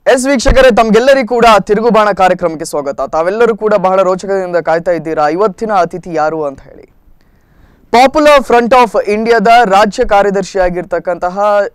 S ವೀಕ್ಷಕರೇ ತಮ್ಗೆಲ್ಲರಿಗೂ ಕೂಡ ತಿರುಗುಬಾಣ ಕಾರ್ಯಕ್ರಮಕ್ಕೆ ಸ್ವಾಗತ ತಾವೆಲ್ಲರೂ ಕೂಡ ಬಹಳ ರೋಚಕದಿಂದ ಕಾಯ್ತಾ ಇದ್ದೀರಾ ಇವತ್ತಿನ ಅತಿಥಿ ಯಾರು ಅಂತ ಹೇಳಿ ಪಾಪ್ಯುಲರ್ ಫ್ರಂಟ್ ಆಫ್ ಇಂಡಿಯಾದ ರಾಜ್ಯ ಕಾರ್ಯದರ್ಶಿಯಾಗಿರ್ತಕ್ಕಂತಹ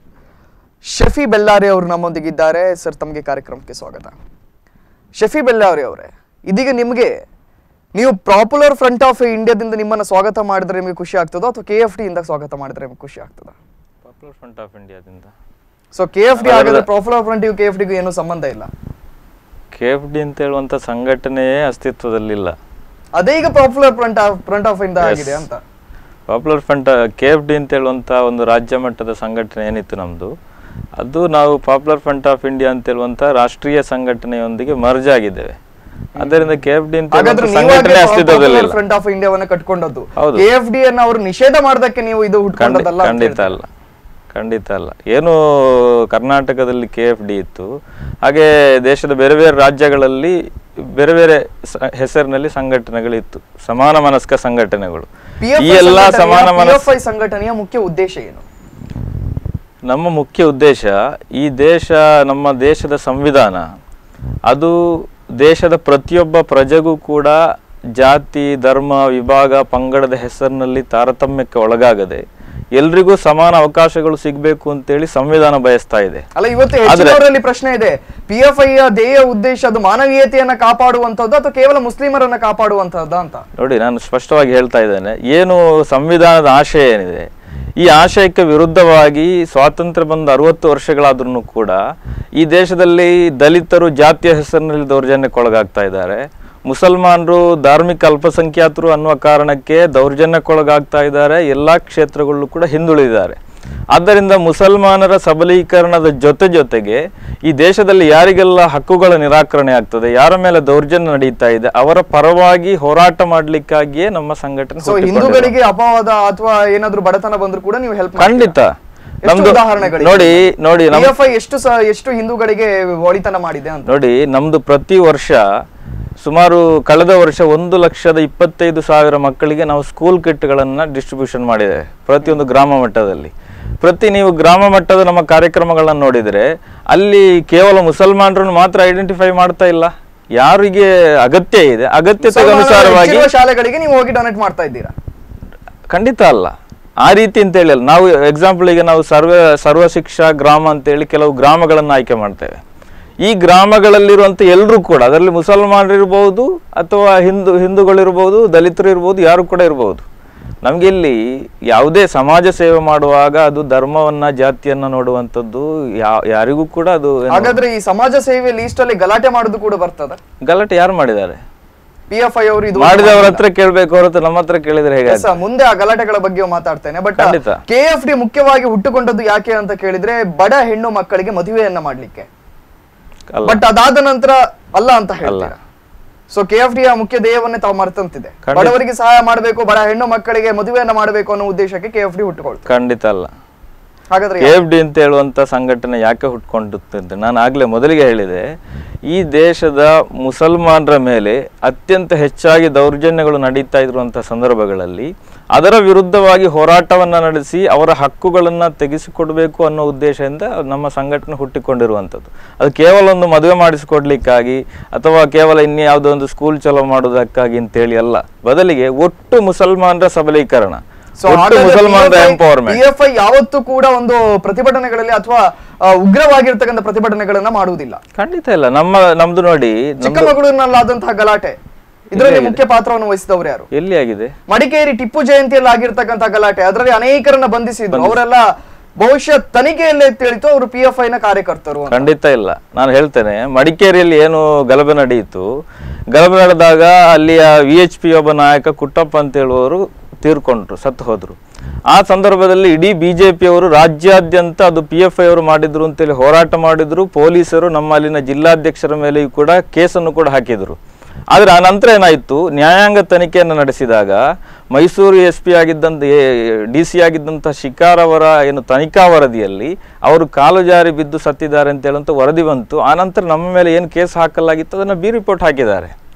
ಶಫಿ ಬೆಲ್ಲಾರಿ ಅವರು ನಮ್ಮೊಂದಿಗಿದ್ದಾರೆ ಸರ್ ತಮಗೆ ಕಾರ್ಯಕ್ರಮಕ್ಕೆ ಸ್ವಾಗತ ಶಫಿ ಬೆಲ್ಲಾರಿ ಅವರೇ ಇದೀಗ ನಿಮಗೆ ನೀವು ಪಾಪ್ಯುಲರ್ ಫ್ರಂಟ್ ಆಫ್ ಇಂಡಿಯಾದಿಂದ ನಿಮ್ಮನ್ನ ಸ್ವಾಗತ ಮಾಡಿದ್ರೆ ನಿಮಗೆ ಖುಷಿ ಆಗ್ತದೋ ಅಥವಾ ಕೆ ಎಫ್ ಡಿ ಇಂದ ಸ್ವಾಗತ ಮಾಡಿದ್ರೆ ನಿಮಗೆ ಖುಷಿ ಆಗ್ತದಾ ಪಾಪ್ಯುಲರ್ ಫ್ರಂಟ್ ಆಫ್ ಇಂಡಿಯಾದಿಂದ ಸೊ ಕೆ ಎಫ್ ಡಿ ಹಾಗಾದ್ರೆ ಪಾಪ್ಯುಲರ್ ಫ್ರಂಟ್ ಕೆ ಎಫ್ ಡಿಗೂ ಏನು ಸಂಬಂಧ ಇಲ್ಲ ಕೆ ಎಫ್ ಡಿ ಅಂತ ಹೇಳುವಂಥ ಸಂಘಟನೆಯೇ ಅಸ್ತಿತ್ವದಲ್ಲಿಲ್ಲ ಅದೇ ಈಗ popular front of front of ಇಂದ ಆಗಿದೆ ಅಂತ popular front K F D ಅಂತ ಹೇಳುವಂಥ ಒಂದು ರಾಜ್ಯ ಮಟ್ಟದ ಸಂಘಟನೆ ಏನಿತ್ತು ನಮ್ಮದು ಅದು ನಾವು ಪಾಪ್ಯುಲರ್ ಫ್ರಂಟ್ ಆಫ್ ಇಂಡಿಯಾ ಅಂತ ಹೇಳುವಂಥ ರಾಷ್ಟ್ರೀಯ ಸಂಘಟನೆಯೊಂದಿಗೆ ಮರ್ಜ್ ಆಗಿದ್ದೇವೆ ಆದ್ದರಿಂದ ಕೆ ಎಫ್ ಡಿ ಅಂತ ಹಾಗಾದ್ರೆ ಹೇಳುವಂಥ ಸಂಘಟನೆ ಅಸ್ತಿತ್ವದಲ್ಲಿಲ್ಲ ಫ್ರಂಟ್ ಆಫ್ ಇಂಡಿಯಾವನ್ನ ಕಟ್ಕೊಂಡದ್ದು ಹೌದು. ಕೆ ಎಫ್ ಡಿ ಅನ್ನ ಅವರು ನಿಷೇಧ ಮಾಡೋದಕ್ಕೆ ನೀವು ಇದು ಖಂಡಿ- ಹುಟ್ಕೊಂಡದಲ್ಲ ಅಂತ ಖಂಡಿತ ಹೇಳ್ತಾರೆ. ಅಲ್ಲ ಖಂಡಿತ ಅಲ್ಲ ಏನು ಕರ್ನಾಟಕದಲ್ಲಿ ಕೆ ಎಫ್ ಡಿ ಇತ್ತು ಹಾಗೆ ದೇಶದ ಬೇರೆ ಬೇರೆ ರಾಜ್ಯಗಳಲ್ಲಿ ಬೇರೆ ಬೇರೆ ಸ- ಹೆಸರಿನಲ್ಲಿ ಸಂಘಟನೆಗಳಿತ್ತು ಸಮಾನ ಮನಸ್ಕ ಸಂಘಟನೆಗಳು PFI ಈ ಎಲ್ಲ ಸಂಘಟನೆಯ- ಸಮಾನ ಮನಸ್ PFI ಸಂಘಟನೆಯ ಮುಖ್ಯ ಉದ್ದೇಶ ಏನು ನಮ್ಮ ಮುಖ್ಯ ಉದ್ದೇಶ ಈ ದೇಶ ನಮ್ಮ ದೇಶದ ಸಂವಿಧಾನ ಅದು ದೇಶದ ಪ್ರತಿಯೊಬ್ಬ ಪ್ರಜೆಗೂ ಕೂಡ ಜಾತಿ ಧರ್ಮ ವಿಭಾಗ ಪಂಗಡದ ಹೆಸರಿನಲ್ಲಿ ತಾರತಮ್ಯಕ್ಕೆ ಒಳಗಾಗದೆ ಎಲ್ರಿಗೂ ಸಮಾನ ಅವಕಾಶಗಳು ಸಿಗಬೇಕು ಅಂತೇಳಿ ಸಂವಿಧಾನ ಬಯಸ್ತಾ ಇದೆ ಅಲ್ಲ ಇವತ್ತು ಆದ್ರೆ- ಹೆಚ್ಚಿನವರಲ್ಲಿ ಪ್ರಶ್ನೆ ಇದೆ ಪಿ ಎಫ್ ಐ ಧ್ಯೇಯ ಉದ್ದೇಶ ಅದು ಮಾನವೀಯತೆಯನ್ನ ಕಾಪಾಡುವಂತದ್ದು ಅಥವಾ ಕೇವಲ ಮುಸ್ಲಿಮರನ್ನ ಕಾಪಾಡುವಂತಹದ್ದ ಅಂತ ನೋಡಿ ನಾನು ಸ್ಪಷ್ಟವಾಗಿ ಹೇಳ್ತಾ ಇದ್ದೇನೆ ಏನು ಸಂವಿಧಾನದ ಆಶಯ ಏನಿದೆ ಈ ಆಶಯಕ್ಕೆ ವಿರುದ್ಧವಾಗಿ ಸ್ವಾತಂತ್ರ್ಯ ಬಂದ ಅರವತ್ತು ವರ್ಷಗಳಾದ್ರೂ ಕೂಡ ಈ ದೇಶದಲ್ಲಿ ದಲಿತರು ಜಾತಿಯ ಹೆಸರಿನಲ್ಲಿ ದೌರ್ಜನ್ಯಕ್ಕೊಳಗಾಗ್ತಾ ಇದ್ದಾರೆ ಮುಸಲ್ಮಾನರು ಧಾರ್ಮಿಕ ಅಲ್ಪಸಂಖ್ಯಾತರು ಅನ್ನುವ ಕಾರಣಕ್ಕೆ ದೌರ್ಜನ್ಯಕ್ಕೊಳಗಾಗ್ತಾ ಇದ್ದಾರೆ ಎಲ್ಲಾ ಕ್ಷೇತ್ರಗಳಲ್ಲೂ ಕೂಡ ಹಿಂದುಳಿದಿದ್ದಾರೆ ಆದ್ದರಿಂದ ಮುಸಲ್ಮಾನರ ಸಬಲೀಕರಣದ ಜೊತೆ ಜೊತೆಗೆ ಈ ದೇಶದಲ್ಲಿ ಯಾರಿಗೆಲ್ಲ ಹಕ್ಕುಗಳ ನಿರಾಕರಣೆ ಆಗ್ತದೆ ಯಾರ ಮೇಲೆ ದೌರ್ಜನ್ಯ ನಡೀತಾ ಇದೆ ಅವರ ಪರವಾಗಿ ಹೋರಾಟ ಮಾಡ್ಲಿಕ್ಕಾಗಿಯೇ ನಮ್ಮ ಸಂಘಟನೆ ಸೊ ಹುಟ್ಟಿಕೊಂಡಿರೋದು. ಹಿಂದೂಗಳಿಗೆ ಅಪವಾದ ಅಥವಾ ಏನಾದ್ರೂ ಬಡತನ ಬಂದ್ರು ಕೂಡ ನೀವು ಹೆಲ್ಪ್ ಖಂಡಿತ ಎಷ್ಟು ನಮ್ದು ಉದಾಹರಣೆಗಳಿವೆ? ನೋಡಿ ನೋಡಿ ನಮ್ ಪಿ ಎಫ್ ಐ ಎಷ್ಟು ಸ ಎಷ್ಟು ಹಿಂದೂಗಳಿಗೆ ಒಳಿತನ ಮಾಡಿದೆ ಅಂತ ನೋಡಿ ನಮ್ದು ಪ್ರತಿ ವರ್ಷ ಸುಮಾರು ಕಳೆದ ವರ್ಷ ಒಂದು ಲಕ್ಷದ ಇಪ್ಪತ್ತೈದು ಸಾವಿರ ಮಕ್ಕಳಿಗೆ ನಾವು ಸ್ಕೂಲ್ ಕಿಟ್ಗಳನ್ನ ಡಿಸ್ಟ್ರಿಬ್ಯೂಷನ್ ಮಾಡಿದ್ದೇವೆ ಪ್ರತಿಯೊಂದು ಗ್ರಾಮ ಮಟ್ಟದಲ್ಲಿ ಪ್ರತಿ ನೀವು ಗ್ರಾಮ ಮಟ್ಟದ ನಮ್ಮ ಕಾರ್ಯಕ್ರಮಗಳನ್ನ ನೋಡಿದರೆ ಅಲ್ಲಿ ಕೇವಲ ಮುಸಲ್ಮಾನರನ್ನು ಮಾತ್ರ ಐಡೆಂಟಿಫೈ ಮಾಡ್ತಾ ಇಲ್ಲ ಯಾರಿಗೆ ಅಗತ್ಯ ಇದೆ ಅಗತ್ಯತೆಗೆ ಅನುಸಾರವಾಗಿ ಹೆಚ್ಚಿರುವ ಶಾಲೆಗಳಿಗೆ ನೀವು ಹೋಗಿ ಡೊನೇಟ್ ಮಾಡ್ತಾ ಇದ್ದೀರಾ ಖಂಡಿತ ಅಲ್ಲ ಆ ರೀತಿ ಅಂತ ಹೇಳಿ ಅಲ್ಲ ನಾವು ಎಕ್ಸಾಂಪಲ್ ಈಗ ನಾವು ಸರ್ವ ಸರ್ವ ಶಿಕ್ಷಾ ಗ್ರಾಮ ಅಂತೇಳಿ ಕೆಲವು ಗ್ರಾಮಗಳನ್ನು ಆಯ್ಕೆ ಮಾಡ್ತೇವೆ ಈ ಗ್ರಾಮಗಳಲ್ಲಿರುವಂಥ ಎಲ್ಲರೂ ಕೂಡ ಅದರಲ್ಲಿ ಮುಸಲ್ಮಾನರು ಇರ್ಬೋದು ಅಥವಾ ಹಿಂದೂ ಹಿಂದೂಗಳಿರ್ಬೋದು ದಲಿತರು ಇರ್ಬೋದು ಯಾರು ಕೂಡ ಇರ್ಬೋದು ನಮ್ಗೆ ಇಲ್ಲಿ ಯಾವುದೇ ಸಮಾಜ ಸೇವೆ ಮಾಡುವಾಗ ಅದು ಧರ್ಮವನ್ನ ಜಾತಿಯನ್ನ ನೋಡುವಂಥದ್ದು ಯಾ ಯಾರಿಗೂ ಕೂಡ ಅದು ಏನು- ಹಾಗಾದ್ರೆ ಈ ಸಮಾಜ ಸೇವೆ ಲೀಸ್ಟ್ ಅಲ್ಲಿ ಗಲಾಟೆ ಮಾಡೋದು ಕೂಡ ಬರ್ತದ ಗಲಾಟೆ ಯಾರು ಮಾಡಿದ್ದಾರೆ ಪಿ ಎಫ್ ಐ ಅವರು ಇದು ಮಾಡಿದವ್ರ ಹತ್ರ ಕೇಳ್ಬೇಕು ಹೊರತು ನಮ್ಮ ಹತ್ರ ಕೇಳಿದ್ರೆ ಹೇಗೆ ಎಸ್, ಮುಂದೆ ಆ ಗಲಾಟೆಗಳ ಬಗ್ಗೆ ಮಾತಾಡ್ತೇನೆ ಬಟ್ ಖಂಡಿತ. ಕೆ ಎಫ್ ಡಿ ಮುಖ್ಯವಾಗಿ ಹುಟ್ಟುಕೊಂಡದ್ದು ಯಾಕೆ ಅಂತ ಕೇಳಿದ್ರೆ ಬಡ ಹೆಣ್ಣು ಮಕ್ಕಳಿಗೆ ಮದುವೆಯನ್ನ ಮಾಡ್ಲಿಕ್ಕೆ ಅಲ್ಲ ಬಟ್ ಅದಾದ ನಂತರ ಅಲ್ಲ ಅಂತ ಹೇಳ್ತೀರಾ ಸೊ ಕೆ ಎಫ್ ಡಿಯ ಮುಖ್ಯ ಧ್ಯೇಯವನ್ನೇ ತಾವು ಮರ್ತಂತಿದೆ ಖಂಡಿತ. ಬಡವರಿಗೆ ಸಹಾಯ ಮಾಡಬೇಕು ಬಡ ಹೆಣ್ಣು ಮಕ್ಕಳಿಗೆ ಮದುವೆಯನ್ನ ಮಾಡಬೇಕು ಅನ್ನೋ ಉದ್ದೇಶಕ್ಕೆ ಕೆ ಎಫ್ ಡಿ ಹುಟ್ಟುಕೊಳ್ತು ಖಂಡಿತ ಅಲ್ಲ ಹಾಗಾದ್ರೆ ಕೆ ಎಫ್ ಡಿ ಅಂತ ಹೇಳುವಂಥ ಸಂಘಟನೆ ಯಾಕೆ ಹುಟ್ಕೊಂಡಿತ್ತು ನಾನು ಆಗಲೇ ಮೊದಲಿಗೆ ಹೇಳಿದೆ ಈ ದೇಶದ ಮುಸಲ್ಮಾನರ ಮೇಲೆ ಅತ್ಯಂತ ಹೆಚ್ಚಾಗಿ ದೌರ್ಜನ್ಯಗಳು ನಡೀತಾ ಇರುವಂಥ ಸಂದರ್ಭಗಳಲ್ಲಿ ಅದರ ವಿರುದ್ಧವಾಗಿ ಹೋರಾಟವನ್ನು ನಡೆಸಿ ಅವರ ಹಕ್ಕುಗಳನ್ನು ತೆಗೆಸಿಕೊಡ್ಬೇಕು ಅನ್ನೋ ಉದ್ದೇಶದಿಂದ ನಮ್ಮ ಸಂಘಟನೆ ಹುಟ್ಟಿಕೊಂಡಿರುವಂಥದ್ದು ಅದು ಕೇವಲ ಒಂದು ಮದುವೆ ಮಾಡಿಸಿಕೊಡ್ಲಿಕ್ಕಾಗಿ ಅಥವಾ ಕೇವಲ ಇನ್ಯಾವುದೋ ಒಂದು ಸ್ಕೂಲ್ ಚಲೋ ಮಾಡೋದಕ್ಕಾಗಿ ಅಂತೇಳಿ ಅಲ್ಲ ಬದಲಿಗೆ ಒಟ್ಟು ಮುಸಲ್ಮಾನರ ಸಬಲೀಕರಣ ಸೊ ಒಟ್ಟು ಮುಸಲ್ಮಾನರ ಎಂಪವರ್ಮೆಂಟ್ ಪಿ ಎಫ್ ಐ ಯಾವತ್ತೂ ಕೂಡ ಒಂದು ಪ್ರತಿಭಟನೆಗಳಲ್ಲಿ ಅಥವಾ ಆ, ಉಗ್ರವಾಗಿರ್ತಕ್ಕಂಥ ಪ್ರತಿಭಟನೆಗಳನ್ನ ಮಾಡುವುದಿಲ್ಲ ಖಂಡಿತ ಇಲ್ಲ ನಮ್ಮ ನಮ್ದು ನೋಡಿ ನಮ್ದು ಚಿಕ್ಕಮಗಳೂರಿನಲ್ಲಾದಂತಹ ಗಲಾಟೆ ಇದರಲ್ಲಿ ಮುಖ್ಯ ಪಾತ್ರವನ್ನು ವಹಿಸಿದವರು ಯಾರು ಎಲ್ಲಿ ಆಗಿದೆ ಮಡಿಕೇರಿ ಟಿಪ್ಪು ಜಯಂತಿಯಲ್ಲಿ ಆಗಿರ್ತಕ್ಕಂಥ ಗಲಾಟೆ ಅದರಲ್ಲಿ ಅನೇಕರನ್ನ ಬಂಧಿಸಿದ್ರು ಅವರೆಲ್ಲ ಬಹುಶಃ ತನಿಖೆಯಲ್ಲೇ ತಿಳಿತು ಅವರು ಪಿ ಎಫ್ ಐ ನ ಕಾರ್ಯಕರ್ತರು ಅಂತ. ಖಂಡಿತ ಇಲ್ಲ ನಾನು ಹೇಳ್ತೇನೆ ಮಡಿಕೇರಿಯಲ್ಲಿ ಏನು ಗಲಭೆ ನಡೆಯಿತು ಗಲಭೆ ನಡೆದಾಗ ಅಲ್ಲಿಯ ವಿ ಎಚ್ ಪಿ ಒಬ್ಬ ನಾಯಕ ಕುಟ್ಟಪ್ಪ ಅಂತ ಹೇಳುವವರು ತೀರ್ಕೊಂಡ್ರು ಸತ್ತು ಹೋದ್ರು ಆ ಸಂದರ್ಭದಲ್ಲಿ ಇಡೀ ಬಿಜೆಪಿಯವರು ರಾಜ್ಯಾದ್ಯಂತ ಅದು ಪಿ ಎಫ್ ಐ ಅವರು ಮಾಡಿದ್ರು ಅಂತೇಳಿ ಹೋರಾಟ ಮಾಡಿದ್ರು ಪೊಲೀಸರು ನಮ್ಮ ಅಲ್ಲಿನ ಜಿಲ್ಲಾಧ್ಯಕ್ಷರ ಮೇಲೆಯೂ ಕೂಡ ಕೇಸನ್ನು ಕೂಡ ಹಾಕಿದ್ರು ಆದ್ರೆ ಆ ನಂತರ ಏನಾಯ್ತು ನ್ಯಾಯಾಂಗ ತನಿಖೆಯನ್ನು ನಡೆಸಿದಾಗ ಮೈಸೂರು ಎಸ್ ಪಿ ಆಗಿದ್ದಂತ ಡಿ ಸಿ ಆಗಿದ್ದಂಥ ಶಿಕಾರ್ ಅವರ ಏನು ತನಿಖಾ ವರದಿಯಲ್ಲಿ ಅವರು ಕಾಲು ಜಾರಿ ಬಿದ್ದು ಸತ್ತಿದ್ದಾರೆ ಅಂತ ಹೇಳುವಂಥ ವರದಿ ಬಂತು ಆನಂತರ ನಮ್ಮ ಮೇಲೆ ಏನು ಕೇಸ್ ಹಾಕಲಾಗಿತ್ತು ಅದನ್ನು ಬಿ ರಿಪೋರ್ಟ್ ಹಾಕಿದ್ದಾರೆ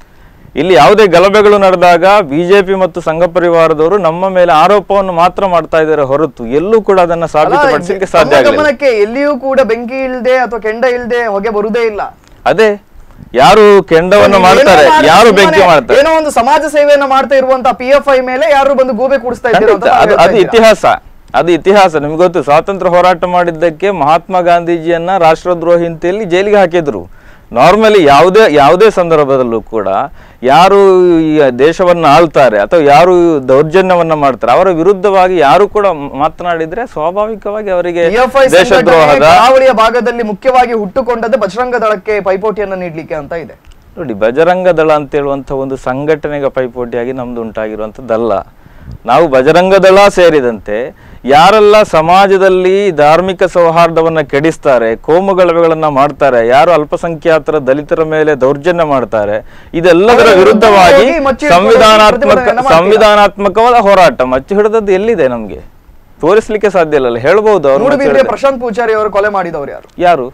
ಇಲ್ಲಿ ಯಾವುದೇ ಗಲಭೆಗಳು ನಡೆದಾಗ ಬಿಜೆಪಿ ಮತ್ತು ಸಂಘ ಪರಿವಾರದವರು ನಮ್ಮ ಮೇಲೆ ಆರೋಪವನ್ನು ಮಾತ್ರ ಮಾಡ್ತಾ ಇದ್ದಾರೆ ಹೊರತು ಎಲ್ಲೂ ಕೂಡ ಅದನ್ನ ಸಾಬೀತುಪಡಿಸಲಿಕ್ಕೆ ಸಾಧ್ಯ ನಮ್ಮ ಆಗಲಿಲ್ಲ ಗಮನಕ್ಕೆ ಎಲ್ಲಿಯೂ ಕೂಡ ಬೆಂಕಿ ಇಲ್ದೆ ಅಥವಾ ಕೆಂಡ ಇಲ್ದೆ ಹೊಗೆ ಬರುವುದೇ ಇಲ್ಲ ಅದೇ ಯಾರು ಕೆಂಡವನ್ನು ಮಾಡ್ತಾರೆ ಏನೋ ಮಾಡಿ- ಯಾರು ಬೆಂಕಿ ಸುಮ್ಮನೆ ಮಾಡ್ತಾರೆ ಏನೋ ಒಂದು ಸಮಾಜ ಸೇವೆಯನ್ನ ಮಾಡ್ತಾ ಇರುವಂತ ಪಿ ಎಫ್ ಐ ಮೇಲೆ ಯಾರು ಬಂದು ಗೂಬೆ ಕೂಡಿಸ್ತಾ ಇದ್ದೀರಾ ಅಂತ ಖಂಡಿತ. ತಾವು ಅದು ಹೇಳ್ತಾ ಅದು ಇದ್ದೀರಾ. ಇತಿಹಾಸ ಅದು ಇತಿಹಾಸ ನಿಮ್ಗೆ ಗೊತ್ತು ಸ್ವಾತಂತ್ರ್ಯ ಹೋರಾಟ ಮಾಡಿದ್ದಕ್ಕೆ ಮಹಾತ್ಮ ಗಾಂಧೀಜಿಯನ್ನ ರಾಷ್ಟ್ರದ್ರೋಹಿ ಅಂತೇಳಿ ಜೈಲಿಗೆ ಹಾಕಿದ್ರು ನಾರ್ಮಲಿ ಯಾವುದೇ ಯಾವುದೇ ಸಂದರ್ಭದಲ್ಲೂ ಕೂಡ ಯಾರು ಈ ದೇಶವನ್ನ ಆಳ್ತಾರೆ ಅಥವಾ ಯಾರು ದೌರ್ಜನ್ಯವನ್ನ ಮಾಡ್ತಾರೆ ಅವರ ವಿರುದ್ಧವಾಗಿ ಯಾರು ಕೂಡ ಮಾತನಾಡಿದ್ರೆ ಸ್ವಾಭಾವಿಕವಾಗಿ ಅವರಿಗೆ PFI ಸಂಘಟನೆ ದೇಶದ್ರೋಹದ ಕರಾವಳಿಯ ಭಾಗದಲ್ಲಿ ಮುಖ್ಯವಾಗಿ ಹುಟ್ಟುಕೊಂಡದ್ದು ಬಜರಂಗ ದಳಕ್ಕೆ ಪೈಪೋಟಿಯನ್ನ ನೀಡ್ಲಿಕ್ಕೆ ಅಂತ ಇದೆ ನೋಡಿ ಬಜರಂಗ ದಳ ಅಂತ ಹೇಳುವಂಥ ಒಂದು ಸಂಘಟನೆಗೆ ಪೈಪೋಟಿಯಾಗಿ ನಮ್ದು ಉಂಟಾಗಿರುವಂಥದ್ದಲ್ಲ ನಾವು ಬಜರಂಗ ದಳ ಸೇರಿದಂತೆ ಯಾರೆಲ್ಲ ಸಮಾಜದಲ್ಲಿ ಧಾರ್ಮಿಕ ಸೌಹಾರ್ದವನ್ನ ಕೆಡಿಸ್ತಾರೆ ಕೋಮು ಗಲಭೆಗಳನ್ನ ಮಾಡ್ತಾರೆ ಯಾರು ಅಲ್ಪಸಂಖ್ಯಾತರ ದಲಿತರ ಮೇಲೆ ದೌರ್ಜನ್ಯ ಮಾಡ್ತಾರೆ ಇದೆಲ್ಲದರ ಅವರ ವಿರುದ್ಧವಾಗಿ ವಿರುದ್ಧವಾಗಿ ಮಚ್ಚಿ ಹಿಡ್ಕೊಂಡು ಸಂವಿಧಾನಾತ್ಮಕ ಪ್ರತಿಭಟನೆಯನ್ನ ಮಾಡ್ತೀರಾ? ಸಂವಿಧಾನಾತ್ಮಕವಾದ ಹೋರಾಟ ಮಚ್ಚು ಹಿಡಿದದ್ದು ಎಲ್ಲಿದೆ ನಮ್ಗೆ ತೋರಿಸ್ಲಿಕ್ಕೆ ಸಾಧ್ಯ ಇಲ್ಲ ಹೇಳ್ಬಹುದು ಅವ್ರು ಮಚ್ಚು ಮೂಡುಬಿದ್ರೆ ಹಿಡ್ದು. ಪ್ರಶಾಂತ್ ಪೂಜಾರಿ ಅವರು ಕೊಲೆ ಮಾಡಿದವರು ಯಾರು ಯಾರು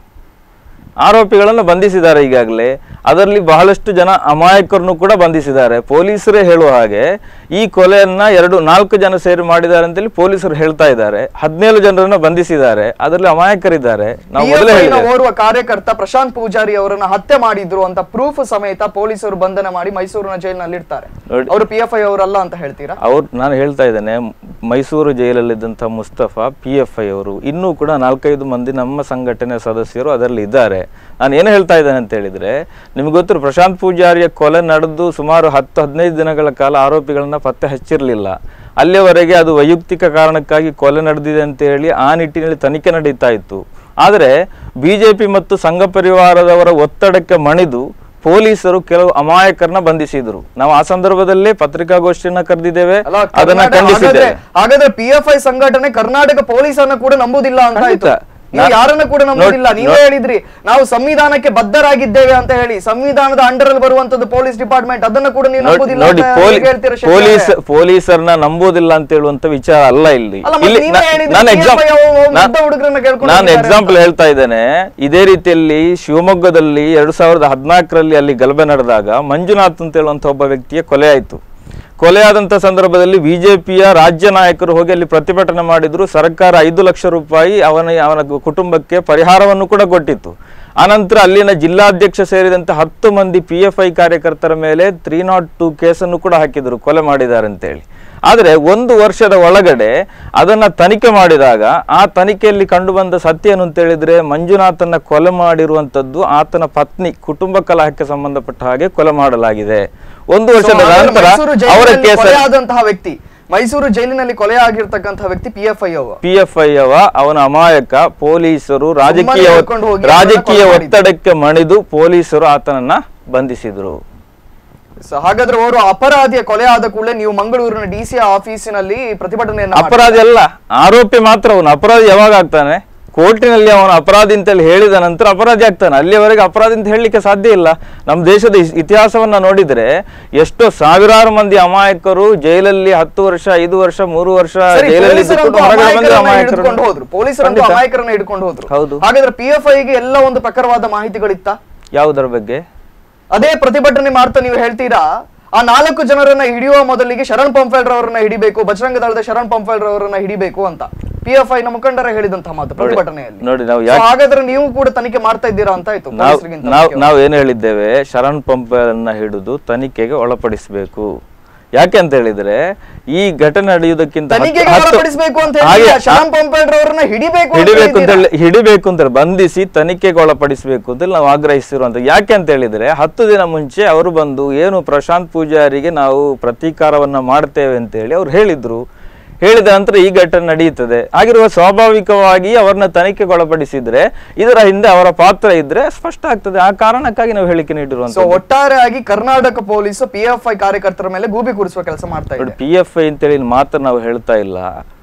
ಆರೋಪಿಗಳನ್ನು ಬಂಧಿಸಿದ್ದಾರೆ ಈಗಾಗಲೇ ಅದರಲ್ಲಿ ಬಹಳಷ್ಟು ಜನ ಅಮಾಯಕರನ್ನು ಕೂಡ ಬಂಧಿಸಿದ್ದಾರೆ ಪೊಲೀಸರೇ ಹೇಳುವ ಹಾಗೆ ಈ ಕೊಲೆಯನ್ನ ಎರಡು ನಾಲ್ಕು ಜನ ಸೇರಿ ಮಾಡಿದ್ದಾರೆ ಅಂತೇಳಿ ಪೊಲೀಸರು ಹೇಳ್ತಾ ಇದ್ದಾರೆ ಹದಿನೇಳು ಜನರನ್ನ ಬಂಧಿಸಿದ್ದಾರೆ ಅದರಲ್ಲಿ ಅಮಾಯಕರಿದ್ದಾರೆ ನಾವು ಮೊದಲೇ PFI ನ ಹೇಳಿದೆ ಓರ್ವ ಕಾರ್ಯಕರ್ತ ಪ್ರಶಾಂತ್ ಪೂಜಾರಿ ಅವರನ್ನ ಹತ್ಯೆ ಮಾಡಿದ್ರು ಅಂತ ಪ್ರೂಫ್ ಸಮೇತ ಪೊಲೀಸರು ಬಂಧನ ಮಾಡಿ ಮೈಸೂರಿನ ಜೈಲಿನಲ್ಲಿ ಇಡ್ತಾರೆ ನೋಡಿ. ಅವರು ಪಿ ಎಫ್ ಐ ಅವರಲ್ಲ ಅಂತ ಹೇಳ್ತೀರಾ ಅವ್ರು ನಾನು ಹೇಳ್ತಾ ಇದ್ದೇನೆ ಮೈಸೂರು ಜೈಲಲ್ಲಿದ್ದಂಥ ಮುಸ್ತಫಾ ಪಿ ಎಫ್ ಐ ಅವರು ಇನ್ನೂ ಕೂಡ ನಾಲ್ಕೈದು ಮಂದಿ ನಮ್ಮ ಸಂಘಟನೆ ಸದಸ್ಯರು ಅದರಲ್ಲಿ ಇದ್ದಾರೆ ನಾನು ಏನು ಹೇಳ್ತಾ ಇದ್ದೇನೆ ಅಂತ ಹೇಳಿದ್ರೆ ನಿಮ್ಗೆ ಗೊತ್ತು ಪ್ರಶಾಂತ್ ಪೂಜಾರಿಯ ಕೊಲೆ ನಡೆದು ಸುಮಾರು ಹತ್ತು ಹದಿನೈದು ದಿನಗಳ ಕಾಲ ಆರೋಪಿಗಳನ್ನ ಪತ್ತೆ ಹಚ್ಚಿರಲಿಲ್ಲ ಅಲ್ಲಿಯವರೆಗೆ ಅದು ವೈಯಕ್ತಿಕ ಕಾರಣಕ್ಕಾಗಿ ಕೊಲೆ ನಡೆದಿದೆ ಅಂತ ಹೇಳಿ ಆ ನಿಟ್ಟಿನಲ್ಲಿ ತನಿಖೆ ನಡೀತಾ ಇತ್ತು ಆದರೆ ಬಿಜೆಪಿ ಮತ್ತು ಸಂಘ ಪರಿವಾರದವರ ಒತ್ತಡಕ್ಕೆ ಮಣಿದು ಪೊಲೀಸರು ಕೆಲವು ಅಮಾಯಕರನ್ನ ಬಂಧಿಸಿದ್ರು ನಾವು ಆ ಸಂದರ್ಭದಲ್ಲೇ ಪತ್ರಿಕಾಗೋಷ್ಠಿಯನ್ನ ಕರೆದಿದ್ದೇವೆ ಅಲ್ಲ, ಅದನ್ನ ಕರ್ನಾಟಕ- ಖಂಡಿಸಿದ್ದೇವೆ ಹಾಗಾದ್ರೆ- ಹಾಗಾದ್ರೆ ಪಿ ಎಫ್ ಐ ಸಂಘಟನೆ ಕರ್ನಾಟಕ ಪೊಲೀಸನ್ನ ಕೂಡ ನಂಬುದಿಲ್ಲ ಅಂತ ಆಯ್ತು ಖಂಡಿತ. ನೀವು ನಾ- ಯಾರನ್ನ ಕೂಡ ನಂಬುದಿಲ್ಲ ನೋಡ್- ನೀವೇ ಹೇಳಿದ್ರಿ ನಾವು ಸಂವಿಧಾನಕ್ಕೆ ಬದ್ಧರಾಗಿದ್ದೇವೆ ಅಂತ ಹೇಳಿ ಸಂವಿಧಾನದ ಅಂಡರ್ ಅಲ್ಲಿ ಬರುವಂತದ್ದು ಪೊಲೀಸ್ ಡಿಪಾರ್ಟ್ಮೆಂಟ್ ಅದನ್ನ ಕೂಡ ನೀವು ನೋಡ್- ನಂಬುದಿಲ್ಲ ನೋಡಿ ಅಂತ ಪೊಲೀ- ಹೇಗೆ ಹೇಳ್ತೀರಾ ಶೆಟ್ಟಿ ಪೊಲೀಸ್ ಅವರೇ? ಪೊಲೀಸರನ್ನ ನಂಬೋದಿಲ್ಲ ಅಂತ ಹೇಳುವಂತ ವಿಚಾರ ಅಲ್ಲ ಇಲ್ಲಿ ಅಲ್ಲ, ಮತ್ತೆ ಇಲ್ಲಿ ನೀವೇ ನಾ- ಹೇಳಿದ್ರಿ, ನಾನು PFI ಎಕ್ಸಾಂಪಲ್ ಅವರು ಮುಗ್ಧ ಹುಡುಗರನ್ನ ಕೇಳ್ಕೊಂಡು ನಾನು ಹೋಗಿದ್ದಾರೆ ಎಕ್ಸಾಂಪಲ್ ಹೇಳ್ತಾ ಇದ್ದೇನೆ ಇದೇ ರೀತಿಯಲ್ಲಿ ಶಿವಮೊಗ್ಗದಲ್ಲಿ ಎರಡ್ ಸಾವಿರದ ಹದಿನಾಲ್ಕರಲ್ಲಿ ಅಲ್ಲಿ ಗಲಭೆ ನಡೆದಾಗ ಮಂಜುನಾಥ್ ಅಂತ ಹೇಳುವಂತ ಒಬ್ಬ ವ್ಯಕ್ತಿಯ ಕೊಲೆ ಆಯ್ತು ಕೊಲೆಯಾದಂಥ ಸಂದರ್ಭದಲ್ಲಿ ಬಿಜೆಪಿಯ ರಾಜ್ಯ ನಾಯಕರು ಹೋಗಿ ಅಲ್ಲಿ ಪ್ರತಿಭಟನೆ ಮಾಡಿದ್ರು ಸರ್ಕಾರ ಐದು ಲಕ್ಷ ರೂಪಾಯಿ ಅವನ ಅವನ ಕುಟುಂಬಕ್ಕೆ ಪರಿಹಾರವನ್ನು ಕೂಡ ಕೊಟ್ಟಿತ್ತು ಆನಂತರ ಅಲ್ಲಿನ ಜಿಲ್ಲಾಧ್ಯಕ್ಷ ಸೇರಿದಂತೆ ಹತ್ತು ಮಂದಿ ಪಿ ಎಫ್ ಐ ಕಾರ್ಯಕರ್ತರ ಮೇಲೆ ತ್ರೀ ನಾಟ್ ಟು ಕೇಸನ್ನು ಕೂಡ ಹಾಕಿದ್ರು ಕೊಲೆ ಮಾಡಿದ್ದಾರೆ ಅಂತೇಳಿ ಆದರೆ ಒಂದು ವರ್ಷದ ಒಳಗಡೆ ಅದನ್ನ ತನಿಖೆ ಮಾಡಿದಾಗ ಆ ತನಿಖೆಯಲ್ಲಿ ಕಂಡುಬಂದ ಸತ್ಯ ಏನು ಅಂತ ಹೇಳಿದ್ರೆ ಮಂಜುನಾಥನ್ನ ಕೊಲೆ ಮಾಡಿರುವಂತದ್ದು ಆತನ ಪತ್ನಿ ಕುಟುಂಬ ಕಲಹಕ್ಕೆ ಸಂಬಂಧಪಟ್ಟ ಹಾಗೆ ಕೊಲೆ ಮಾಡಲಾಗಿದೆ ಒಂದು So, ವರ್ಷದ ಹಾಗಾದ್ರೆ ನಂತರ ಮೈಸೂರು ಅವರ ಜೈಲಿನಲ್ಲಿ ಕೇಸ್ ಕೊಲೆ ಆದಂತಹ ವ್ಯಕ್ತಿ ಮೈಸೂರು ಜೈಲಿನಲ್ಲಿ ಕೊಲೆ ಆಗಿರ್ತಕ್ಕಂತಹ ವ್ಯಕ್ತಿ ಪಿ ಎಫ್ ಐ ಅವ ಪಿ ಎಫ್ ಐ ಅವ ಅವನ ಅಮಾಯಕ ಪೊಲೀಸರು ರಾಜಕೀಯ ಒತ್- ಹಿಡ್ಕೊಂಡು ಹೋಗಿ ರಾಜಕೀಯ ಅವನನ್ನ ಕೊಲೆ ಒತ್ತಡಕ್ಕೆ ಮಣಿದು ಪೊಲೀಸರು ಆತನನ್ನ ಬಂಧಿಸಿದ್ರು So, ಹಾಗಾದ್ರೆ ಅವರು ಅಪರಾಧಿಯ ಕೊಲೆ ಆದ ಕೂಡಲೇ ನೀವು ಮಂಗಳೂರಿನ ಡಿ ಸಿ ಆಫೀಸಿನಲ್ಲಿ ಪ್ರತಿಭಟನೆಯನ್ನ ಮಾಡಿ- ಅಪರಾಧಿ ಅಲ್ಲ ಆರೋಪಿ ಮಾತ್ರ ಅವನು ಅಪರಾಧಿ ಯಾವಾಗ ಆಗ್ತಾನೆ ಕೋರ್ಟಿನಲ್ಲಿ ಅವನು ಅಪರಾಧಿ ಅಂತೇಳಿ ಹೇಳಿದ ನಂತರ ಅಪರಾಧಿ ಆಗ್ತಾನೆ ಅಲ್ಲಿಯವರೆಗೆ ಅಪರಾಧಿ ಅಂತ ಹೇಳಲಿಕ್ಕೆ ಸಾಧ್ಯ ಇಲ್ಲ ನಮ್ಮ ದೇಶದ ಇಸ್- ಇತಿಹಾಸವನ್ನ ನೋಡಿದ್ರೆ ಎಷ್ಟೋ ಸಾವಿರಾರು ಮಂದಿ ಅಮಾಯಕರು ಜೈಲಲ್ಲಿ ಹತ್ತು ವರ್ಷ ಐದು ವರ್ಷ ಮೂರು ವರ್ಷ ಸರಿ, ಜೈಲಲ್ಲಿ ಪೊಲೀಸರಂತೂ ಇದ್ದುಕೊಂಡು ಹೊರಗಡೆ ಬಂದು ಅಮಾಯಕರನ್ನ ಅಮಾಯಕರನ್ನ- ಹಿಡ್ಕೊಂಡು ಹೋದ್ರು ಪೊಲೀಸರಂತೂ ಖಂಡಿತ. ಅಮಾಯಕರನ್ನ ಹಿಡ್ಕೊಂಡು ಹೋದ್ರು ಹೌದು. ಹಾಗಾದ್ರೆ ಪಿ ಎಫ್ ಐಗೆ ಎಲ್ಲ ಒಂದು ಪ್ರಕಾರವಾದ ಮಾಹಿತಿಗಳಿತ್ತ ಯಾವುದರ ಬಗ್ಗೆ ಅದೇ ಪ್ರತಿಭಟನೆ ಮಾಡ್ತಾ ನೀವು ಹೇಳ್ತೀರಾ ಆ ನಾಲ್ಕು ಜನರನ್ನ ಹಿಡಿಯುವ ಮೊದಲಿಗೆ ಶರಣ್ ಪಂಫೆಲ್ ರವರನ್ನ ಹಿಡಿಬೇಕು ಬಜರಂಗ ದಳದ ಶರಣ್ ಪಂಫೆಲ್ ರವರನ್ನ ಹಿಡಿಬೇಕು ಅಂತ ಪಿ ಎಫ್ ಐ ನ ಮುಖಂಡರ ಹೇಳಿದಂತಹ ಮಾತು ಪ್ರತಿಭಟನೆಯಲ್ಲಿ ನೋಡಿ ನಾವು So, ಯಾಕೆ ಹಾಗಾದ್ರೆ ನೀವು ಕೂಡ ತನಿಖೆ ಮಾಡ್ತಾ ಇದ್ದೀರಾ ಅಂತ ಆಯ್ತು ನಾವು ಪೊಲೀಸರಿಗಿಂತ ನಾವು ಮುಖ್ಯವಾಗಿ. ನಾವು ಏನು ಹೇಳಿದ್ದೇವೆ ಶರಣ್ ಪಂಪರನ್ನ ಹಿಡಿದು ತನಿಖೆಗೆ ಒಳಪಡಿಸಬೇಕು ಯಾಕೆ ಅಂತ ಹೇಳಿದ್ರೆ ಈ ಘಟನೆ ನಡೆಯುವುದಕ್ಕಿಂತ ಹತ್ತು- ತನಿಖೆಗೆ ಹತ್ತು- ಒಳಪಡಿಸಬೇಕು ಅಂತ ಹಾಗೆ ಹೇಳಿ ಶರಣ್ ಪಂಪೆಲ್ ರವರನ್ನ ಹಿಡಿಬೇಕು ಅಂತ ಹಿಡಿಬೇಕು ಅಂತ ಹೇಳಿದ್ದೀರಾ. ಹೇಳಿ ಹಿಡಿಬೇಕು ಅಂತ ಹೇಳಿ ಬಂಧಿಸಿ ತನಿಖೆಗೆ ಒಳಪಡಿಸಬೇಕು ಅಂತ ಹೇಳಿ ನಾವು ಆಗ್ರಹಿಸಿರುವಂತ ಯಾಕೆ ಅಂತ ಹೇಳಿದ್ರೆ ಹತ್ತು ದಿನ ಮುಂಚೆ ಅವರು ಬಂದು ಏನು ಪ್ರಶಾಂತ್ ಪೂಜಾರಿಗೆ ನಾವು ಪ್ರತೀಕಾರವನ್ನ ಮಾಡ್ತೇವೆ ಅಂತ ಹೇಳಿ ಅವ್ರು ಹೇಳಿದ್ರು ಹೇಳಿದ ನಂತರ ಈ ಘಟನೆ ನಡೆಯುತ್ತದೆ ಹಾಗಿರುವ ಸ್ವಾಭಾವಿಕವಾಗಿ ಅವರನ್ನ ತನಿಖೆಗೆ ಒಳಪಡಿಸಿದ್ರೆ ಇದರ ಹಿಂದೆ ಅವರ ಪಾತ್ರ ಇದ್ರೆ ಸ್ಪಷ್ಟ ಆಗ್ತದೆ ಆ ಕಾರಣಕ್ಕಾಗಿ ನಾವು ಹೇಳಿಕೆ ಸೊ ನೀಡಿರುವಂತ ಒಟ್ಟಾರೆಯಾಗಿ Karnataka police P F I ಕಾರ್ಯಕರ್ತರ ಮೇಲೆ ಗೂಬಿ ಕೂರಿಸುವ ಕೆಲಸ ಮಾಡ್ತಾ ಇದೆ ಪಿ ಎಫ್ ಐ ಅಂತೇಳಿ ಮಾತ್ರ ನಾವು ಹೇಳ್ತಾ ಇಲ್ಲ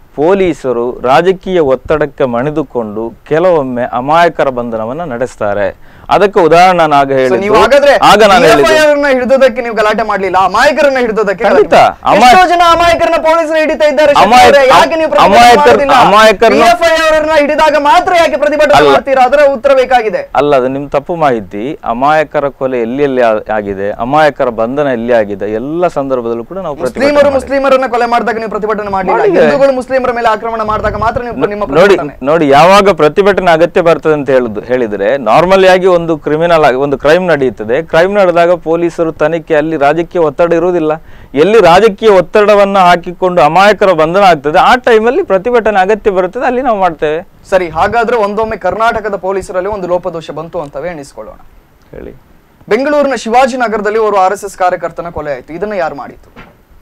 ಪೊಲೀಸರು ರಾಜಕೀಯ ಒತ್ತಡಕ್ಕೆ ಮಣಿದುಕೊಂಡು ಕೆಲವೊಮ್ಮೆ ಅಮಾಯಕರ ಬಂಧನವನ್ನ ನಡೆಸ್ತಾರೆ ಅದಕ್ಕೆ ಉದಾಹರಣೆ ನಾನು ಆಗ So ನೀವು ಹೇಳಿದ್ದು ಹಾಗಾದ್ರೆ ಆಗ ನಾನು ಹೇಳಿದ್ದು PFIR ನ ಹಿಡಿದೋದಕ್ಕೆ ನೀವು ಗಲಾಟೆ ಮಾಡ್ಲಿಲ್ಲ ಅಮಾಯಕರನ್ನ ಹಿಡಿದೋದಕ್ಕೆ ಖಂಡಿತ. ಗಲಾಟೆ ಮಾಡಿ. ಅಮಾಯ- ಎಷ್ಟೋ ಜನ ಅಮಾಯಕರನ್ನ ಪೊಲೀಸರು ಹಿಡಿತಾ ಇದ್ದಾರೆ ಶೆಟ್ಟಿ ಅಮಾಯಕ- ಅವರೇ, ಯಾಕೆ ನೀವು ಪ್ರತಿಭಟನೆ ಅಮಾಯಕರ್- ಮಾಡೋದಿಲ್ಲ? ಅಮಾಯಕರನ್ನ- PFIR ಹಿಡಿದಾಗ ಮಾತ್ರ ಯಾಕೆ ಪ್ರತಿಭಟನೆ ಅಲ್ಲ. ಮಾಡ್ತೀರಾ ಅದರ ಉತ್ತರ ಬೇಕಾಗಿದೆ ಅಲ್ಲ ಅದು ನಿಮ್ ತಪ್ಪು ಮಾಹಿತಿ ಅಮಾಯಕರ ಕೊಲೆ ಎಲ್ಲಿ ಎಲ್ಲಿ ಆ- ಆಗಿದೆ ಅಮಾಯಕರ ಬಂಧನ ಎಲ್ಲಿ ಆಗಿದೆ ಎಲ್ಲ ಸಂದರ್ಭದಲ್ಲೂ ಕೂಡ ನಾವು ಪ್ರತಿಭಟನೆ ಮುಸ್ಲಿಮರು ಮಾಡಿದ್ದೇವೆ. ಮುಸ್ಲಿಮರನ್ನ ಕೊಲೆ ಮಾಡಿದಾಗ ನೀವು ಪ್ರತಿಭಟನೆ ಮಾಡಲಿಲ್ಲ ಮಾಡಿದೆ. ಹಿಂದೂಗಳು ಮುಸ್ಲಿಮರ ಮೇಲೆ ಆಕ್ರಮಣ ಮಾಡಿದಾಗ ಮಾತ್ರ ನೀವು ನಿಮ್ಮ ನೋಡಿ ಪ್ರತಿಭಟನೆ ನೋಡಿ ಯಾವಾಗ ಪ್ರತಿಭಟನೆ ಅಗತ್ಯ ಬರ್ತದೆ ಅಂತ ಹೇಳುದು ಹೇಳಿದ್ರೆ ನಾರ್ಮಲ್ ಆಗಿ ಒಂದು ಕ್ರಿಮಿನಲ್ ಆಗಿ ಒಂದು ಕ್ರೈಮ್ ನಡೆಯುತ್ತದೆ ಕ್ರೈಮ್ ನಡೆದಾಗ ಪೊಲೀಸರು ತನಿಖೆ ಅಲ್ಲಿ ರಾಜಕೀಯ ಒತ್ತಡ ಇರುವುದಿಲ್ಲ ಎಲ್ಲಿ ರಾಜಕೀಯ ಒತ್ತಡವನ್ನ ಹಾಕಿಕೊಂಡು ಅಮಾಯಕರ ಬಂಧನ ಆಗ್ತದೆ ಆ ಟೈಮಲ್ಲಿ ಪ್ರತಿಭಟನೆ ಅಗತ್ಯ ಬರುತ್ತದೆ ಅಲ್ಲಿ ನಾವು ಮಾಡ್ತೇವೆ ಸರಿ ಹಾಗಾದ್ರೆ ಒಂದೊಮ್ಮೆ ಕರ್ನಾಟಕದ ಪೊಲೀಸರಲ್ಲಿ ಒಂದು ಲೋಪದೋಷ ಬಂತು ಅಂತವೇ ಎಣಿಸ್ಕೊಳ್ಳೋಣ ಹೇಳಿ ಬೆಂಗಳೂರಿನ ಶಿವಾಜಿನಗರದಲ್ಲಿ ಅವರು ಆರ್ ಎಸ್ ಎಸ್ ಕಾರ್ಯಕರ್ತನ ಕೊಲೆ ಆಯ್ತು ಇದನ್ನ ಯಾರು ಮಾಡಿತ್ತು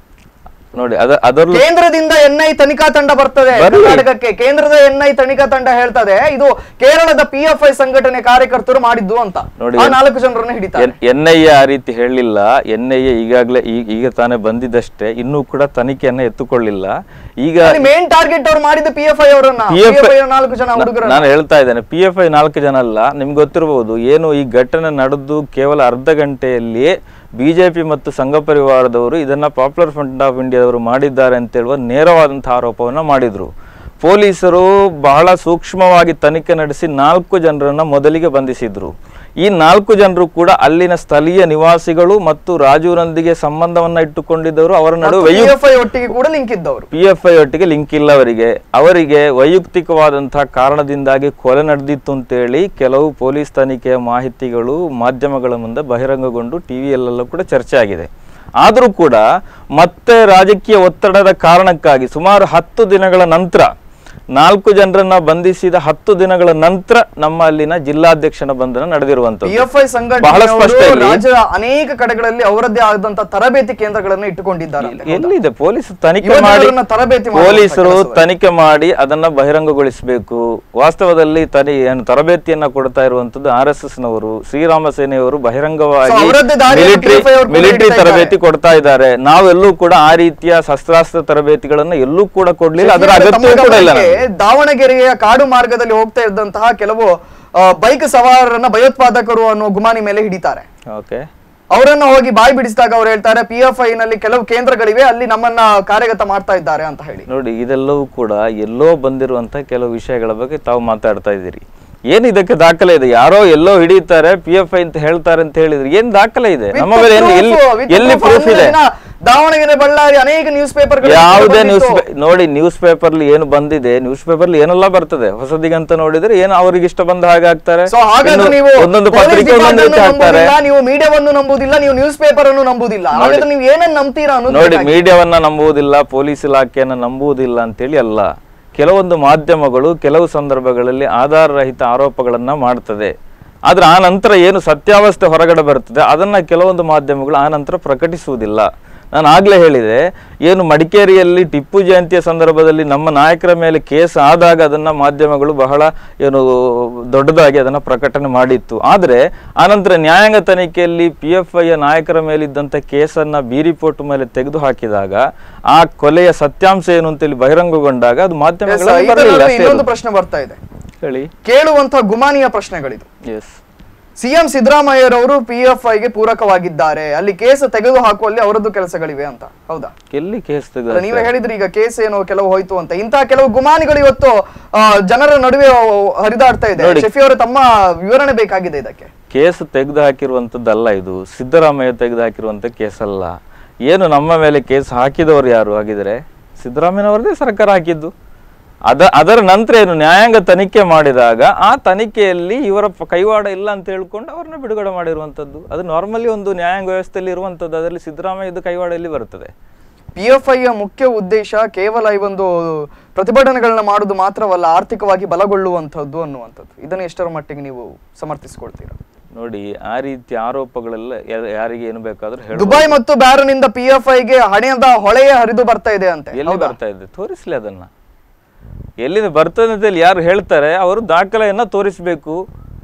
ನೋಡಿ ಅದ ಅದರಲ್ಲೂ ಕೇಂದ್ರದಿಂದ ಎನ್ಐ ತನಿಖಾ ತಂಡ ಬರ್ತದೆ ಬರ್ಲಿ. ಕರ್ನಾಟಕಕ್ಕೆ ಕೇಂದ್ರದ ಎನ್ಐ ತನಿಖಾ ತಂಡ ಹೇಳ್ತದೆ ಇದು ಕೇರಳದ ಪಿ ಎಫ್ ಐ ಸಂಘಟನೆ ಕಾರ್ಯಕರ್ತರು ಮಾಡಿದ್ದು ಅಂತ ನೋಡಿ, ಆ ನಾಲ್ಕು ಜನರನ್ನ ಹಿಡಿತಾರೆ ಎನ್ ಐ ಎ ಆ ರೀತಿ ಹೇಳಿಲ್ಲ ಎನ್ ಐ ಎ ಈಗಾಗಲೇ ಈಗ ಈಗ ತಾನೇ ಬಂದಿದ್ದಷ್ಟೇ ಇನ್ನೂ ಕೂಡ ತನಿಖೆಯನ್ನ ಎತ್ತುಕೊಳ್ಳಿಲ್ಲ ಈಗ ಮೇನ್ ಟಾರ್ಗೆಟ್ ಅವ್ರು ಮಾಡಿದ ಪಿ ಎಫ್ ಐ ಅವರನ್ನ ಪಿ PFI ಎಫ್ ಐ ನಾಲ್ಕು ಜನ ಹುಡುಗರನ್ನ ನಾನು ಹೇಳ್ತಾ ಇದ್ದೇನೆ ಪಿ ಎಫ್ ಐ ನಾಲ್ಕು ಜನ ಅಲ್ಲ ನಿಮ್ಗೆ ಗೊತ್ತಿರಬಹುದು ಏನು ಈ ಘಟನೆ ನಡೆದು ಕೇವಲ ಅರ್ಧ ಗಂಟೆಯಲ್ಲಿ ಬಿಜೆಪಿ ಮತ್ತು ಸಂಘ ಪರಿವಾರದವರು ಇದನ್ನ ಪಾಪ್ಯುಲರ್ ಫ್ರಂಟ್ ಆಫ್ ಇಂಡಿಯಾದವರು ಮಾಡಿದ್ದಾರೆ ಅಂತ ಹೇಳುವ ನೇರವಾದಂತಹ ಆರೋಪವನ್ನ ಮಾಡಿದ್ರು ಪೊಲೀಸರು ಬಹಳ ಸೂಕ್ಷ್ಮವಾಗಿ ತನಿಖೆ ನಡೆಸಿ ನಾಲ್ಕು ಜನರನ್ನ ಮೊದಲಿಗೆ ಬಂಧಿಸಿದ್ರು ಈ ನಾಲ್ಕು ಜನರು ಕೂಡ ಅಲ್ಲಿನ ಸ್ಥಳೀಯ ನಿವಾಸಿಗಳು ಮತ್ತು ರಾಜುವಿನೊಂದಿಗೆ ಸಂಬಂಧವನ್ನ ಇಟ್ಟುಕೊಂಡಿದ್ದವರು ಅವರ ನಡುವೆ ಪಿ ವೈಯಕ್ತಿಕ ಎಫ್ ಐ ಒಟ್ಟಿಗೆ ಕೂಡ ಲಿಂಕ್ ಇದ್ದವರು ಪಿ ಎಫ್ ಐ ಒಟ್ಟಿಗೆ ಲಿಂಕ್ ಇಲ್ಲ ಅವರಿಗೆ ಅವರಿಗೆ ವೈಯಕ್ತಿಕವಾದಂತಹ ಕಾರಣದಿಂದಾಗಿ ಕೊಲೆ ನಡೆದಿತ್ತು ಅಂತೇಳಿ ಕೆಲವು ಪೊಲೀಸ್ ತನಿಖೆಯ ಮಾಹಿತಿಗಳು ಮಾಧ್ಯಮಗಳ ಮುಂದೆ ಬಹಿರಂಗಗೊಂಡು ಟಿವಿಯಲ್ಲೆಲ್ಲ ಕೂಡ ಚರ್ಚೆ ಆಗಿದೆ ಆದರೂ ಕೂಡ ಮತ್ತೆ ರಾಜಕೀಯ ಒತ್ತಡದ ಕಾರಣಕ್ಕಾಗಿ ಸುಮಾರು ಹತ್ತು ದಿನಗಳ ನಂತರ ನಾಲ್ಕು ಜನರನ್ನ ಬಂಧಿಸಿದ ಹತ್ತು ದಿನಗಳ ನಂತರ ನಮ್ಮ ಅಲ್ಲಿನ ಜಿಲ್ಲಾಧ್ಯಕ್ಷನ ಬಂಧನ ಪಿ ನಡೆದಿರುವಂತದ್ದು ಎಫ್ ಐ ಬಹಳ ಸ್ಪಷ್ಟ ಸಂಘಟನೆ ಇಲ್ಲಿ. ರಾಜ್ಯದ ಅನೇಕ ಕಡೆಗಳಲ್ಲಿ ಅವರದ್ದೇ ಆದಂತ ತರಬೇತಿ ಕೇಂದ್ರಗಳನ್ನು ಇಟ್ಟುಕೊಂಡಿದ್ದಾರೆ ಅಂತ. ಎಲ್ಲಿದೆ ಪೊಲೀಸ್ ತನಿಖೆ ಯುವ ಮಾಡಿ ಜನರನ್ನ ತರಬೇತಿ ಮಾಡುವಂತ ಪೊಲೀಸರು ಕೆಲಸವೇ. ತನಿಖೆ ಮಾಡಿ ಅದನ್ನ ಬಹಿರಂಗಗೊಳಿಸಬೇಕು ವಾಸ್ತವದಲ್ಲಿ ತನಿ ಏನು ತರಬೇತಿಯನ್ನ ಕೊಡ್ತಾ ಇರುವಂತದ್ದು ಆರ್ ಎಸ್ ಎಸ್ ನವರು ಶ್ರೀರಾಮ ಸೇನೆಯವರು ಬಹಿರಂಗವಾಗಿ So, ಅವರದ್ದೇ ದಾರಿಯಲ್ಲಿ ಮಿಲಿಟರಿ PFI ಅವರು ಕೂಡ ಮಿಲಿಟರಿ ಹಿಡಿತಾ ತರಬೇತಿ ಕೊಡ್ತಾ ಇದ್ದಾರೆ ನಾವೆಲ್ಲೂ ಕೂಡ ಆ ರೀತಿಯ ಶಸ್ತ್ರಾಸ್ತ್ರ ತರಬೇತಿಗಳನ್ನ ಎಲ್ಲೂ ಕೂಡ ಕೊಡ್ಲಿಲ್ಲ ಅದರ ಶೆಟ್ಟಿ ಅವರೇ, ಅಗತ್ಯ ತಮ್ಮ ಕೂಡ ಇಲ್ಲ ಗಮನಕ್ಕೆ ನಮ್ಗೆ. ದಾವಣಗೆರೆಯ ಕಾಡು ಮಾರ್ಗದಲ್ಲಿ ಹೋಗ್ತಾ ಇದ್ದಂತಹ ಕೆಲವು ಆ, ಬೈಕ್ ಸವಾರರನ್ನ ಭಯೋತ್ಪಾದಕರು ಅನ್ನೋ ಗುಮಾನಿ ಮೇಲೆ ಹಿಡಿತಾರೆ ಓಕೆ ಅವರನ್ನ ಹೋಗಿ ಬಾಯಿ ಬಿಡಿಸಿದಾಗ ಅವ್ರು ಹೇಳ್ತಾರೆ ಪಿ ಎಫ್ ಐ ನಲ್ಲಿ ಕೆಲವು ಕೇಂದ್ರಗಳಿವೆ ಅಲ್ಲಿ ನಮ್ಮನ್ನ ಕಾರ್ಯಗತ ಮಾಡ್ತಾ ಇದ್ದಾರೆ ಅಂತ ಹೇಳಿ ನೋಡಿ ಇದೆಲ್ಲವೂ ಕೂಡ ಎಲ್ಲೋ ಬಂದಿರುವಂತ ಕೆಲವು ವಿಷಯಗಳ ಬಗ್ಗೆ ತಾವು ಮಾತಾಡ್ತಾ ಇದ್ದೀರಿ ಏನ್ ಇದಕ್ಕೆ ದಾಖಲೆ ಇದೆ ಯಾರೋ ಎಲ್ಲೋ ಹಿಡಿತಾರೆ ಪಿ ಎಫ್ ಐ ಅಂತ ಹೇಳ್ತಾರೆ ಅಂತ ಹೇಳಿದ್ರೆ ಏನ್ ದಾಖಲೆ ಇದೆ ನಮ್ಮ ಮೇಲೆ ಎಲ್ಲಿ ಎಲ್ಲಿ- ಎಲ್ಲಿ ಪ್ರೂಫ್ ಇದೆ ದಾವಣಗೆರೆ ಬಳ್ಳಾರಿ ಅನೇಕ ನ್ಯೂಸ್ ಪೇಪರ್ ಯಾವುದೇ ನ್ಯೂಸ್ ನೋಡಿ ನ್ಯೂಸ್ ಪೇಪರ್ ಏನು ಬಂದಿದೆ ನ್ಯೂಸ್ ಪೇಪರ್ ಏನೆಲ್ಲ ಬರ್ತದೆ ಹೊಸದಿಗಂತ ನೋಡಿದ್ರೆ ಏನು ಅವ್ರಿಗೆ ಇಷ್ಟ ಬಂದ ಹಾಗೆ ಹಾಕ್ತಾರೆ ಸೊ ಹಾಗಾದ್ರೆ ಇನ್ನು ನೀವು ಒಂದೊಂದು police ಪತ್ರಿಕೆ ಒಂದೊಂದು department ರೀತಿ ಅನ್ನು ಹಾಕ್ತಾರೆ ನಂಬುದಿಲ್ಲ, ನೀವು ಮೀಡಿಯಾವನ್ನು ನಂಬುದಿಲ್ಲ ನೀವು ನ್ಯೂಸ್ ಪೇಪರ್ ಅನ್ನು ನಂಬುದಿಲ್ಲ ಹಾಗಾದ್ರೆ ನೀವು ಏನನ್ನ ನಂಬ್ತೀರಾ ಅನ್ನೋದು ನೋಡಿ ಬೇಕಾಗಿದೆ. ಮೀಡಿಯಾವನ್ನ ನಂಬುವುದಿಲ್ಲ ಪೊಲೀಸ್ ಇಲಾಖೆಯನ್ನ ನಂಬುವುದಿಲ್ಲ ಅಂತೇಳಿ ಅಲ್ಲ ಕೆಲವೊಂದು ಮಾಧ್ಯಮಗಳು ಕೆಲವು ಸಂದರ್ಭಗಳಲ್ಲಿ ಆಧಾರರಹಿತ ಆರೋಪಗಳನ್ನ ಮಾಡ್ತದೆ ಆದ್ರೆ ಆ ನಂತರ ಏನು ಸತ್ಯಾವಸ್ಥೆ ಹೊರಗಡೆ ಬರ್ತದೆ ಅದನ್ನ ಕೆಲವೊಂದು ಮಾಧ್ಯಮಗಳು ಆ ನಂತರ ಪ್ರಕಟಿಸುವುದಿಲ್ಲ ನಾನು ಆಗ್ಲೇ ಹೇಳಿದೆ ಏನು ಮಡಿಕೇರಿಯಲ್ಲಿ ಟಿಪ್ಪು ಜಯಂತಿಯ ಸಂದರ್ಭದಲ್ಲಿ ನಮ್ಮ ನಾಯಕರ ಮೇಲೆ ಕೇಸ್ ಆದಾಗ ಅದನ್ನ ಮಾಧ್ಯಮಗಳು ಬಹಳ ಏನು ದೊಡ್ಡದಾಗಿ ಅದನ್ನ ಪ್ರಕಟಣೆ ಮಾಡಿತ್ತು ಆದ್ರೆ ಆನಂತರ ನ್ಯಾಯಾಂಗ ತನಿಖೆಯಲ್ಲಿ ಪಿ ಎಫ್ ಐಯ ನಾಯಕರ ಮೇಲಿದ್ದಂಥ ಕೇಸನ್ನ ಬಿ ರಿಪೋರ್ಟ್ ಮೇಲೆ ತೆಗೆದು ಹಾಕಿದಾಗ ಆ ಕೊಲೆಯ ಸತ್ಯಾಂಶ ಏನು ಅಂತೇಳಿ ಬಹಿರಂಗಗೊಂಡಾಗ ಅದು Yes, ಮಾಧ್ಯಮಗಳಲ್ಲಿ ಇದರಲ್ಲಿ ಬರಲಿಲ್ಲ ಅಷ್ಟೇ ಇನ್ನೊಂದು ಅದು. ಪ್ರಶ್ನೆ ಬರ್ತಾ ಇದೆ ಹೇಳಿ ಕೇಳುವಂತ ಗುಮಾನಿಯ ಪ್ರಶ್ನೆಗಳಿದು ಎಸ್ ಸಿಎಂ ಸಿದ್ದರಾಮಯ್ಯರವರು ಪಿ ಎಫ್ ಐಗೆ ಪೂರಕವಾಗಿದ್ದಾರೆ ಅಲ್ಲಿ ಕೇಸ್ ತೆಗೆದು ಹಾಕುವಲ್ಲಿ ಅವರದ್ದು ಕೆಲಸಗಳಿವೆ ಅಂತ ಹೌದಾ ಎಲ್ಲಿ ಕೇಸ್ ಅಲ್ಲ, ತೆಗೆದ ನೀವೇ ಹೇಳಿದ್ರಿ ಈಗ ಕೇಸ್ ಏನೋ ಕೆಲವು ಹೋಯ್ತು ಅಂತ ಇಂತಹ ಕೆಲವು ಗುಮಾನಿಗಳು ಇವತ್ತು ಆ, ಜನರ ನಡುವೆ ಹರಿದಾಡ್ತಾ ಇದೆ ನೋಡಿ. ಶೆಫಿ ಅವರು ತಮ್ಮ ವಿವರಣೆ ಬೇಕಾಗಿದೆ ಇದಕ್ಕೆ ಕೇಸ್ ತೆಗೆದು ಹಾಕಿರುವಂಥದ್ದಲ್ಲ ಇದು ಸಿದ್ದರಾಮಯ್ಯ ತೆಗೆದು ಹಾಕಿರುವಂಥ ಕೇಸ್ ಅಲ್ಲ ಏನು ನಮ್ಮ ಮೇಲೆ ಕೇಸ್ ಹಾಕಿದವರು ಯಾರು ಹಾಗಿದ್ರೆ ಸಿದ್ದರಾಮಯ್ಯನವರದೇ ಸರ್ಕಾರ ಹಾಕಿದ್ದು ಅದ ಅದರ ನಂತರ ಏನು ನ್ಯಾಯಾಂಗ ತನಿಖೆ ಮಾಡಿದಾಗ ಆ ತನಿಖೆಯಲ್ಲಿ ಇವರ ಪ- ಕೈವಾಡ ಇಲ್ಲ ಅಂತ ಹೇಳ್ಕೊಂಡು ಅವ್ರನ್ನ ಬಿಡುಗಡೆ ಮಾಡಿರುವಂಥದ್ದು ಅದು ನಾರ್ಮಲಿ ಒಂದು ನ್ಯಾಯಾಂಗ ವ್ಯವಸ್ಥೆಯಲ್ಲಿ ಇರುವಂಥದ್ದು ಅದರಲ್ಲಿ ಸಿದ್ದರಾಮಯ್ಯದ ಕೈವಾಡ ಎಲ್ಲಿ ಬರ್ತದೆ ಪಿ ಎಫ್ ಐಯ ಮುಖ್ಯ ಉದ್ದೇಶ ಕೇವಲ ಈ ಒಂದು ಪ್ರತಿಭಟನೆಗಳನ್ನ ಮಾಡುದು ಮಾತ್ರವಲ್ಲ ಆರ್ಥಿಕವಾಗಿ ಬಲಗೊಳ್ಳುವಂಥದ್ದು ಅನ್ನುವಂಥದ್ದು ಇದನ್ನು ಎಷ್ಟರ ಮಟ್ಟಿಗೆ ನೀವು ಸಮರ್ಥಿಸಿಕೊಳ್ತೀರಾ ನೋಡಿ ಆ ರೀತಿ ಆರೋಪಗಳೆಲ್ಲ ಯಾ- ಯಾರಿಗೆ ಏನು ಬೇಕಾದ್ರೂ ಹೇಳಿ ದುಬೈ ಮತ್ತು ಬ್ಯಾರನಿಂದ ಪಿ ಎಫ್ ಐಗೆ ಹಣದ ಹೊಳೆಯೇ ಹರಿದು ಬರ್ತಾ ಇದೆ ಅಂತೆ ಎಲ್ಲಿ ಬರ್ತಾ ಇದೆ ತೋರಿಸ್ಲಿ ಅದನ್ನ ಎಲ್ಲಿಂದ ಬರ್ತದೆ ಅಂತ ಹೇಳಿ ಯಾರು ಹೇಳ್ತಾರೆ ಅವರು ದಾಖಲೆಯನ್ನ ತೋರಿಸ್ಬೇಕು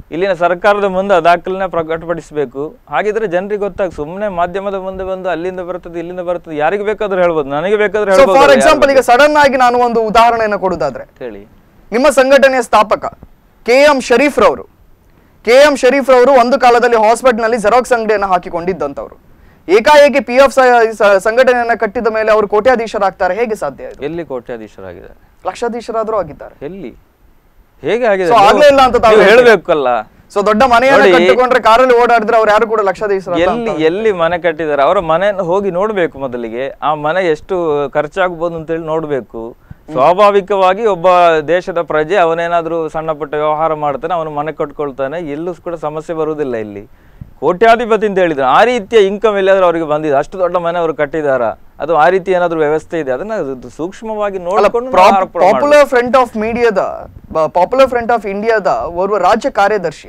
ಇಲ್ಲಿನ ಸರ್ಕಾರದ ಮುಂದೆ ಆ ದಾಖಲೆನ ಪ್ರಕಟಪಡಿಸಬೇಕು ಹಾಗಿದ್ರೆ ಜನರಿಗೆ ಗೊತ್ತಾಗ ಸುಮ್ಮನೆ ಮಾಧ್ಯಮದ ಮುಂದೆ ಬಂದು ಅಲ್ಲಿಂದ ಬರ್ತದೆ ಇಲ್ಲಿಂದ ಬರ್ತದೆ ಯಾರಿಗೆ ಬೇಕಾದ್ರೂ ಹೇಳ್ಬೋದು ನನಗೆ ಬೇಕಾದ್ರೂ ಸೊ ಹೇಳ್ಬೋದು ಫಾರ್ ಎಕ್ಸಾಂಪಲ್ ಈಗ ಸಡನ್ ಆಗಿ ನಾನು ಒಂದು ಉದಾಹರಣೆಯನ್ನು ಕೊಡುವುದಾದ್ರೆ ಹೇಳಿ ನಿಮ್ಮ ಸಂಘಟನೆಯ ಸ್ಥಾಪಕ ಕೆ ಎಂ ಶರೀಫ್ ರವರು ಕೆ ಎಂ ಶರೀಫ್ ರವರು ಒಂದು ಕಾಲದಲ್ಲಿ ಹಾಸ್ಪಿಟಲ್ ನಲ್ಲಿ ಜೆರಾಕ್ಸ್ ಅಂಗಡಿಯನ್ನು ಹಾಕಿಕೊಂಡಿದ್ದಂತವ್ರು ಏಕಾಏಕಿ ಪಿ ಎಫ್ ಸಂಘಟನೆಯನ್ನ ಕಟ್ಟಿದ ಮೇಲೆ ಅವರು ಕೋಟ್ಯಾಧೀಶರಾಗ್ತಾರೆ ಹೇಗೆ ಸಾಧ್ಯ ಇದು ಎಲ್ಲಿ ಕೋಟ್ಯಾಧೀಶರಾಗಿದ್ದಾರೆ ಲಕ್ಷಾಧೀಶರಾದ್ರೂ ಆಗಿದ್ದಾರೆ ಎಲ್ಲಿ ಹೇಗೆ ಆಗಿದೆ So, ಆಗ್ಲೇ ಇಲ್ಲ ಅಂತ ತಾವು ನೀವು ಹೇಳ್ತೀರಾ? ಹೇಳ್ಬೇಕಲ್ಲ ಸೊ ದೊಡ್ಡ ಮನೆಯನ್ನ ನೋಡಿ. ಕಟ್ಟಿಕೊಂಡ್ರೆ ಕಾರಲ್ಲಿ ಓಡಾಡಿದ್ರೆ ಅವ್ರು ಯಾರು ಕೂಡ ಲಕ್ಷಾಧೀಶರ ಎಲ್ಲಿ ಎಲ್ಲಿ ಮನೆ ಕಟ್ಟಿದ್ದಾರೆ ಅವರ ಮನೆಯನ್ನು ಹೋಗಿ ನೋಡ್ಬೇಕು ಮೊದಲಿಗೆ ಆ ಮನೆ ಎಷ್ಟು ಖರ್ಚಾಗ್ಬೋದು ಅಂತೇಳಿ ನೋಡ್ಬೇಕು ಸ್ವಾಭಾವಿಕವಾಗಿ ಒಬ್ಬ ದೇಶದ ಪ್ರಜೆ ಅವನೇನಾದ್ರೂ ಸಣ್ಣ ಪುಟ್ಟ ವ್ಯವಹಾರ ಮಾಡ್ತಾನೆ ಅವನು ಮನೆ ಕಟ್ಕೊಳ್ತಾನೆ ಎಲ್ಲೂ ಕೂಡ ಸಮಸ್ಯೆ ಬರುವುದಿಲ್ಲ ಇಲ್ಲಿ ಕೋಟ್ಯಾಧಿಪತಿ ಅಂತ ಹೇಳಿದ್ರು ಆ ರೀತಿಯ ಇನ್ಕಮ್ ಎಲ್ಲಾದ್ರೂ ಅವರಿಗೆ ಬಂದಿದೆ ಅಷ್ಟು ದೊಡ್ಡ ಮನೆ ಅವರು ಕಟ್ಟಿದಾರ ಅದು ಆ ರೀತಿ ಏನಾದ್ರೂ ವ್ಯವಸ್ಥೆ ಇದೆ ಅದನ್ನ ಅದು ಸೂಕ್ಷ್ಮವಾಗಿ ನೋಡಿಕೊಂಡು ನಾವು ಆರೋಪ ಮಾಡ್ಬೇಕು. ಪಾಪ್ಯುಲರ್ ಫ್ರಂಟ್ ಆಫ್ ಮೀಡಿಯಾದ ಪಾಪ್ಯುಲರ್ ಫ್ರಂಟ್ ಆಫ್ ಇಂಡಿಯಾದ ಓರ್ವ ರಾಜ್ಯ ಕಾರ್ಯದರ್ಶಿ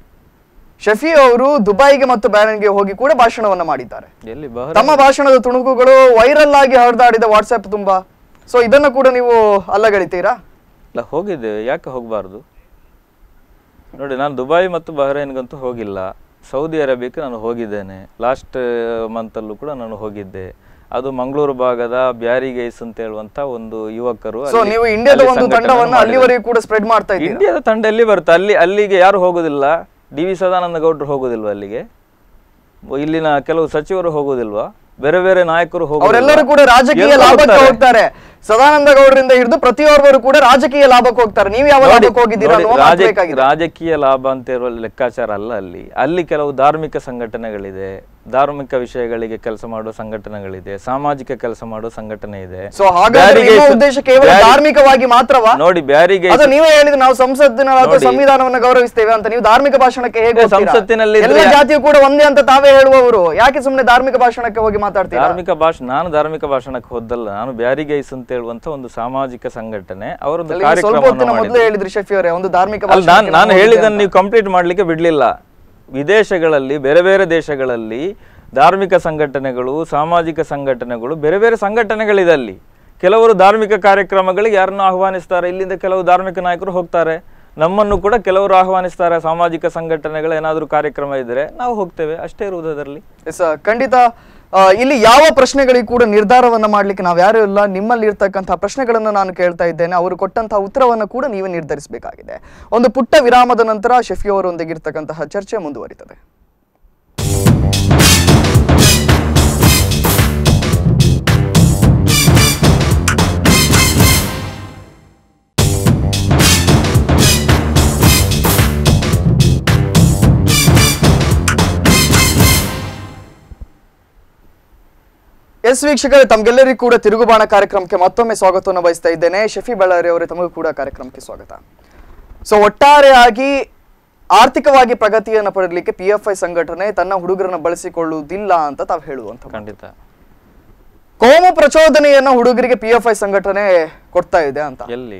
ಶಫಿ ಅವರು ದುಬೈಗೆ ಮತ್ತು ಬ್ಯಾರನ್ಗೆ ಹೋಗಿ ಕೂಡ ಭಾಷಣವನ್ನ ಮಾಡಿದ್ದಾರೆ ಎಲ್ಲಿ ಬಹಳ ತಮ್ಮ ಭಾಷಣದ ತುಣುಕುಗಳು ವೈರಲ್ ಆಗಿ ಹರಿದಾಡಿದ ವಾಟ್ಸ್ಆಪ್ ತುಂಬಾ ಸೊ ಇದನ್ನ ಕೂಡ ನೀವು ಅಲ್ಲಗಳಿತೀರಾ ಇಲ್ಲ ಹೋಗಿದ್ದೇವೆ ಯಾಕೆ ಹೋಗಬಾರ್ದು ನೋಡಿ ನಾನು ದುಬೈ ಮತ್ತು ಬಹ್ರೈನ್ಗಂತೂ ಹೋಗಿಲ್ಲ ಸೌದಿ ಅರೇಬಿಯಾಕ್ಕೆ ನಾನು ಹೋಗಿದ್ದೇನೆ ಲಾಸ್ಟ್ ಮಂತಲ್ಲೂ ಕೂಡ ನಾನು ಹೋಗಿದ್ದೆ ಅದು ಮಂಗಳೂರು ಭಾಗದ ಬ್ಯಾರಿಗೈಸ್ ಅಂತ ಹೇಳುವಂತ ಒಂದು ಯುವಕರು ಸೊ ಅಲ್ಲಿ- ನೀವು ಇಂಡಿಯಾದ ಅಲ್ಲಿ ಒಂದು ಸಂಘಟನೆ ತಂಡವನ್ನ ಮಾಡಿದ್ದಾರೆ. ಅಲ್ಲಿವರೆಗೂ ಕೂಡ ಸ್ಪ್ರೆಡ್ ಮಾಡ್ತಾ ಇದ್ದೀರಾ ಇಂಡಿಯಾದ ತಂಡ ಎಲ್ಲಿ ಬರುತ್ತೆ ಅಲ್ಲಿ ಅಲ್ಲಿಗೆ ಯಾರು ಹೋಗೋದಿಲ್ಲ ಡಿ ವಿ ಸದಾನಂದ ಗೌಡ್ರು ಹೋಗೋದಿಲ್ವಾ ಅಲ್ಲಿಗೆ ಇಲ್ಲಿನ ಕೆಲವು ಸಚಿವರು ಹೋಗೋದಿಲ್ವಾ ಬೇರೆ ಬೇರೆ ನಾಯಕರು ಹೋಗೋದಿಲ್ವಾ? ಅವರೆಲ್ಲರೂ ಕೂಡ ರಾಜಕೀಯ ಎಲ್ಲಿ ಲಾಭಕ್ಕೆ ಹೋಗ್ತಾರೆ? ಹೋಗ್ತಾರೆ ಸದಾನಂದ ಗೌಡರಿಂದ ಹಿಡಿದು ಪ್ರತಿಯೊಬ್ಬರು ಕೂಡ ರಾಜಕೀಯ ಲಾಭಕ್ಕೆ ಹೋಗ್ತಾರೆ ನೀವು ಯಾವ ನೋಡಿ, ಲಾಭಕ್ಕೆ ಹೋಗಿದ್ದೀರಾ ನೋಡಿ, ಅನ್ನುವ ಮಾತು ರಾಜ- ಬೇಕಾಗಿದೆ ರಾಜಕೀಯ ಲಾಭ ಅಂತ ಇರುವ ಲೆಕ್ಕಾಚಾರ ಅಲ್ಲ ಅಲ್ಲಿ ಅಲ್ಲಿ ಕೆಲವು ಧಾರ್ಮಿಕ ಸಂಘಟನೆಗಳಿದೆ ಧಾರ್ಮಿಕ ವಿಷಯಗಳಿಗೆ ಕೆಲಸ ಮಾಡುವ ಸಂಘಟನೆಗಳಿದೆ ಸಾಮಾಜಿಕ ಕೆಲಸ ಮಾಡುವ ಸಂಘಟನೆ ಇದೆ ಸೊ ಹಾಗಾದ್ರೆ ನಿಮ್ಮ ಬ್ಯಾರಿಗೇಡ್ಸ್- ಉದ್ದೇಶ ಕೇವಲ ಬ್ಯಾರಿ- ಧಾರ್ಮಿಕವಾಗಿ ಮಾತ್ರವಾ ನೋಡಿ ಬ್ಯಾರಿಗೆ ಅದು ನೀವೇ ಹೇಳಿದ್ರೆ ನಾವು ಸಂಸತ್ತಿನ ಅಥವಾ ನೋಡಿ. ಸಂವಿಧಾನವನ್ನು ಗೌರವಿಸ್ತೇವೆ ಅಂತ ನೀವು ಧಾರ್ಮಿಕ ಭಾಷಣಕ್ಕೆ ಹೇಗೆ ಹೋಗ್ತೀರಾ? ಸಂಸತ್ತಿನಲ್ಲಿ ಎಲ್ಲ ಇದ್ರೆ- ಜಾತಿಯು ಕೂಡ ಒಂದೇ ಅಂತ ತಾವೇ ಹೇಳುವವರು ಯಾಕೆ ಸುಮ್ಮನೆ ಧಾರ್ಮಿಕ ಭಾಷಣಕ್ಕೆ ಹೋಗಿ ಮಾತಾಡ್ತೀರಾ ಧಾರ್ಮಿಕ ಭಾಷಣ ನಾನು ಧಾರ್ಮಿಕ ಭಾಷಣಕ್ಕೆ ಹೋದಲ್ಲ ನಾನು ಬ್ಯಾರಿಗೈಸ್ ಅಂತ ಹೇಳುವಂತ ಒಂದು ಸಾಮಾಜಿಕ ಸಂಘಟನೆ ಅವರೊಂದು ಅಲ್ಲಿ ನೀವು ಸ್ವಲ್ಪ ಹೊತ್ತಿನ ಕಾರ್ಯಕ್ರಮ ಮೊದಲೇ ಹೇಳಿದ್ರಿ ಶಫಿ ಅವರೇ ಒಂದು ಧಾರ್ಮಿಕ ಅಲ್ಲ ನಾನು ಭಾಷಣಕ್ಕೆ ನಾನು ಹೋಗಿದ್ದೆ ಹೇಳಿದ್ದನ್ನು ಅಂತ. ನೀವು ಕಂಪ್ಲೀಟ್ ಮಾಡ್ಲಿಕ್ಕೆ ಬಿಡ್ಲಿಲ್ಲ ವಿದೇಶಗಳಲ್ಲಿ ಬೇರೆ ಬೇರೆ ದೇಶಗಳಲ್ಲಿ ಧಾರ್ಮಿಕ ಸಂಘಟನೆಗಳು ಸಾಮಾಜಿಕ ಸಂಘಟನೆಗಳು ಬೇರೆ ಬೇರೆ ಸಂಘಟನೆಗಳಿದೆ ಅಲ್ಲಿ ಕೆಲವರು ಧಾರ್ಮಿಕ ಕಾರ್ಯಕ್ರಮಗಳಿಗೆ ಯಾರನ್ನು ಆಹ್ವಾನಿಸ್ತಾರೆ ಇಲ್ಲಿಂದ ಕೆಲವು ಧಾರ್ಮಿಕ ನಾಯಕರು ಹೋಗ್ತಾರೆ ನಮ್ಮನ್ನು ಕೂಡ ಕೆಲವರು ಆಹ್ವಾನಿಸ್ತಾರೆ ಸಾಮಾಜಿಕ ಸಂಘಟನೆಗಳ ಏನಾದರೂ ಕಾರ್ಯಕ್ರಮ ಇದ್ರೆ ನಾವು ಹೋಗ್ತೇವೆ ಅಷ್ಟೇ ಇರುವುದು ಅದರಲ್ಲಿ ಎಸ್ ಖಂಡಿತ ಆ, ಇಲ್ಲಿ ಯಾವ ಪ್ರಶ್ನೆಗಳಿಗೆ ಕೂಡ ನಿರ್ಧಾರವನ್ನ ಮಾಡ್ಲಿಕ್ಕೆ ನಾವು ಯಾರು ಇಲ್ಲ ನಿಮ್ಮಲ್ಲಿ ಇರ್ತಕ್ಕಂತಹ ಪ್ರಶ್ನೆಗಳನ್ನ ನಾನು ಕೇಳ್ತಾ ಇದ್ದೇನೆ ಅವರು ಕೊಟ್ಟಂತಹ ಉತ್ತರವನ್ನ ಕೂಡ ನೀವೇ ನಿರ್ಧರಿಸಬೇಕಾಗಿದೆ ಒಂದು ಪುಟ್ಟ ವಿರಾಮದ ನಂತರ ಶಫಿ ಅವರೊಂದಿಗೆ ಇರ್ತಕ್ಕಂತಹ ಚರ್ಚೆ ಮುಂದುವರಿತದೆ ಎಸ್ ವೀಕ್ಷಕರೇ ತಮ್ಗೆಲ್ಲರಿಗೂ ಕೂಡ ತಿರುಗುಬಾಣ ಕಾರ್ಯಕ್ರಮಕ್ಕೆ ಮತ್ತೊಮ್ಮೆ ಸ್ವಾಗತವನ್ನು ಬಯಸ್ತಾ ಇದ್ದೇನೆ ಶಫಿ ಬಳ್ಳಾರಿ ಅವರೇ ತಮಗೂ ಕೂಡ ಕಾರ್ಯಕ್ರಮಕ್ಕೆ ಸ್ವಾಗತ ಸೊ ಒಟ್ಟಾರೆಯಾಗಿ ಆರ್ಥಿಕವಾಗಿ ಪ್ರಗತಿಯನ್ನು ಪಡೆಯಲಿಕ್ಕೆ ಪಿ ಎಫ್ ಐ ಸಂಘಟನೆ ತನ್ನ ಹುಡುಗರನ್ನ ಬಳಸಿಕೊಳ್ಳುವುದಿಲ್ಲ ಅಂತ ತಾವು ಹೇಳುವಂತ ಖಂಡಿತ ಕೋಮು ಪ್ರಚೋದನೆಯನ್ನ ಹುಡುಗರಿಗೆ ಪಿ ಎಫ್ ಐ ಸಂಘಟನೆ ಕೊಡ್ತಾ ಇದೆ ಅಂತ ಎಲ್ಲಿ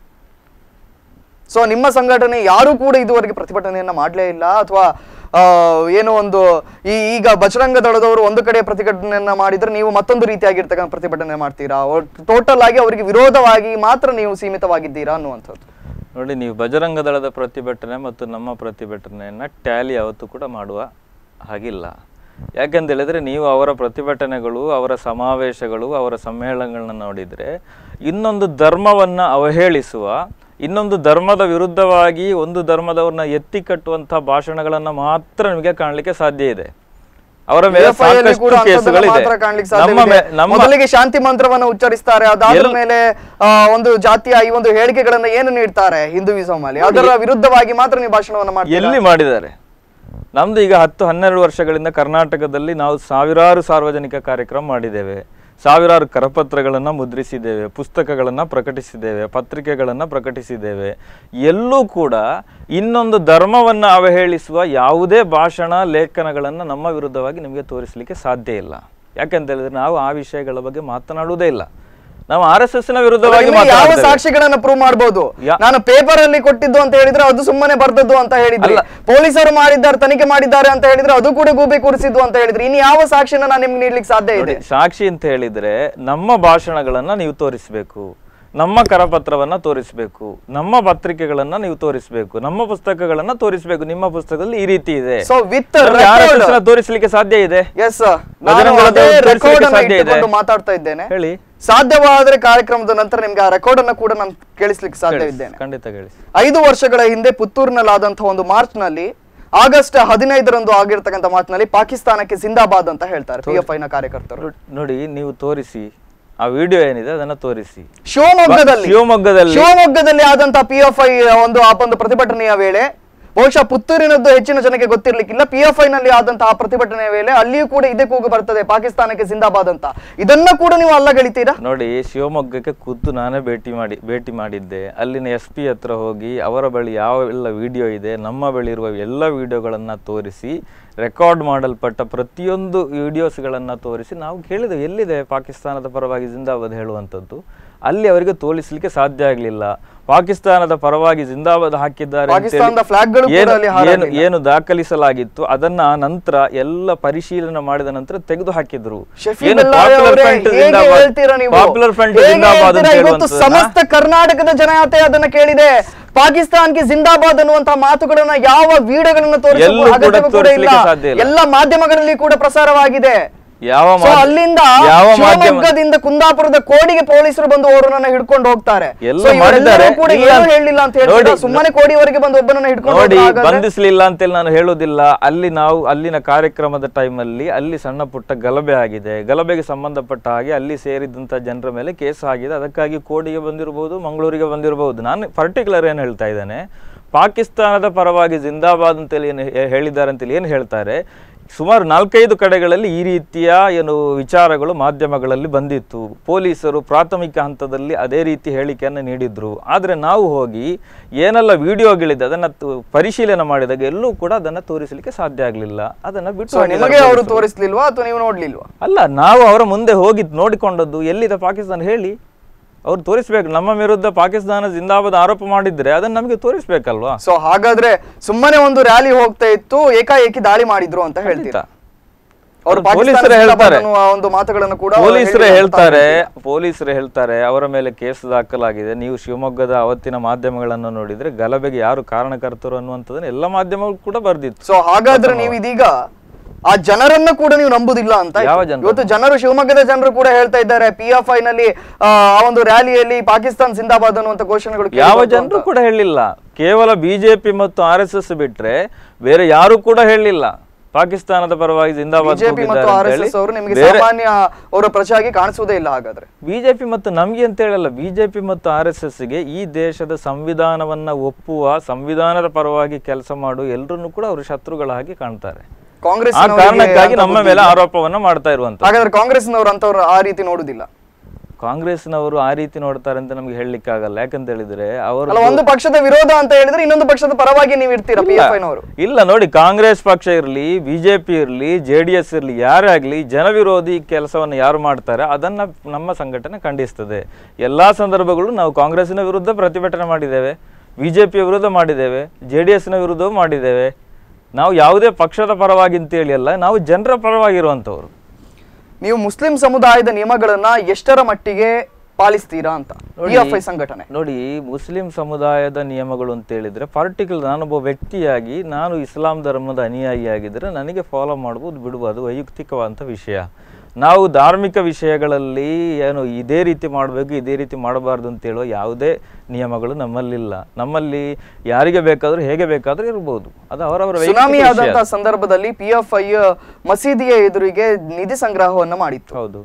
ಸೊ ನಿಮ್ಮ ಸಂಘಟನೆ ಯಾರು ಕೂಡ ಇದುವರೆಗೆ ಪ್ರತಿಭಟನೆಯನ್ನ ಮಾಡಲೇ ಇಲ್ಲ ಅಥವಾ ಏನೋ ಒಂದು ಈ ಈಗ ಬಜರಂಗ ದಳದವರು ಒಂದು ಕಡೆ ಪ್ರತಿಭಟನೆಯನ್ನ ಮಾಡಿದ್ರೆ ನೀವು ಮತ್ತೊಂದು ರೀತಿಯಾಗಿರ್ತಕ್ಕಂಥ ಪ್ರತಿಭಟನೆ ಮಾಡ್ತೀರಾ ಟೋಟಲ್ ಆಗಿ ಅವರಿಗೆ ವಿರೋಧವಾಗಿ ಮಾತ್ರ ನೀವು ಸೀಮಿತವಾಗಿದ್ದೀರಾ ಅನ್ನುವಂಥದ್ದು ನೋಡಿ ನೀವು ಬಜರಂಗ ದಳದ ಪ್ರತಿಭಟನೆ ಮತ್ತು ನಮ್ಮ ಪ್ರತಿಭಟನೆಯನ್ನ ಟ್ಯಾಲಿ ಯಾವತ್ತೂ ಕೂಡ ಮಾಡುವ ಹಾಗಿಲ್ಲ ಯಾಕೆಂತ ಹೇಳಿದ್ರೆ ನೀವು ಅವರ ಪ್ರತಿಭಟನೆಗಳು ಅವರ ಸಮಾವೇಶಗಳು ಅವರ ಸಮ್ಮೇಳನಗಳನ್ನ ನೋಡಿದ್ರೆ ಇನ್ನೊಂದು ಧರ್ಮವನ್ನ ಅವಹೇಳಿಸುವ ಇನ್ನೊಂದು ಧರ್ಮದ ವಿರುದ್ಧವಾಗಿ ಒಂದು ಧರ್ಮದವ್ರನ್ನ ಎತ್ತಿ ಕಟ್ಟುವಂತಹ ಭಾಷಣಗಳನ್ನ ಮಾತ್ರ ನಿಮಗೆ ಕಾಣಲಿಕ್ಕೆ ಸಾಧ್ಯ ಇದೆ ಅವರ ಮೇಲೆ PFI ಯಲ್ಲಿ ಸಾಕಷ್ಟು ಕೂಡ ಅಂಥದ್ದನ್ನ ಕೇಸುಗಳಿದೆ ಮಾತ್ರ ಕಾಣ್ಲಿಕ್ಕೆ ನಮ್ಮ ಸಾಧ್ಯವಿದೆ. ಮೇ- ನಮ್ಮ ಮೊದಲಿಗೆ ಶಾಂತಿ ಮಂತ್ರವನ್ನ ಉಚ್ಚರಿಸ್ತಾರೆ ಅದಾದ ಎಲ್- ಮೇಲೆ ಆ, ಒಂದು ಜಾತಿಯ ಈ ಒಂದು ಹೇಳಿಕೆಗಳನ್ನ ಏನು ನೀಡ್ತಾರೆ ಹಿಂದೂಯಿಸಂ ಅಲ್ಲಿ ಅದರ ವಿರುದ್ಧವಾಗಿ ಮಾತ್ರ ನೀವು ಭಾಷಣವನ್ನ ಮಾಡ್ತೀರಾ ಎಲ್ಲಿ ಮಾಡಿದ್ದಾರೆ ನಮ್ದು ಈಗ ಹತ್ತು ಹನ್ನೆರಡು ವರ್ಷಗಳಿಂದ ಕರ್ನಾಟಕದಲ್ಲಿ ನಾವು ಸಾವಿರಾರು ಸಾರ್ವಜನಿಕ ಕಾರ್ಯಕ್ರಮ ಮಾಡಿದ್ದೇವೆ ಸಾವಿರಾರು ಕರಪತ್ರಗಳನ್ನು ಮುದ್ರಿಸಿದ್ದೇವೆ ಪುಸ್ತಕಗಳನ್ನು ಪ್ರಕಟಿಸಿದ್ದೇವೆ ಪತ್ರಿಕೆಗಳನ್ನು ಪ್ರಕಟಿಸಿದ್ದೇವೆ ಎಲ್ಲೂ ಕೂಡ ಇನ್ನೊಂದು ಧರ್ಮವನ್ನು ಅವಹೇಳಿಸುವ ಯಾವುದೇ ಭಾಷಣ ಲೇಖನಗಳನ್ನು ನಮ್ಮ ವಿರುದ್ಧವಾಗಿ ನಿಮಗೆ ತೋರಿಸಲಿಕ್ಕೆ ಸಾಧ್ಯ ಇಲ್ಲ ಯಾಕೆಂತ ಹೇಳಿದ್ರೆ ನಾವು ಆ ವಿಷಯಗಳ ಬಗ್ಗೆ ಮಾತನಾಡುವುದೇ ಇಲ್ಲ ನಾವು ಆರ್ ಎಸ್ ಎಸ್ ನ ವಿರುದ್ಧವಾಗಿ ನಿಮಗೆ ಯಾವ ಮಾತನಾಡ್ತೇವೆ. ಸಾಕ್ಷಿಗಳನ್ನ ಪ್ರೂವ್ ಮಾಡಬಹುದು ಯಾ- ನಾನು ಪೇಪರ್ ಅಲ್ಲಿ ಕೊಟ್ಟಿದ್ದು ಅಂತ ಹೇಳಿದ್ರೆ ಅದು ಸುಮ್ಮನೆ ಬರ್ದದ್ದು ಅಂತ ಹೇಳಿದ್ರಿ ಪೊಲೀಸರು ಮಾಡಿದ್ದಾರೆ ತನಿಖೆ ಮಾಡಿದ್ದಾರೆ ಅಂತ ಹೇಳಿದ್ರೆ ಅದು ಕೂಡ ಗೂಬೆ ಕೂರಿಸಿದ್ದು ಅಂತ ಹೇಳಿದ್ರಿ ಇನ್ನು ಯಾವ ಸಾಕ್ಷಿನ ನಾನು ನಿಮ್ಗೆ ನೀಡ್ಲಿಕ್ಕೆ ಸಾಧ್ಯ ಇದೆ ನೋಡಿ, ಸಾಕ್ಷಿ ಅಂತ ಹೇಳಿದ್ರೆ ನಮ್ಮ ಭಾಷಣಗಳನ್ನ ನೀವು ತೋರಿಸಬೇಕು ನಮ್ಮ ಕರಪತ್ರವನ್ನ ತೋರಿಸಬೇಕು ನಮ್ಮ ಪತ್ರಿಕೆಗಳನ್ನ ನೀವು ತೋರಿಸಬೇಕು ನಮ್ಮ ಪುಸ್ತಕಗಳನ್ನ ತೋರಿಸಬೇಕು ನಿಮ್ಮ ಪುಸ್ತಕದಲ್ಲಿ ಈ ರೀತಿ ಇದೆ ಸೊ ವಿತ್ ನಮ್ಗೆ RSS ನ ತೋರಿಸ್ಲಿಕ್ಕೆ ಸಾಧ್ಯ ಇದೆ ಎಸ್ ನಾನು ಬಜರಂಗ ಅದೇ ದಳ ರೆಕಾರ್ಡ್ ತೋರಿಸ್ಲಿಕ್ಕೆ ಅನ್ನ ಸಾಧ್ಯ ಇದೆ. ಇಟ್ಟುಕೊಂಡು ಮಾತಾಡ್ತಾ ಇದ್ದೇನೆ ಹೇಳಿ ಸಾಧ್ಯವಾದ್ರೆ ಕಾರ್ಯಕ್ರಮದ ನಂತರ ನಿಮ್ಗೆ ಆ ರೆಕಾರ್ಡ್ ಅನ್ನ ಕೂಡ ನಾನು ಕೇಳಿಸ್ಲಿಕ್ಕೆ ಸಾಧ್ಯ ಇದ್ದೇನೆ ಖಂಡಿತ ಕೇಳಿ ಐದು ವರ್ಷಗಳ ಹಿಂದೆ ಪುತ್ತೂರಿನಲ್ಲಾದಂತಹ ಒಂದು ಮಾರ್ಚ್ ನಲ್ಲಿ ಆಗಸ್ಟ್ ಹದಿನೈದರಂದು ಆಗಿರ್ತಕ್ಕಂಥ ಮಾರ್ಚ್ನಲ್ಲಿ ಪಾಕಿಸ್ತಾನಕ್ಕೆ ಜಿಂದಾಬಾದ್ ಅಂತ ಹೇಳ್ತಾರೆ ಪಿ ಎಫ್ ಐ ನ ಕಾರ್ಯಕರ್ತರು ನೋಡ್- ನೋಡಿ ನೀವು ತೋರಿಸಿ ಆ ವಿಡಿಯೋ ಏನಿದೆ ಅದನ್ನ ತೋರಿಸಿ ಶಿವಮೊಗ್ಗದಲ್ಲಿ ಶಿವಮೊಗ್ಗದಲ್ಲಿ ಶಿವಮೊಗ್ಗದಲ್ಲಿ ಆದಂತಹ ಪಿ ಎಫ್ ಐ ಒಂದು ಆ ಒಂದು ಪ್ರತಿಭಟನೆಯ ವೇಳೆ ಬಹುಶಃ ಪುತ್ತೂರಿನದ್ದು ಹೆಚ್ಚಿನ ಜನಕ್ಕೆ ಗೊತ್ತಿರ್ಲಿಕ್ಕಿಲ್ಲ ಪಿ ಎಫ್ ಐ ನಲ್ಲಿ ಆದಂತಹ ಪ್ರತಿಭಟನೆಯ ವೇಳೆ ಅಲ್ಲಿಯೂ ಕೂಡ ಇದೇ ಕೂಗು ಬರ್ತದೆ ಪಾಕಿಸ್ತಾನಕ್ಕೆ ಜಿಂದಾಬಾದ್ ಅಂತ ಇದನ್ನ ಕೂಡ ನೀವು ಅಲ್ಲಗಳಿತೀರಾ ನೋಡಿ ಶಿವಮೊಗ್ಗಕ್ಕೆ ಖುದ್ದು ನಾನೇ ಭೇಟಿ ಮಾಡಿ ಭೇಟಿ ಮಾಡಿದ್ದೆ ಅಲ್ಲಿನ ಎಸ್ ಪಿ ಹತ್ರ ಹೋಗಿ ಅವರ ಬಳಿ ಯಾವ ಎಲ್ಲ ವಿಡಿಯೋ ಇದೆ ನಮ್ಮ ಬಳಿ ಇರುವ ಎಲ್ಲ ವಿಡಿಯೋಗಳನ್ನು ತೋರಿಸಿ ರೆಕಾರ್ಡ್ ಮಾಡಲ್ಪಟ್ಟ ಪ್ರತಿಯೊಂದು ವಿಡಿಯೋಸ್ಗಳನ್ನು ತೋರಿಸಿ ನಾವು ಕೇಳಿದೆ ಎಲ್ಲಿದೆ ಪಾಕಿಸ್ತಾನದ ಪರವಾಗಿ ಜಿಂದಾಬಾದ್ ಹೇಳುವಂಥದ್ದು ಅಲ್ಲಿ ಅವರಿಗೆ ತೋರಿಸಲಿಕ್ಕೆ ಸಾಧ್ಯ ಆಗಲಿಲ್ಲ ಪಾಕಿಸ್ತಾನದ ಪರವಾಗಿ ಜಿಂದಾಬಾದ್ ಹಾಕಿದ್ದಾರೆ ಅಂತೇಳಿ ಪಾಕಿಸ್ತಾನದ ಫ್ಲಾಗ್ಗಳು ಕೂಡ ಏನು- ಅಲ್ಲಿ ಏನು ಹಾರಾಡ್ಲಿಲ್ಲ. ಏನು ದಾಖಲಿಸಲಾಗಿತ್ತು ಅದನ್ನ ನಂತರ ಎಲ್ಲ ಪರಿಶೀಲನೆ ಮಾಡಿದ ನಂತರ ತೆಗೆದು ಹಾಕಿದ್ರು ಶಫೀಕ್ ಅಲ್ಲಾಹ್ ಅವರೇ, ಹೇಗೆ ಹೇಳ್ತೀರಾ ನೀವು? ಪಾಪ್ಯುಲರ್ ಫ್ರಂಟ್ ಹೇಗೆ ಜಿಂದಾಬಾದ್ ಅಂತ ಹೇಳ್ತೀರಾ? ಇವತ್ತು ಹೇಳುವಂಥದ್ದನ್ನ ಸಮಸ್ತ ಕರ್ನಾಟಕದ ಜನತೆ ಅದನ್ನ ಕೇಳಿದೆ ಪಾಕಿಸ್ತಾನ್ಗೆ ಜಿಂದಾಬಾದ್ ಅನ್ನುವಂತಹ ಮಾತುಗಳನ್ನ ಯಾವ ವಿಡಿಯೋಗಳನ್ನ ಎಲ್ಲೂ ತೋರಿಸುವ ಕೂಡ ಅಗತ್ಯವೂ ಕೂಡ ಇಲ್ಲ ತೋರಿಸ್ಲಿಕ್ಕೆ ಸಾಧ್ಯ ಇಲ್ಲ. ಎಲ್ಲ ಮಾಧ್ಯಮಗಳಲ್ಲಿ ಕೂಡ ಪ್ರಸಾರವಾಗಿದೆ ಯಾವ ಸೊ ಮಾಧ್ಯ- ಅಲ್ಲಿಂದ ಯಾವ ಮಾಧ್ಯಮ ಶಿವಮೊಗ್ಗದಿಂದ ಕುಂದಾಪುರದ ಕೋಡಿಗೆ ಪೊಲೀಸರು ಬಂದು ಅವರನ್ನ ಹಿಡ್ಕೊಂಡು ಹೋಗ್ತಾರೆ ಎಲ್ಲ So ಇವರೆಲ್ಲರೂ ಮಾಡಿದ್ದಾರೆ. ಕೂಡ ಇಲ್ಲ. ಏನು ಹೇಳಿಲ್ಲ ಅಂತ ಹೇಳ್ತೀರಾ ನೋಡಿ, ಸುಮ್ಮನೆ ಕೋಡಿವರೆಗೆ ಬಂದು ಒಬ್ಬನನ್ನ ಹಿಡ್ಕೊಂಡು ನೋಡಿ ಹೋಗ್ತಾ ಹಾಗಾದ್ರೆ? ಬಂಧಿಸ್ಲಿಲ್ಲ ಅಂತೇಳಿ ನಾನು ಹೇಳೋದಿಲ್ಲ ಅಲ್ಲಿ ನಾವು ಅಲ್ಲಿನ ಕಾರ್ಯಕ್ರಮದ ಟೈಮಲ್ಲಿ ಅಲ್ಲಿ ಸಣ್ಣ ಪುಟ್ಟ ಗಲಭೆ ಆಗಿದೆ ಗಲಭೆಗೆ ಸಂಬಂಧಪಟ್ಟ ಹಾಗೆ ಅಲ್ಲಿ ಸೇರಿದಂತ ಜನರ ಮೇಲೆ ಕೇಸ್ ಆಗಿದೆ ಅದಕ್ಕಾಗಿ ಕೋಡಿಗೆ ಬಂದಿರಬಹುದು ಮಂಗಳೂರಿಗೆ ಬಂದಿರಬಹುದು ನಾನು ಪರ್ಟಿಕ್ಯುಲರ್ ಏನು ಹೇಳ್ತಾ ಇದ್ದೇನೆ ಪಾಕಿಸ್ತಾನದ ಪರವಾಗಿ ಜಿಂದಾಬಾದ್ ಅಂತೇಳಿ ಏನು ಹೇ- ಹೇಳಿದ್ದಾರೆ ಅಂತೇಳಿ ಏನು ಹೇಳ್ತಾರೆ ಸುಮಾರು ನಾಲ್ಕೈದು ಕಡೆಗಳಲ್ಲಿ ಈ ರೀತಿಯ ಏನು ವಿಚಾರಗಳು ಮಾಧ್ಯಮಗಳಲ್ಲಿ ಬಂದಿತ್ತು ಪೊಲೀಸರು ಪ್ರಾಥಮಿಕ ಹಂತದಲ್ಲಿ ಅದೇ ರೀತಿ ಹೇಳಿಕೆಯನ್ನು ನೀಡಿದ್ರು ಆದರೆ ನಾವು ಹೋಗಿ ಏನೆಲ್ಲ ವಿಡಿಯೋಗಳಿದೆ ಅದನ್ನು ತು- ಪರಿಶೀಲನೆ ಮಾಡಿದಾಗ ಎಲ್ಲೂ ಕೂಡ ಅದನ್ನು ತೋರಿಸಲಿಕ್ಕೆ ಸಾಧ್ಯ ಆಗಲಿಲ್ಲ ಅದನ್ನು ಬಿಟ್ಟು So ಹೋಗಿದ್ದಾರೆ ನಿಮಗೆ ಅವರು ಪೊಲೀಸರು. ತೋರಿಸ್ಲಿಲ್ವಾ ಅಥವಾ ನೀವು ನೋಡ್ಲಿಲ್ವಾ ಅಲ್ಲ ನಾವು ಅವರ ಮುಂದೆ ಹೋಗಿ ನೋಡಿಕೊಂಡದ್ದು ಎಲ್ಲಿದೆ ಪಾಕಿಸ್ತಾನ ಹೇಳಿ ಅವ್ರು ತೋರಿಸ್ಬೇಕು ನಮ್ಮ ವಿರುದ್ಧ ಪಾಕಿಸ್ತಾನ ಜಿಂದಾಬಾದ್ ಆರೋಪ ಮಾಡಿದ್ರೆ ಅದನ್ನ ನಮಗೆ ತೋರಿಸ್ಬೇಕಲ್ವಾ ಸೊ ಹಾಗಾದ್ರೆ ಸುಮ್ಮನೆ ಒಂದು ರ್ಯಾಲಿ ಹೋಗ್ತಾ ಇತ್ತು ಏಕಾಏಕಿ ದಾಳಿ ಮಾಡಿದ್ರು ಅಂತ ಹೇಳ್ತೀರಾ ಅವರು ಅವ್ರು ಪೊಲೀಸರೇ ಹೇಳ್ತಾರೆ ಒಂದು ಮಾತುಗಳನ್ನು ಕೂಡ ಅವರು ಪೊಲೀಸರೇ ಹೇಳಿದ್ರು ಅಂತ ಹೇಳ್ತಾರೆ ಹೇಳ್ತೀರಾ. ಪೊಲೀಸರು ಹೇಳ್ತಾರೆ ಅವರ ಮೇಲೆ ಕೇಸ್ ದಾಖಲಾಗಿದೆ ನೀವು ಶಿವಮೊಗ್ಗದ ಅವತ್ತಿನ ಮಾಧ್ಯಮಗಳನ್ನು ನೋಡಿದ್ರೆ ಗಲಭೆಗೆ ಯಾರು ಕಾರಣಕರ್ತರು ಅನ್ನುವಂಥದ್ದನ್ನ ಎಲ್ಲ ಮಾಧ್ಯಮಗಳು ಕೂಡ ಬರ್ದಿತ್ತು ಸೊ ಹಾಗಾದ್ರೆ ನೀವು ಇದೀಗ ಆ ಜನರನ್ನ ಕೂಡ ನೀವು ನಂಬುದಿಲ್ಲ ಅಂತ ಆಯ್ತು. ಯಾವ ಜನರನ್ನ? ಇವತ್ತು ಜನರು ಶಿವಮೊಗ್ಗದ ಜನರು ಕೂಡ ಹೇಳ್ತಾ ಇದ್ದಾರೆ ಪಿ ಎಫ್ ಐ ನಲ್ಲಿ ಆ ಆ ಒಂದು ರ್ಯಾಲಿಯಲ್ಲಿ ಪಾಕಿಸ್ತಾನ್ ಜಿಂದಾಬಾದ್ ಅನ್ನುವಂತ ಘೋಷಣೆಗಳು ಕೇಳಿ ಯಾವ ಬಂತು ಜನರು ಅಂತ. ಕೂಡ ಹೇಳಿಲ್ಲ ಕೇವಲ ಬಿಜೆಪಿ ಮತ್ತು ಆರ್ ಎಸ್ ಎಸ್ ಬಿಟ್ರೆ ಬೇರೆ ಯಾರು ಕೂಡ ಹೇಳಿಲ್ಲ ಪಾಕಿಸ್ತಾನದ ಪರವಾಗಿ ಜಿಂದಾಬಾದ್ ಬಿಜೆಪಿ ಮತ್ತು ಆರ್ ಎಸ್ ಎಸ್ ಅವರು ನಿಮಗೆ ಸಾಮಾನ್ಯ ಅವರ ಪ್ರಜೆಯಾಗಿ ಕಾಣಿಸುವುದೇ ಇಲ್ಲ ಹಾಗಾದ್ರೆ ಬಿಜೆಪಿ ಮತ್ತು ನಮ್ಗೆ ಅಂತ ಹೇಳಲ್ಲ ಬಿಜೆಪಿ ಮತ್ತು ಆರ್ ಎಸ್ ಎಸ್ಗೆ ಈ ದೇಶದ ಸಂವಿಧಾನವನ್ನ ಒಪ್ಪುವ ಸಂವಿಧಾನದ ಪರವಾಗಿ ಕೆಲಸ ಮಾಡುವ ಎಲ್ಲರನ್ನು ಕೂಡ ಅವರು ಶತ್ರುಗಳಾಗಿ ಕಾಣ್ತಾರೆ ಕಾಂಗ್ರೆಸ್ ಆ ಕಾರಣಕ್ಕಾಗಿ ನಮ್ಮ ಮೇಲೆ ಆರೋಪವನ್ನ ಮಾಡ್ತಾ ಇರುವಂತ ಹಾಗಾದ್ರೆ ಕಾಂಗ್ರೆಸ್ನವರು ಅಂತವ್ರು ಆ ರೀತಿ ನೋಡುದಿಲ್ಲ ಕಾಂಗ್ರೆಸ್ನವರು ಆ ರೀತಿ ನೋಡ್ತಾರೆ ಅಂತ ನಮ್ಗೆ ಹೇಳಲಿಕ್ಕೆ ಆಗಲ್ಲ ಯಾಕಂತ ಹೇಳಿದ್ರೆ ಅವರು ಅಲ್ಲ ಒಂದು ಪಕ್ಷದ ವಿರೋಧ ಅಂತ ಹೇಳಿದ್ರೆ ಇನ್ನೊಂದು ಪಕ್ಷದ ಪರವಾಗಿ ನೀವು ಇರ್ತೀರಾ ಪಿ ಎಫ್ ಐನವರು ಇಲ್ಲ ನೋಡಿ ಕಾಂಗ್ರೆಸ್ ಪಕ್ಷ ಇರಲಿ ಬಿಜೆಪಿ ಇರಲಿ ಜೆ ಡಿ ಎಸ್ ಇರಲಿ ಯಾರೇ ಆಗಲಿ ಜನವಿರೋಧಿ ಕೆಲಸವನ್ನು ಯಾರು ಮಾಡ್ತಾರೆ ಅದನ್ನ ನಮ್ಮ ಸಂಘಟನೆ ಖಂಡಿಸ್ತದೆ ಎಲ್ಲಾ ಸಂದರ್ಭಗಳು ನಾವು ಕಾಂಗ್ರೆಸ್ಸಿನ ವಿರುದ್ಧ ಪ್ರತಿಭಟನೆ ಮಾಡಿದ್ದೇವೆ ಬಿಜೆಪಿಯ ವಿರುದ್ಧ ಮಾಡಿದ್ದೇವೆ ಜೆ ಡಿ ಎಸ್ನ ವಿರುದ್ಧವೂ ಮಾಡಿದ್ದೇವೆ ನಾವು ಯಾವುದೇ ಪಕ್ಷದ ಪರವಾಗಿ ಅಂತೇಳಿ ಅಲ್ಲ ನಾವು ಜನರ ಪರವಾಗಿರುವಂಥವ್ರು ನೀವು ಮುಸ್ಲಿಂ ಸಮುದಾಯದ ನಿಯಮಗಳನ್ನ ಎಷ್ಟರ ಮಟ್ಟಿಗೆ ಪಾಲಿಸ್ತೀರಾ ಅಂತ ಪಿ ಎಫ್ ಐ ಸಂಘಟನೆ ನೋಡಿ ಮುಸ್ಲಿಂ ಸಮುದಾಯದ ನಿಯಮಗಳು ಅಂತ ಹೇಳಿದ್ರೆ ಪರ್ಟಿಕ್ಯುಲರ್ ನಾನೊಬ್ಬ ವ್ಯಕ್ತಿಯಾಗಿ ನಾನು ಇಸ್ಲಾಂ ಧರ್ಮದ ಅನುಯಾಯಿಯಾಗಿದ್ದರೆ ನನಗೆ ಫಾಲೋ ಮಾಡ್ಬೋದು ಬಿಡ್ಬೋದು ವೈಯಕ್ತಿಕವಾದಂಥ ವಿಷಯ ನಾವು ಧಾರ್ಮಿಕ ವಿಷಯಗಳಲ್ಲಿ ಏನು ಇದೇ ರೀತಿ ಮಾಡಬೇಕು ಇದೇ ರೀತಿ ಮಾಡಬಾರ್ದು ಅಂತ ಹೇಳುವ ಯಾವುದೇ ನಿಯಮಗಳು ನಮ್ಮಲ್ಲಿಲ್ಲ ನಮ್ಮಲ್ಲಿ ಯಾರಿಗೆ ಬೇಕಾದರೂ ಹೇಗೆ ಬೇಕಾದರೂ ಇರ್ಬೋದು ಅದು ಅವರವರ ವೈಯಕ್ತಿಕ ಸುನಾಮಿ ವಿಷಯ. ಆದಂತಹ ಸಂದರ್ಭದಲ್ಲಿ ಪಿ ಎಫ್ ಐ ಮಸೀದಿಯ ಎದುರಿಗೆ ನಿಧಿ ಸಂಗ್ರಹವನ್ನ ಮಾಡಿತ್ತು ಹೌದು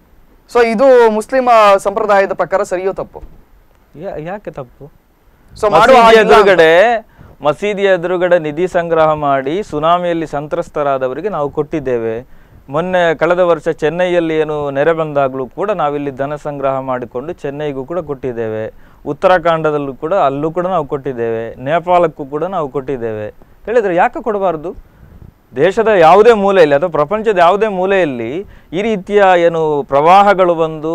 ಸೊ ಇದು ಮುಸ್ಲಿಂ ಆ, ಸಂಪ್ರದಾಯದ ಪ್ರಕಾರ ಸರಿಯೋ ತಪ್ಪು ಯಾ- ಯಾಕೆ ತಪ್ಪು ಸೊ ಮಾಡುವ ಮಸೀದಿ ಹಾಗಿಲ್ಲ ಅಂತ. ಎದುರುಗಡೆ ಮಸೀದಿಯ ಎದುರುಗಡೆ ನಿಧಿ ಸಂಗ್ರಹ ಮಾಡಿ ಸುನಾಮಿಯಲ್ಲಿ ಸಂತ್ರಸ್ತರಾದವರಿಗೆ ನಾವು ಕೊಟ್ಟಿದ್ದೇವೆ ಮೊನ್ನೆ ಕಳೆದ ವರ್ಷ ಚೆನ್ನೈಯಲ್ಲಿ ಏನು ನೆರೆ ಬಂದಾಗಲೂ ಕೂಡ ನಾವಿಲ್ಲಿ ಧನ ಸಂಗ್ರಹ ಮಾಡಿಕೊಂಡು ಚೆನ್ನೈಗೂ ಕೂಡ ಕೊಟ್ಟಿದ್ದೇವೆ ಉತ್ತರಾಖಂಡದಲ್ಲೂ ಕೂಡ ಅಲ್ಲೂ ಕೂಡ ನಾವು ಕೊಟ್ಟಿದ್ದೇವೆ ನೇಪಾಳಕ್ಕೂ ಕೂಡ ನಾವು ಕೊಟ್ಟಿದ್ದೇವೆ ಹೇಳಿದ್ರೆ ಯಾಕೆ ಕೊಡಬಾರ್ದು ದೇಶದ ಯಾವುದೇ ಮೂಲೆಯಲ್ಲಿ ಅಥವಾ ಪ್ರಪಂಚದ ಯಾವುದೇ ಮೂಲೆಯಲ್ಲಿ ಈ ರೀತಿಯ ಏನು ಪ್ರವಾಹಗಳು ಬಂದು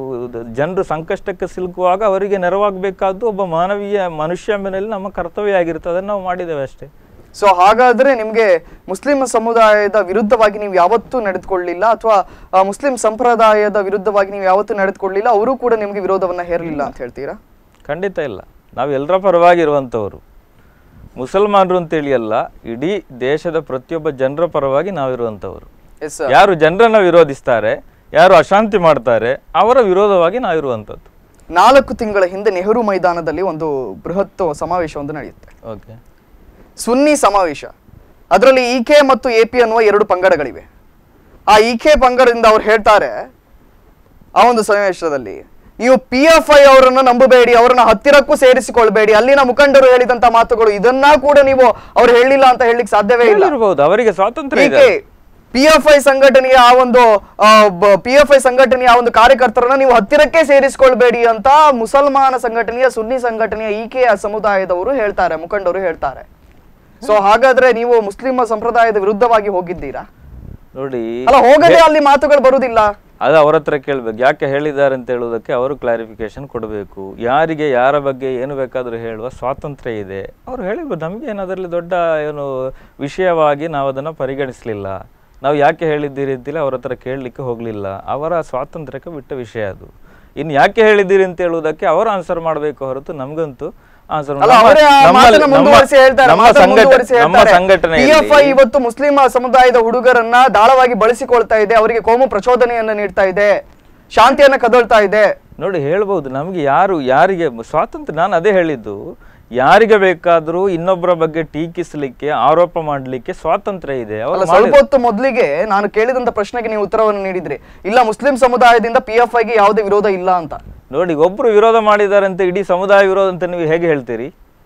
ಜನರು ಸಂಕಷ್ಟಕ್ಕೆ ಸಿಲುಕುವಾಗ ಅವರಿಗೆ ನೆರವಾಗಬೇಕಾದ್ದು ಒಬ್ಬ ಮಾನವೀಯ ಮನುಷ್ಯ ಮೇಲೆ ನಮ್ಮ ಕರ್ತವ್ಯ ಆಗಿರುತ್ತೆ ಅದನ್ನು ನಾವು ಮಾಡಿದ್ದೇವೆ ಅಷ್ಟೇ ಸೊ ಹಾಗಾದ್ರೆ ನಿಮ್ಗೆ ಮುಸ್ಲಿಂ ಸಮುದಾಯದ ವಿರುದ್ಧವಾಗಿ ನೀವು ಯಾವತ್ತೂ ನಡೆದುಕೊಳ್ಳಿಲ್ಲ ಅಥವಾ ಮುಸ್ಲಿಂ ಸಂಪ್ರದಾಯದ ವಿರುದ್ಧವಾಗಿ ನೀವು ಯಾವತ್ತೂ ನಡೆದುಕೊಳ್ಳಿಲ್ಲ ಅವರು ಕೂಡ ನಿಮ್ಗೆ ವಿರೋಧವನ್ನ ಹೇರಲಿಲ್ಲ ಅಂತ ಹೇಳ್ತೀರಾ ಖಂಡಿತ ಇಲ್ಲ ನಾವು ಎಲ್ಲರ ಪರವಾಗಿರುವಂಥವ್ರು ಮುಸಲ್ಮಾನರು ಅಂತೇಳಿ ಅಲ್ಲ ಇಡೀ ದೇಶದ ಪ್ರತಿಯೊಬ್ಬ ಜನರ ಪರವಾಗಿ ನಾವಿರುವಂಥವ್ರು ಎಸ್ ಯಾರು ಜನರನ್ನ ವಿರೋಧಿಸ್ತಾರೆ ಯಾರು ಅಶಾಂತಿ ಮಾಡ್ತಾರೆ ಅವರ ವಿರೋಧವಾಗಿ ನಾವಿರುವಂಥದ್ದು ನಾಲ್ಕು ತಿಂಗಳ ಹಿಂದೆ ನೆಹರು ಮೈದಾನದಲ್ಲಿ ಒಂದು ಬೃಹತ್ ಸಮಾವೇಶವೊಂದು ನಡೆಯುತ್ತೆ ಓಕೆ ಸುನ್ನಿ ಸಮಾವೇಶ ಅದರಲ್ಲಿ ಇಕೆ ಮತ್ತು ಎ ಪಿ ಅನ್ನುವ ಎರಡು ಪಂಗಡಗಳಿವೆ ಆ ಇಕೆ ಪಂಗಡದಿಂದ ಅವ್ರು ಹೇಳ್ತಾರೆ ಆ ಒಂದು ಸಮಾವೇಶದಲ್ಲಿ ನೀವು ಪಿ ಎಫ್ ಐ ಅವರನ್ನು ನಂಬಬೇಡಿ ಅವರನ್ನ ಹತ್ತಿರಕ್ಕೂ ಸೇರಿಸಿಕೊಳ್ಬೇಡಿ ಅಲ್ಲಿನ ಮುಖಂಡರು ಹೇಳಿದಂತ ಮಾತುಗಳು ಇದನ್ನ ಕೂಡ ನೀವು ಅವ್ರು ಹೇಳಿಲ್ಲ ಅಂತ ಹೇಳಲಿಕ್ಕೆ ಸಾಧ್ಯವೇ ಇಲ್ಲ ಇರಬಹುದು ಅವರಿಗೆ ಸ್ವಾತಂತ್ರ್ಯ ಇದೆ ಹೀಗೆ ಪಿ ಎಫ್ ಐ ಸಂಘಟನೆಯ ಆ ಒಂದು ಪಿ ಎಫ್ ಐ ಸಂಘಟನೆಯ ಆ ಒಂದು ಕಾರ್ಯಕರ್ತರನ್ನ ನೀವು ಹತ್ತಿರಕ್ಕೆ ಸೇರಿಸಿಕೊಳ್ಬೇಡಿ ಅಂತ ಮುಸಲ್ಮಾನ ಸಂಘಟನೆಯ ಸುನ್ನಿ ಸಂಘಟನೆಯ ಈಕೆಯ ಸಮುದಾಯದವರು ಹೇಳ್ತಾರೆ ಮುಖಂಡರು ಹೇಳ್ತಾರೆ ಸೊ ಹಾಗಾದ್ರೆ ನೀವು ಮುಸ್ಲಿಂ ಸಂಪ್ರದಾಯದ ವಿರುದ್ಧವಾಗಿ ಹೋಗಿದ್ದೀರಾ ನೋಡಿ ಅಲ್ಲ ಹೋಗದೆ ಅಲ್ಲಿ ಮಾತುಗಳು ಬರುವುದಿಲ್ಲ ಅದು ಅವ್ರ ಹತ್ರ ಕೇಳ್ಬೇಕು ಯಾಕೆ ಹೇಳಿದ್ದಾರೆ ಅಂತ ಹೇಳುವುದಕ್ಕೆ ಅವರು ಕ್ಲಾರಿಫಿಕೇಶನ್ ಕೊಡಬೇಕು ಯಾರಿಗೆ ಯಾರ ಬಗ್ಗೆ ಏನು ಬೇಕಾದರೂ ಹೇಳುವ ಸ್ವಾತಂತ್ರ್ಯ ಇದೆ ಅವರು ಹೇಳಿರ್ಬೋದು ನಮಗೆ ಏನು ಅದರಲ್ಲಿ ದೊಡ್ಡ ಏನು ವಿಷಯವಾಗಿ ನಾವು ಅದನ್ನು ಪರಿಗಣಿಸಲಿಲ್ಲ ನಾವು ಯಾಕೆ ಹೇಳಿದ್ದೀರಿ ಅಂತೇಳಿ ಅವ್ರ ಹತ್ರ ಕೇಳಲಿಕ್ಕೆ ಹೋಗಲಿಲ್ಲ ಅವರ ಸ್ವಾತಂತ್ರ್ಯಕ್ಕೆ ಬಿಟ್ಟ ವಿಷಯ ಅದು ಇನ್ನು ಯಾಕೆ ಹೇಳಿದ್ದೀರಿ ಅಂತ ಹೇಳುವುದಕ್ಕೆ ಅವರು ಆನ್ಸರ್ ಮಾಡಬೇಕು ಹೊರತು ನಮಗಂತೂ ಆನ್ಸರ್ ಅಲ್ಲ ಅವರೇ ಆ ಮಾತನ್ನ ಮುಂದುವರಿಸಿ ಹೇಳ್ತಾರೆ ನಮ್ಮ ಮಾತನ್ನ ಸಂಘಟ ಮುಂದುವರಿಸಿ ನಮ್ಮ ಹೇಳ್ತಾರೆ ಸಂಘಟನೆಯಲ್ಲಿ PFI ಇವತ್ತು ಮುಸ್ಲಿಂ ಸಮುದಾಯದ ಹುಡುಗರನ್ನ ದಾಳವಾಗಿ ಬಳಸಿಕೊಳ್ತಾ ಇದೆ ಅವರಿಗೆ ಕೋಮು ಪ್ರಚೋದನೆಯನ್ನ ನೀಡ್ತಾ ಇದೆ ಶಾಂತಿಯನ್ನ ಕದಳ್ತಾ ಇದೆ ನೋಡಿ ಹೇಳ್ಬೋದು ನಮಗೆ ಯಾರು ಯಾರಿಗೆ ಸ್ವಾತಂತ್ರ್ಯ ನಾನು ಅದೇ ಹೇಳಿದ್ದು ಯಾರಿಗೆ ಬೇಕಾದರೂ ಇನ್ನೊಬ್ಬರ ಬಗ್ಗೆ ಟೀಕಿಸಲಿಕ್ಕೆ ಆರೋಪ ಮಾಡಲಿಕ್ಕೆ ಸ್ವಾತಂತ್ರ್ಯ ಇದೆ ಅವರು ಅಲ್ಲ ಸ್ವಲ್ಪ ಹೊತ್ತು ಮೊದಲಿಗೆ ನಾನು ಕೇಳಿದಂತ ಪ್ರಶ್ನೆಗೆ ನೀವು ಉತ್ತರವನ್ನು ನೀಡಿದ್ರಿ ಇಲ್ಲ ಮುಸ್ಲಿಂ ಸಮುದಾಯದಿಂದ ಪಿ ಎಫ್ ಐಗೆ ಯಾವುದೇ ವಿರೋಧ ಇಲ್ಲ ಅಂತ ನೋಡಿ ಒಬ್ರು ವಿರೋಧ ಮಾಡಿದ್ದಾರೆ ಅಂತ ಇಡೀ ಸಮುದಾಯ ವಿರೋಧ ಅಂತ ನೀವು ಹೇಗೆ ಹೇಳ್ತೀರಿ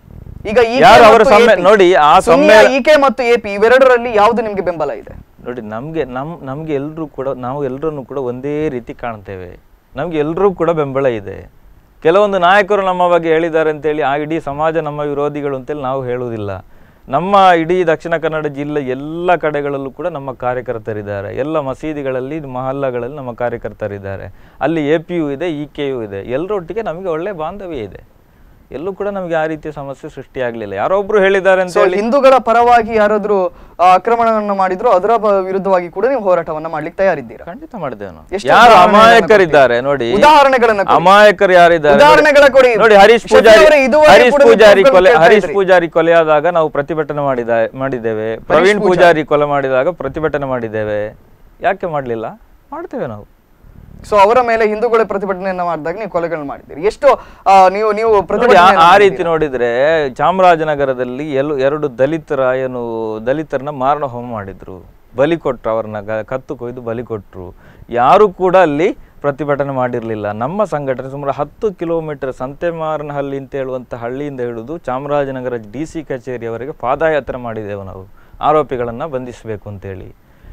ಈಗ ಈ ಯಾರು ಅವರ ಸಮ್ಮೇ- ನೋಡಿ, ಆ ಸಮ್ಮೇಳ- ಇಕೆ ಮತ್ತು ಎಪಿ ಇವೆರಡರಲ್ಲಿ ಯಾವ್ದು ನಿಮ್ಗೆ ಬೆಂಬಲ ಇದೆ ನೋಡಿ ನಮಗೆ ನಮ್ ನಮ್ಗೆ ಎಲ್ಲರೂ ಕೂಡ ನಾವು ಎಲ್ಲರನ್ನು ಕೂಡ ಒಂದೇ ರೀತಿ ಕಾಣ್ತೇವೆ ನಮ್ಗೆ ಎಲ್ಲರೂ ಕೂಡ ಬೆಂಬಲ ಇದೆ ಕೆಲವೊಂದು ನಾಯಕರು ನಮ್ಮ ಬಗ್ಗೆ ಹೇಳಿದ್ದಾರೆ ಅಂತೇಳಿ ಆ ಇಡೀ ಸಮಾಜ ನಮ್ಮ ವಿರೋಧಿಗಳು ಅಂತೇಳಿ ನಾವು ಹೇಳುವುದಿಲ್ಲ ನಮ್ಮ ಇಡೀ ದಕ್ಷಿಣ ಕನ್ನಡ ಜಿಲ್ಲೆ ಎಲ್ಲ ಕಡೆಗಳಲ್ಲೂ ಕೂಡ ನಮ್ಮ ಕಾರ್ಯಕರ್ತರಿದ್ದಾರೆ ಎಲ್ಲ ಮಸೀದಿಗಳಲ್ಲಿ ಮಹಲ್ಲಗಳಲ್ಲಿ ನಮ್ಮ ಕಾರ್ಯಕರ್ತರಿದ್ದಾರೆ ಅಲ್ಲಿ ಎ ಪಿ ಯು ಇದೆ ಇ ಕೆ ಯು ಇದೆ ಎಲ್ಲರೊಟ್ಟಿಗೆ ನಮಗೆ ಒಳ್ಳೆ ಬಾಂಧವ್ಯ ಇದೆ ಎಲ್ಲೂ ಕೂಡ ನಮಗೆ ಆ ರೀತಿಯ ಸಮಸ್ಯೆ ಸೃಷ್ಟಿಯಾಗಲಿಲ್ಲ ಯಾರೋ ಒಬ್ರು ಹೇಳಿದ್ದಾರೆ ಅಂತ ಸೊ ಹಿಂದೂಗಳ ಪರವಾಗಿ ಯಾರಾದ್ರೂ ಆ, ಆಕ್ರಮಣವನ್ನು ಮಾಡಿದ್ರು ಅದರ ಬ- ವಿರುದ್ಧವಾಗಿ ಕೂಡ ನೀವು ಹೋರಾಟವನ್ನ ಮಾಡ್ಲಿಕ್ಕೆ ತಯಾರಿದ್ದೀರಾ ಖಂಡಿತ ಮಾಡಿದ್ದೇವೆ ನಾವು ಎಷ್ಟು ಯಾರು ಉದಾಹರಣೆಗಳನ್ನ ಅಮಾಯಕರಿದ್ದಾರೆ ನೋಡಿ ಉದಾಹರಣೆಗಳನ್ನ ಕೊಡಿ. ಅಮಾಯಕರು ಯಾರಿದ್ದಾರೆ ಉದಾಹರಣೆಗಳ ಕೊಡಿ. ನೋಡಿ ಹರೀಶ್ ಶೆಟ್ಟಿ ಪೂಜಾರಿ ಅವರೇ, ಇದುವರೆಗೆ ಹರೀಶ್ ಕೂಡ ನೀವು ಪೂಜಾರಿ ಪ್ರಶ್ನೆಗಳು ಕೊಲೆ ಕೇಳ್ತಾ ಹರೀಶ್ ಇದ್ರಿ. ಪೂಜಾರಿ ಕೊಲೆಯಾದಾಗ ನಾವು ಪ್ರತಿಭಟನೆ ಮಾಡಿದ ಮಾಡಿದ್ದೇವೆ ಪ್ರವೀಣ್ ಪೂಜಾರಿ ಕೊಲೆ ಮಾಡಿದಾಗ ಪ್ರತಿಭಟನೆ ಮಾಡಿದ್ದೇವೆ ಯಾಕೆ ಮಾಡಲಿಲ್ಲ ಮಾಡ್ತೇವೆ ನಾವು ಸೊ ಅವರ ಮೇಲೆ ಹಿಂದೂಗಳ ಪ್ರತಿಭಟನೆಯನ್ನ ಮಾಡಿದಾಗ ನೀವು ಕೊಲೆಗಳನ್ನ ಮಾಡಿದ್ದೀರಿ ಎಷ್ಟು ಆ, ನೀವು ನೀವು ನೋಡಿ, ಆ- ಪ್ರತಿಭಟನೆ ಆ ರೀತಿ ನೋಡಿದ್ರೆ ಚಾಮರಾಜನಗರದಲ್ಲಿ ಎಲ್ಲ ಎರಡು ದಲಿತರ ಏನು ದಲಿತರನ್ನ ಮಾರಣ ಹೋಮ ಮಾಡಿದ್ರು ಬಲಿ ಕೊಟ್ರು ಅವ್ರನ್ನ ಗ- ಕತ್ತು ಕೊಯ್ದು ಬಲಿ ಕೊಟ್ರು ಯಾರು ಕೂಡ ಅಲ್ಲಿ ಪ್ರತಿಭಟನೆ ಮಾಡಿರಲಿಲ್ಲ ನಮ್ಮ ಸಂಘಟನೆ ಸುಮಾರು ಹತ್ತು ಕಿಲೋಮೀಟರ್ ಸಂತೆಮಾರನಹಳ್ಳಿ ಅಂತ ಹೇಳುವಂಥ ಹಳ್ಳಿಯಿಂದ ಹಿಡಿದು ಚಾಮರಾಜನಗರ ಡಿ ಸಿ ಕಚೇರಿಯವರೆಗೆ ಪಾದಯಾತ್ರೆ ಮಾಡಿದೆವು ನಾವು ಆರೋಪಿಗಳನ್ನು ಬಂಧಿಸಬೇಕು ಅಂತೇಳಿ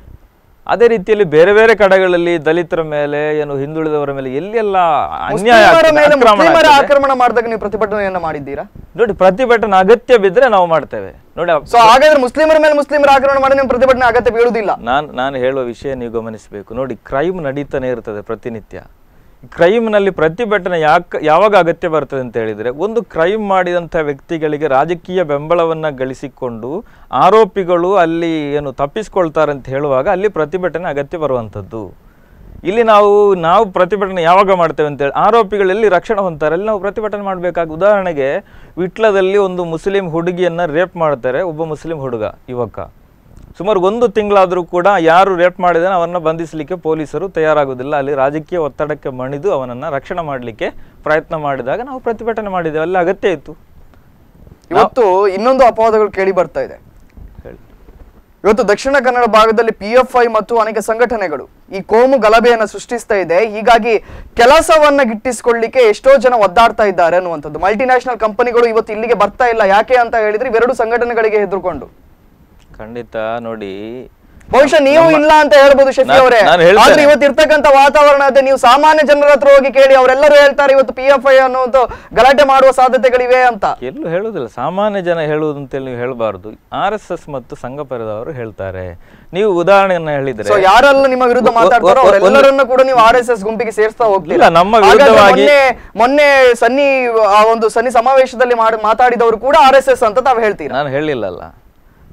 ಅದೇ ರೀತಿಯಲ್ಲಿ ಬೇರೆ ಬೇರೆ ಕಡೆಗಳಲ್ಲಿ ದಲಿತರ ಮೇಲೆ ಏನು ಹಿಂದುಳಿದವರ ಮೇಲೆ ಎಲ್ಲೆಲ್ಲ ಅನ್ಯಾಯ ಮುಸ್ಲಿಮರ ಆಗ್ತದೆ, ಮೇಲೆ ಆಕ್ರಮಣ ಮುಸ್ಲಿಮರ ಆಗ್ತದೆ. ಆಕ್ರಮಣ ಮಾಡಿದಾಗ ನೀವು ಪ್ರತಿಭಟನೆಯನ್ನ ಮಾಡಿದ್ದೀರಾ ನೋಡಿ ಪ್ರತಿಭಟನೆ ಅಗತ್ಯ ಬಿದ್ದರೆ ನಾವು ಮಾಡ್ತೇವೆ ನೋಡಿ ಆ- ಸೊ ಹಾಗಾದ್ರೆ ಮುಸ್ಲಿಮರ ಮೇಲೆ ಮುಸ್ಲಿಮರ ಆಕ್ರಮಣ ಮಾಡಿ ನೀವು ಪ್ರತಿಭಟನೆ ಅಗತ್ಯ ಬೀಳುವುದಿಲ್ಲ ನಾನ್ ನಾನು ಹೇಳುವ ವಿಷಯ ನೀವು ಗಮನಿಸಬೇಕು ನೋಡಿ ಕ್ರೈಮ್ ನಡೀತಾನೆ ಇರ್ತದೆ ಪ್ರತಿನಿತ್ಯ ಕ್ರೈಮ್ನಲ್ಲಿ ಪ್ರತಿಭಟನೆ ಯಾಕೆ ಯಾವಾಗ ಅಗತ್ಯ ಬರ್ತದೆ ಅಂತ ಹೇಳಿದರೆ ಒಂದು ಕ್ರೈಮ್ ಮಾಡಿದಂಥ ವ್ಯಕ್ತಿಗಳಿಗೆ ರಾಜಕೀಯ ಬೆಂಬಲವನ್ನು ಗಳಿಸಿಕೊಂಡು ಆರೋಪಿಗಳು ಅಲ್ಲಿ ಏನು ತಪ್ಪಿಸ್ಕೊಳ್ತಾರೆ ಅಂತ ಹೇಳುವಾಗ ಅಲ್ಲಿ ಪ್ರತಿಭಟನೆ ಅಗತ್ಯ ಬರುವಂಥದ್ದು ಇಲ್ಲಿ ನಾವು ನಾವು ಪ್ರತಿಭಟನೆ ಯಾವಾಗ ಮಾಡ್ತೇವೆ ಅಂತೇಳಿ ಆರೋಪಿಗಳು ಎಲ್ಲಿ ರಕ್ಷಣೆ ಹೊಂದ್ತಾರೆ ಅಲ್ಲಿ ನಾವು ಪ್ರತಿಭಟನೆ ಮಾಡಬೇಕಾಗ ಉದಾಹರಣೆಗೆ ವಿಟ್ಲದಲ್ಲಿ ಒಂದು ಮುಸ್ಲಿಂ ಹುಡುಗಿಯನ್ನು ರೇಪ್ ಮಾಡ್ತಾರೆ ಒಬ್ಬ ಮುಸ್ಲಿಂ ಹುಡುಗ ಯುವಕ ಸುಮಾರು ಒಂದು ತಿಂಗಳಾದರೂ ಕೂಡ ಯಾರು ರೇಪ್ ಮಾಡಿದಾನೆ ಅವನ್ನ ಬಂಧಿಸಲಿಕ್ಕೆ ಪೊಲೀಸರು ತಯಾರಾಗುವುದಿಲ್ಲ ಅಲ್ಲಿ ರಾಜಕೀಯ ಒತ್ತಡಕ್ಕೆ ಮಣಿದು ಅವನನ್ನು ರಕ್ಷಣೆ ಮಾಡಲಿಕ್ಕೆ ಪ್ರಯತ್ನ ಮಾಡಿದಾಗ ನಾವು ಪ್ರತಿಭಟನೆ ಮಾಡಿದ್ದೇವೆ ಅಲ್ಲಿ ಅಗತ್ಯ ಇತ್ತು ಇವತ್ತು ಇನ್ನೊಂದು ಅಪವಾದಗಳು ಕೇಳಿ ಬರ್ತಾ ಇದೆ ಹೇಳಿ ಇವತ್ತು ದಕ್ಷಿಣ ಕನ್ನಡ ಭಾಗದಲ್ಲಿ ಪಿ ಎಫ್ ಐ ಮತ್ತು ಅನೇಕ ಸಂಘಟನೆಗಳು ಈ ಕೋಮು ಗಲಭೆಯನ್ನ ಸೃಷ್ಟಿಸ್ತಾ ಇದೆ ಹೀಗಾಗಿ ಕೆಲಸವನ್ನ ಗಿಟ್ಟಿಸಿಕೊಳ್ಳಿಕ್ಕೆ ಎಷ್ಟೋ ಜನ ಒದ್ದಾಡ್ತಾ ಇದ್ದಾರೆ ಅನ್ನುವಂಥದ್ದು ಮಲ್ಟಿನ್ಯಾಷನಲ್ ಕಂಪನಿಗಳು ಇವತ್ತು ಇಲ್ಲಿಗೆ ಬರ್ತಾ ಇಲ್ಲ ಯಾಕೆ ಅಂತ ಹೇಳಿದ್ರೆ ಇವೆರಡು ಸಂಘಟನೆಗಳಿಗೆ ಹೆದರ್ಕೊಂಡು ಖಂಡಿತ ನೋಡಿ ಬಹುಶಃ ನೀವು ಇಲ್ಲ ಅಂತ ಹೇಳ್ಬೋದು ಶಫಿ ನಾನ್- ಅವರೇ ನಾನ್ ಹೇಳ್ತೇನೆ. ಆದ್ರೆ ಇವತ್ತು ಇರ್ತಕ್ಕಂಥ ವಾತಾವರಣ ಅದೇ ನೀವು ಸಾಮಾನ್ಯ ಜನರ ಹತ್ರ ಹೋಗಿ ಕೇಳಿ ಅವರೆಲ್ಲರೂ ಹೇಳ್ತಾರೆ ಇವತ್ತು ಪಿ ಎಫ್ ಐ ಅನ್ನುವಂಥ ಗಲಾಟೆ ಮಾಡುವ ಸಾಧ್ಯತೆಗಳಿವೆ ಅಂತ ಎಲ್ಲೂ ಹೇಳುವುದಿಲ್ಲ ಸಾಮಾನ್ಯ ಜನ ಹೇಳುವುದು ಅಂತೇಳಿ ನೀವು ಹೇಳಬಾರ್ದು ಆರ್ ಎಸ್ ಎಸ್ ಮತ್ತು ಸಂಘ ಪರಿದವರು ಹೇಳ್ತಾರೆ ನೀವು ಉದಾಹರಣೆಯನ್ನ ಹೇಳಿದ್ರೆ ಸೊ ಯಾರೆಲ್ಲ ನಿಮ್ಮ ವಿರುದ್ಧ ಒ- ಒ- ಮಾತಾಡ್ತಾರೋ ಒ- ಒಂದು- ಅವರೆಲ್ಲರನ್ನ ಕೂಡ ನೀವು ಆರ್ ಎಸ್ ಎಸ್ ಗುಂಪಿಗೆ ಸೇರಿಸ್ತಾ ಹೋಗ್ತೀರಾ ಇಲ್ಲ, ನಮ್ಮ ಹಾಗಾದ್ರೆ ವಿರುದ್ಧವಾಗಿ- ಮೊನ್ನೆ ಮೊನ್ನೆ ಸನ್ನಿ ಆ ಒಂದು ಸನ್ನಿ ಸಮಾವೇಶದಲ್ಲಿ ಮಾಡಿ ಮಾತಾಡಿದವರು ಕೂಡ ಆರ್ ಎಸ್ ಎಸ್ ಅಂತ ತಾವು ಹೇಳ್ತೀರಾ ನಾನು ಹೇಳಿಲ್ಲಲ್ಲ